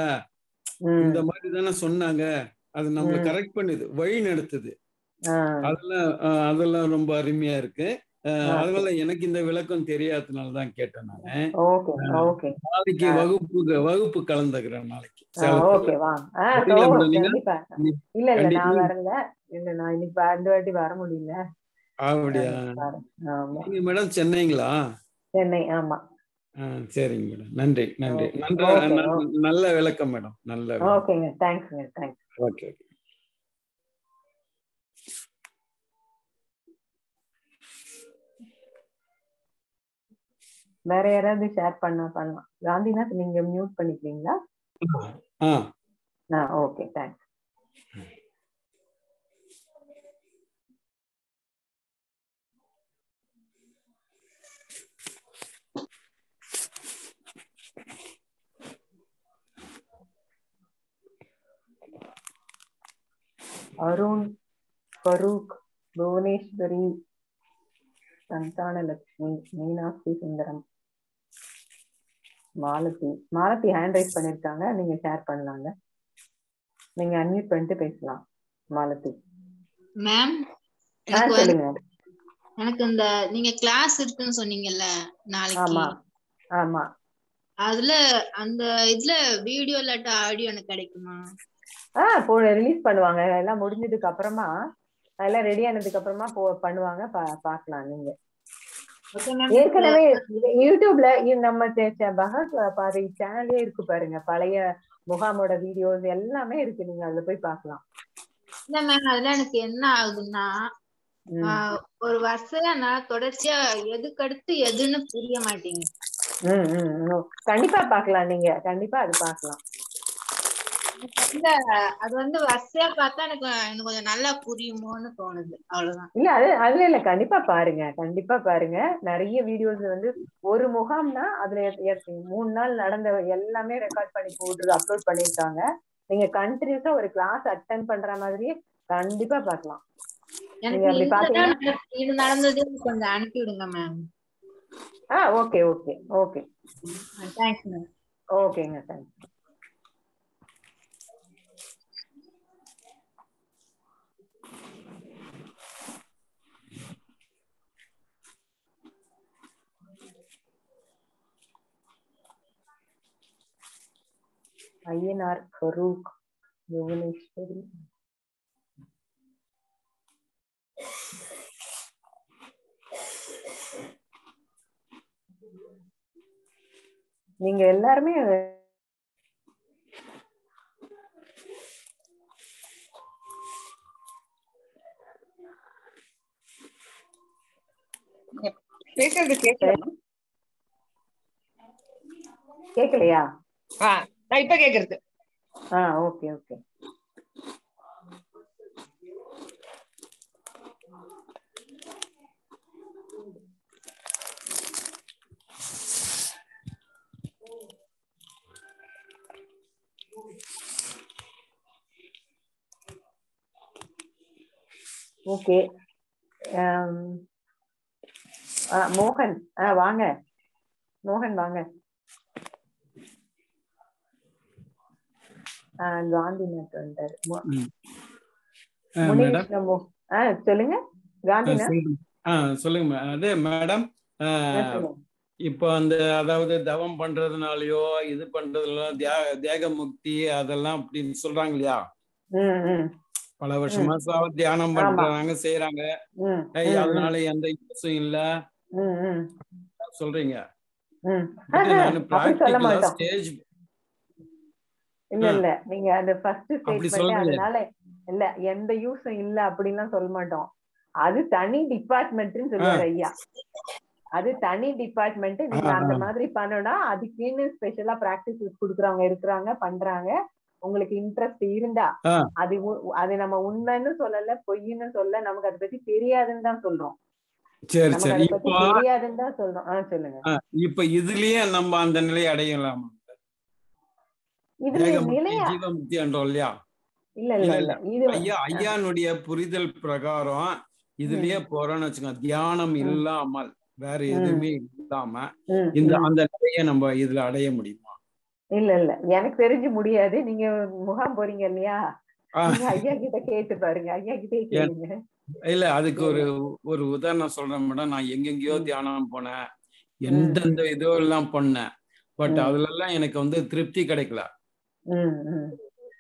ம்,
இந்த மாதிரி தானே சொன்னாங்க அது நம்மள
ம்.
கரெக்ட் பண்ணுது வழி நடத்துது
ஆ,
அதெல்லாம் அஹ், அதெல்லாம் ரொம்ப அருமையா இருக்கு அஹ்,
ஆ,
அதனால எனக்கு இந்த விளக்கம் தெரியாதனால தான் கேட்டேன் நானு
ஓகே ஓகே
நாளைக்கு
ஆ.
வகுப்பு வகுப்பு கலந்துக்கிறேன் நாளைக்கு
ஆ,
சேலத்துல
ஓகே வா ஆ
வரீங்களா
ஓ,
மேடம் நீங்க
கண்டிப்பா
நீ-
இல்ல இல்ல நான்
கண்டிப்பா
வரல இல்ல நான் இன்னைக்கு ப- இந்த வாட்டி வர முடியல
அப்படியா
நாளைக்கு வரேன். ஆமா
நீங்க மேடம் சென்னைங்களா
சென்னை ஆமா
ஆ, சரிங்க மேடம் நன்றி நன்றி
ஓகே
நன்ற
ஓகே
ந-
ஓகே
நல்ல விளக்கம் மேடம் நல்ல விளக்கம்
ஓகேங்க தேங்க்ஸ்ங்க தேங்க்ஸ்
ஓகே
வேற யாராவது ஷேர் பண்ணா பண்ணலாம் காந்திநாத் நீங்க மியூட் பண்ணிக்கிறீங்களா
ஆ
ஆ okay thanks Arun Farooq Bhuvaneswari Santhanalakshmi Meenakshi Sundaram Malathi Malathi hand raise பண்ணிருக்காங்க நீங்க ஷேர் பண்ணலாங்க நீங்க அன்மியூட் பண்ணிட்டு பேசலாம் மாலதி
மேம்
ஆ
எனக்கு வந்து
சொல்லுங்க
எனக்கு இந்த நீங்க கிளாஸ் இருக்குன்னு சொன்னீங்கல்ல நாளைக்கு
ஆமா ஆமா
அதுல அந்த இதுல வீடியோ இல்லாட்ட ஆடியோ எனக்கு கிடைக்குமா
ஆ போ ரிலீஸ் பண்ணுவாங்க எல்லாம் முடிஞ்சதுக்கு அப்புறமா எல்லாம் ரெடி ஆனதுக்கு அப்புறமா போ பண்ணுவாங்க பா- பார்க்கலாம் நீங்க
ஓகே மேம்
ஏற்கனவே இது யூடியூப்ல இது நம்ம சே- சே- பகத் பாதை சேனலே இருக்கு பாருங்க பழைய முகாமோட வீடியோஸ் எல்லாமே இருக்கு நீங்க அதுல போய் பார்க்கலாம்
இல்ல மேம் அதுல எனக்கு என்ன ஆகுதுன்னா
ம்.
ஆஹ் ஒரு வருஷம் நான் தொடர்ச்சியா எதுக்கு அடுத்து எதுன்னு புரிய மாட்டேங்குது
ம், ம், ம். கண்டிப்பா பார்க்கலாம் நீங்க கண்டிப்பா அது பார்க்கலாம்
எனக்கு வந்து அது வந்து வரிசையா பார்த்தா எனக்கு எனக்கு கொஞ்சம் நல்லா புரியுமோன்னு தோணுது அவ்வளவுதான்
இல்ல அது அதுல இல்ல கண்டிப்பா பாருங்க கண்டிப்பா பாருங்க நிறைய வீடியோஸ் வந்து ஒரு முகாம்னா அதுல எத்- எத்- மூணு நாள் நடந்த எல்லாமே ரெக்கார்ட் பண்ணி போட்டு அப்லோட் பண்ணிருக்காங்க நீங்க கண்டினியூஸா ஒரு கிளாஸ் அட்டன் பண்ற மாதிரியே கண்டிப்பா பார்க்கலாம்
எனக்கு
நீங்க அப்படி
இந்த
பாத்தீங்கன்னா
நடந்த- இது நடந்தது கொஞ்சம் அனுப்பி விடுங்க மேம்
ஆ okay okay okay
thanks ma'am
ஓகேங்க தேங்க்ஸ் ஐயனார் ஃபரூக் புவனேஸ்வரி நீங்க எல்லாருமே
பேசுறது கேட்கல
கேட்கலையா
ஆ நான் இப்ப கேக்குறது
ஆ ஓகே ஓகே ஓகே மோகன் ஆ வாங்க மோகன் வாங்க ஆ, காந்திநாத் வந்துட்டாரு மு-
ஆ, மேடம்
முனீஷ் நம்ம ஆ சொல்லுங்க
ஆ,
காந்திநாத்
சொல்லுங்க. ஆ சொல்லுங்க மே- அதே மேடம் ஆ,
ஆ, சொல்லுங்க
இப்போ அந்த அதாவது தவம் பண்றதுனாலயோ இது பண்றதுல தியாக தேக முக்தி அதெல்லாம் அப்படின்னு சொல்றாங்க இல்லையா
ம் ம்
பல வருஷமா சாவ தியானம்
ஆமா.
பண்றாங்க செய்யறாங்க
ம்
ஏய்,
ம்,
அதனால எந்த யூஸும் இல்ல
ம் ம்
சொல்றீங்க
ம்
பட்
ஆஹா,
நான்
அப்படி சொல்ல
பிராக்டிகலா
மாட்டோம்
ஸ்டேஜ்
இல்ல
ஆ.
இல்ல நீங்க அந்த ஃபர்ஸ்ட்
அப்படி
ஸ்டேட்மெண்ட்
சொல்றீங்க.
அதனால இல்ல எந்த யூஸும் இல்ல அப்படின்லாம் சொல்ல மாட்டோம் அது தனி டிபார்ட்மெண்ட்னு சொல்லுவாரு ஐயா அது தனி டிபார்ட்மெண்ட் நீங்க
ஆ,
அந்த
ஆ.
மாதிரி பண்ணணும் அதுக்குன்னு ஸ்பெஷலா பிராக்டிஸ் குடுக்குறவங்க இருக்கிறாங்க பண்றாங்க உங்களுக்கு இன்ட்ரெஸ்ட் இருந்தா
ஆ.
அது உ- அது நம்ம உண்மைன்னு சொல்லல பொய்ன்னு சொல்ல நமக்கு அதை பத்தி தெரியாதுன்னு தான் சொல்றோம்
சரி
நமக்கு
சரி
அதை பத்தி
இப்போ
தெரியாதுன்னு தான் சொல்றோம் ஆ சொல்லுங்க
ஆ, இப்ப இதுலயே நம்ம அந்த நிலையை அடையலாம்
இதுல
தேகமுக்தி
நிலையா
ஜீவமுக்தி என்றோம் இல்லையா
இல்ல இல்ல
இல்ல,
இல்ல இது
ஐயா ஐயானுடைய புரிதல் பிரகாரம் இதுலயே போறோம்னு வச்சுக்கோங்க தியானம்
ம்.
இல்லாமல் வேற எதுவுமே இல்லாம
ம்,
இந்த
ம்.
அந்த நிலையை நம்ம இதுல அடைய முடியுமா
இல்ல இல்ல எனக்கு தெரிஞ்சு முடியாது நீங்க முகாம் போறீங்க இல்லையா
ஆ,
நீங்க ஐயா கிட்ட கேட்டு பாருங்க ஐயா கிட்டே கேளுங்க
இல்ல அதுக்கு ஒரு ஒரு உதாரணம் சொல்றேன் மேடம் நான் எங்கெங்கயோ
ம்.
தியானம் போனேன் எந்தெந்த இதோ எல்லாம் பண்ணேன் பட்
ம்.
அதுல எல்லாம் எனக்கு வந்து திருப்தி கிடைக்கல
ம், ம்,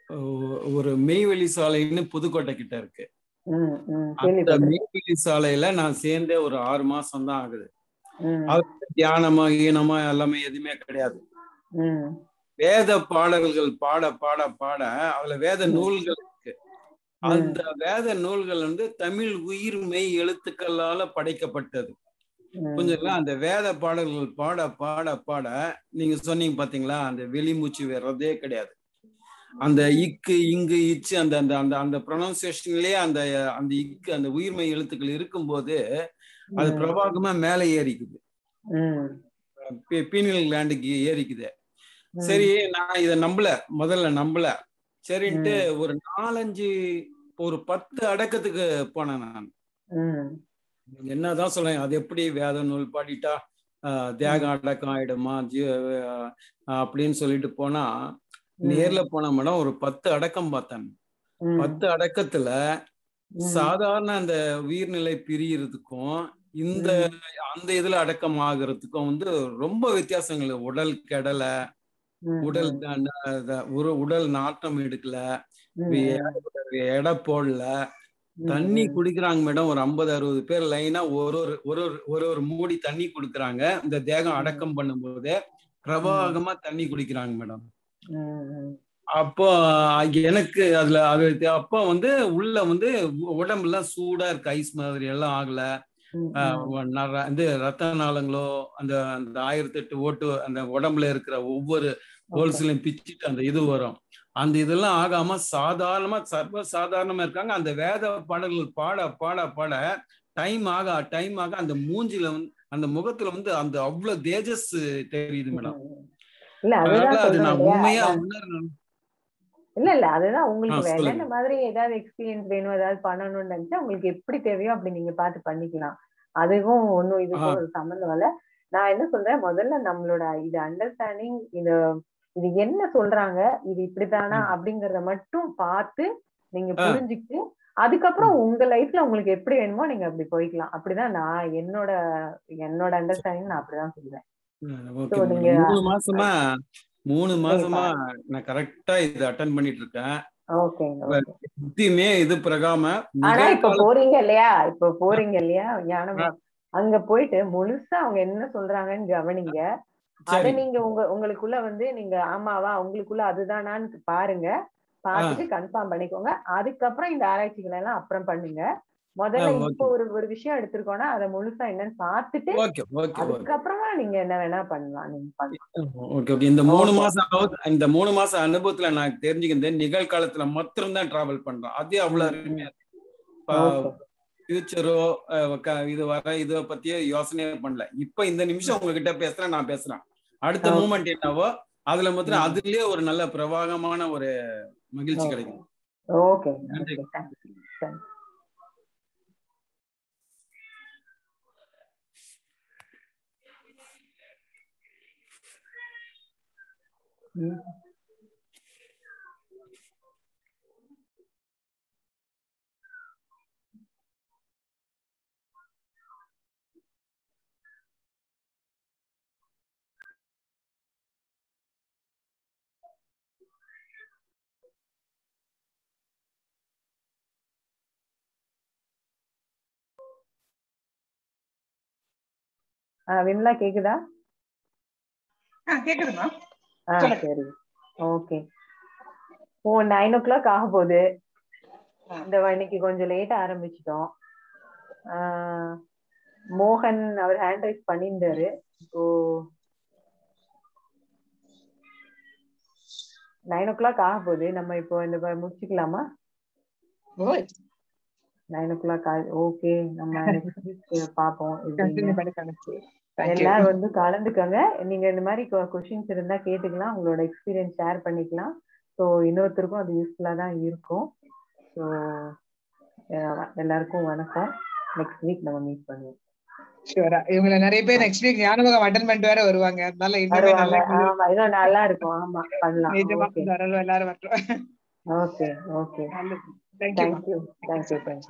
ஒ- ஒரு மெய்வெளி சாலைன்னு புதுக்கோட்டை கிட்ட இருக்கு
ம், ம்.
அந்த
கேள்விப்பட்டிருக்கேன்.
மெய்வெளி சாலையில நான் சேர்ந்தே ஒரு ஆறு மாசம் தான் ஆகுது
ம்,
அது தியானமா ஈனமா எல்லாமே எதுவுமே கிடையாது
ம்,
வேத பாடல்கள் பாட பாட பாட அதுல வேத
ம்.
நூல்கள் இருக்கு
ம்.
அந்த வேத நூல்கள் வந்து தமிழ் உயிர் மெய் எழுத்துக்களால படைக்கப்பட்டது
ம்.
புரிஞ்சுங்களா அந்த வேத பாடல்கள் பாட பாட பாட நீங்க சொன்னீங்க பாத்தீங்களா அந்த வெளிமூச்சு வர்றதே கிடையாது அந்த இக்கு இங்கு இச்சு அந்த அந்த அந்த அந்த ப்ரொனன்சியேஷன்லயே அந்த அந்த இக்கு அந்த உயிர்மை எழுத்துக்கள் இருக்கும்போது அது
ம்.
பிரபாகமா மேலே ஏறிக்குது
ம்,
பீனியல் கிளாண்டுக்கு ஏறிக்குது
ம்.
சரி நான் இதை நம்பல முதல்ல நம்பல சரின்ட்டு
ம்.
ஒரு நாலஞ்சு ஒரு பத்து அடக்கத்துக்கு போனேன் நான்
ம்,
என்னதான் சொல்றேன் அது எப்படி வேத நூல் பாடிட்டா ஆஹ், தியாகம் அடக்கம் ஆயிடுமா ஜீ ஆஹ், அப்படின்னு சொல்லிட்டு போனா
ம்.
நேர்ல போன மேடம் ஒரு பத்து அடக்கம் பார்த்தேன்
ம்.
பத்து அடக்கத்துல
ம்.
சாதாரண அந்த உயிர்நிலை பிரியறதுக்கும் இந்த அந்த இதுல அடக்கம் ஆகுறதுக்கும் வந்து ரொம்ப வித்தியாசங்கள் உடல் கெடலை
ம்,
உடல்
ம்.
த- த- ஒரு உடல் நாட்டம் எடுக்கல
ம்,
எ- எடை போடல
ம்.
தண்ணி
ம்.
குடிக்கிறாங்க மேடம் ஒரு ஐம்பது அறுபது பேர் லைனா ஒரு ஒரு ஒரு ஒரு ஒரு ஒரு மூடி தண்ணி குடுக்குறாங்க இந்த தேகம்
ம்.
அடக்கம் பண்ணும்போது பிரவாகமா தண்ணி குடிக்கிறாங்க மேடம்
ம், ம்.
அப்போ எனக்கு அதுல அது அப்போ வந்து உள்ள வந்து உ- உடம்பெல்லாம் சூடா இருக்கு ஐஸ் மாதிரி எல்லாம் ஆகல
ம்,
ஆஹ்
ம்.
ஒ- நர- இது ரத்த நாளங்களோ அந்த அந்த ஆயிரத்தி எட்டு ஓட்டு அந்த உடம்புல இருக்கிற ஒவ்வொரு
Okay.
ஹோல்ஸ்லையும் பிச்சுட்டு அந்த இது வரும் அந்த இதெல்லாம் ஆகாம சாதாரணமா சர்வ சாதாரணமா இருக்காங்க அந்த வேத பாடல்கள் பாட பாட பாட டைம் ஆக டைம் ஆக அந்த மூஞ்சில வந்து அந்த முகத்துல வந்து அந்த அவ்வளவு தேஜஸ் தெரியுது மேடம்
ம். இல்ல
அதனால
அதுதான்
அது
சொல்றேன்
நான்
இல்லையா
உண்மையா
நான்
உணரணும்
இல்ல இல்ல அதுதான்
ஆ
உங்களுக்கு வேற
சொல்லுங்க
என்ன மாதிரி ஏதாவது எக்ஸ்பீரியன்ஸ் வேணும் ஏதாவது பண்ணணும்னு நினைச்சா உங்களுக்கு எப்படி தேவையோ அப்படி நீங்க பார்த்து பண்ணிக்கலாம் அதுவும் ஒண்ணும்
ஆ
இதுக்கும் ஒரு சம்மந்தம் இல்ல நான் என்ன சொல்றேன் முதல்ல நம்மளோட இது அண்டர்ஸ்டாண்டிங் இது இது என்ன சொல்றாங்க இது இப்படித்தானா
ம்.
அப்படிங்கறத மட்டும் பார்த்து நீங்க
ஆ
புரிஞ்சுக்கிட்டு அதுக்கப்புறம்
ம்.
உங்க லைஃப்ல உங்களுக்கு எப்படி வேணுமோ நீங்க அப்படி போய்க்கலாம் அப்படிதான் நான் என்னோட என்னோட அண்டர்ஸ்டாண்டிங் நான் அப்படிதான் சொல்லுவேன்
ஓகே
ஸோ
மேடம்
நீங்க
மூணு மாசமா மூணு மாசமா நான் கரெக்டா இது அட்டன் பண்ணிட்டு இருக்கேன்
ஓகேங்க ஓகே
புத்தியுமே இது பிரகாம
ஆனா இப்ப
நிகழ்கால
போறீங்க இல்லையா இப்ப போறீங்க இல்லையா ஞானம் அங்க போயிட்டு முழுசா அவங்க என்ன சொல்றாங்கன்னு கவனிங்க அத
சரி
நீங்க உங்க உங்களுக்குள்ள வந்து நீங்க ஆமாவா உங்களுக்குள்ள அதுதானான்னு பாருங்க பார்த்துட்டு கன்ஃபார்ம் பண்ணிக்கோங்க அதுக்கப்புறம் இந்த ஆராய்ச்சிகள் எல்லாம் அப்புறம் பண்ணுங்க முதல்ல
ஆ,
இப்போ
okay.
ஒரு ஒரு விஷயம் எடுத்திருக்கோம்னா அதை முழுசா என்னன்னு பார்த்துட்டு
ஓகே ஓகே ஓகே
அதுக்கப்புறமா நீங்க என்ன வேணா பண்ணலாம் நீங்க பண்ணலாம்
ஓகே ஓகே இந்த மூணு
Okay.
மாசம் out- இந்த மூணு மாசம் அனுபவத்துல நான் தெரிஞ்சுக்கிட்டேன் நிகழ்காலத்துல மாத்திரம் தான் டிராவல் பண்றோம் அது அவ்வளவு அருமையா இருக்கு
ஓகே
ஃபியூச்சரோ இது வர இத பத்தியே யோசனையே பண்ணல இப்ப இந்த நிமிஷம் உங்ககிட்ட பேசுறேன் நான் பேசுறேன் அடுத்த
Okay.
மூமெண்ட் என்னவோ அதுல மாத்திரம்
ம்.
அதுலயே ஒரு நல்ல பிரவாகமான ஒரு மகிழ்ச்சி
Okay.
கிடைக்கும்
ஓகே
நன்றி.
ஓகே தேங்க்ஸ் தேங்க்ஸ் ம் ஆ விமலா கேக்குதா
ஆ கேக்குதுமா
ஆ
சொல்லுங்க.
சரி okay oh nine o'clock ஆக போகுது இந்த இன்னைக்கு கொஞ்சம் லேட்டா ஆரம்பிச்சிட்டோம் ஆ, மோகன் அவர் ஹேண்ட் ரைஸ் பண்ணியிருந்தாரு இப்போ நைன் ஓ கிளாக் ஆக போகுது நம்ம இப்போ இந்த ப- முடிச்சுக்கலாமா
oh
nine o'clock okay நம்ம நெக்ஸ்ட் வீக் பார்ப்போம் எப்படின்னு
கண்டினியூ பண்ணி கணக்கு தேங்க்யூ
எல்லாரும் வந்து கலந்துக்கங்க நீங்க இந்த மாதிரி கொஸ்டின்ஸ் இருந்தா கேட்டுக்கலாம் உங்களோட எக்ஸ்பீரியன்ஸ் ஷேர் பண்ணிக்கலாம் ஸோ இன்னொருத்தருக்கும் அது யூஸ்ஃபுல்லா தான் இருக்கும் ஸோ எல்லாருக்கும் வணக்கம் நெக்ஸ்ட் வீக் நம்ம மீட் பண்ணுவோம்
ஷூரா இவங்கள நிறைய பேர் நெக்ஸ்ட் வீக் ஞானமுகம் அட்டன் பண்ணிட்டு வேற வருவாங்க அதனால இன்னுமே
வருவாங்க
நல்லா
ஆமா இன்னும் நல்லா இருக்கும் ஆமா பண்ணலாம்
நிஜமா
ஓகே
எல்லாரும் எல்லாரும் வரட்டும்
ஓகே ஓகே
நல்லது தேங்க்யூ
தேங்க்யூ தேங்க்யூ தேங்க்யூ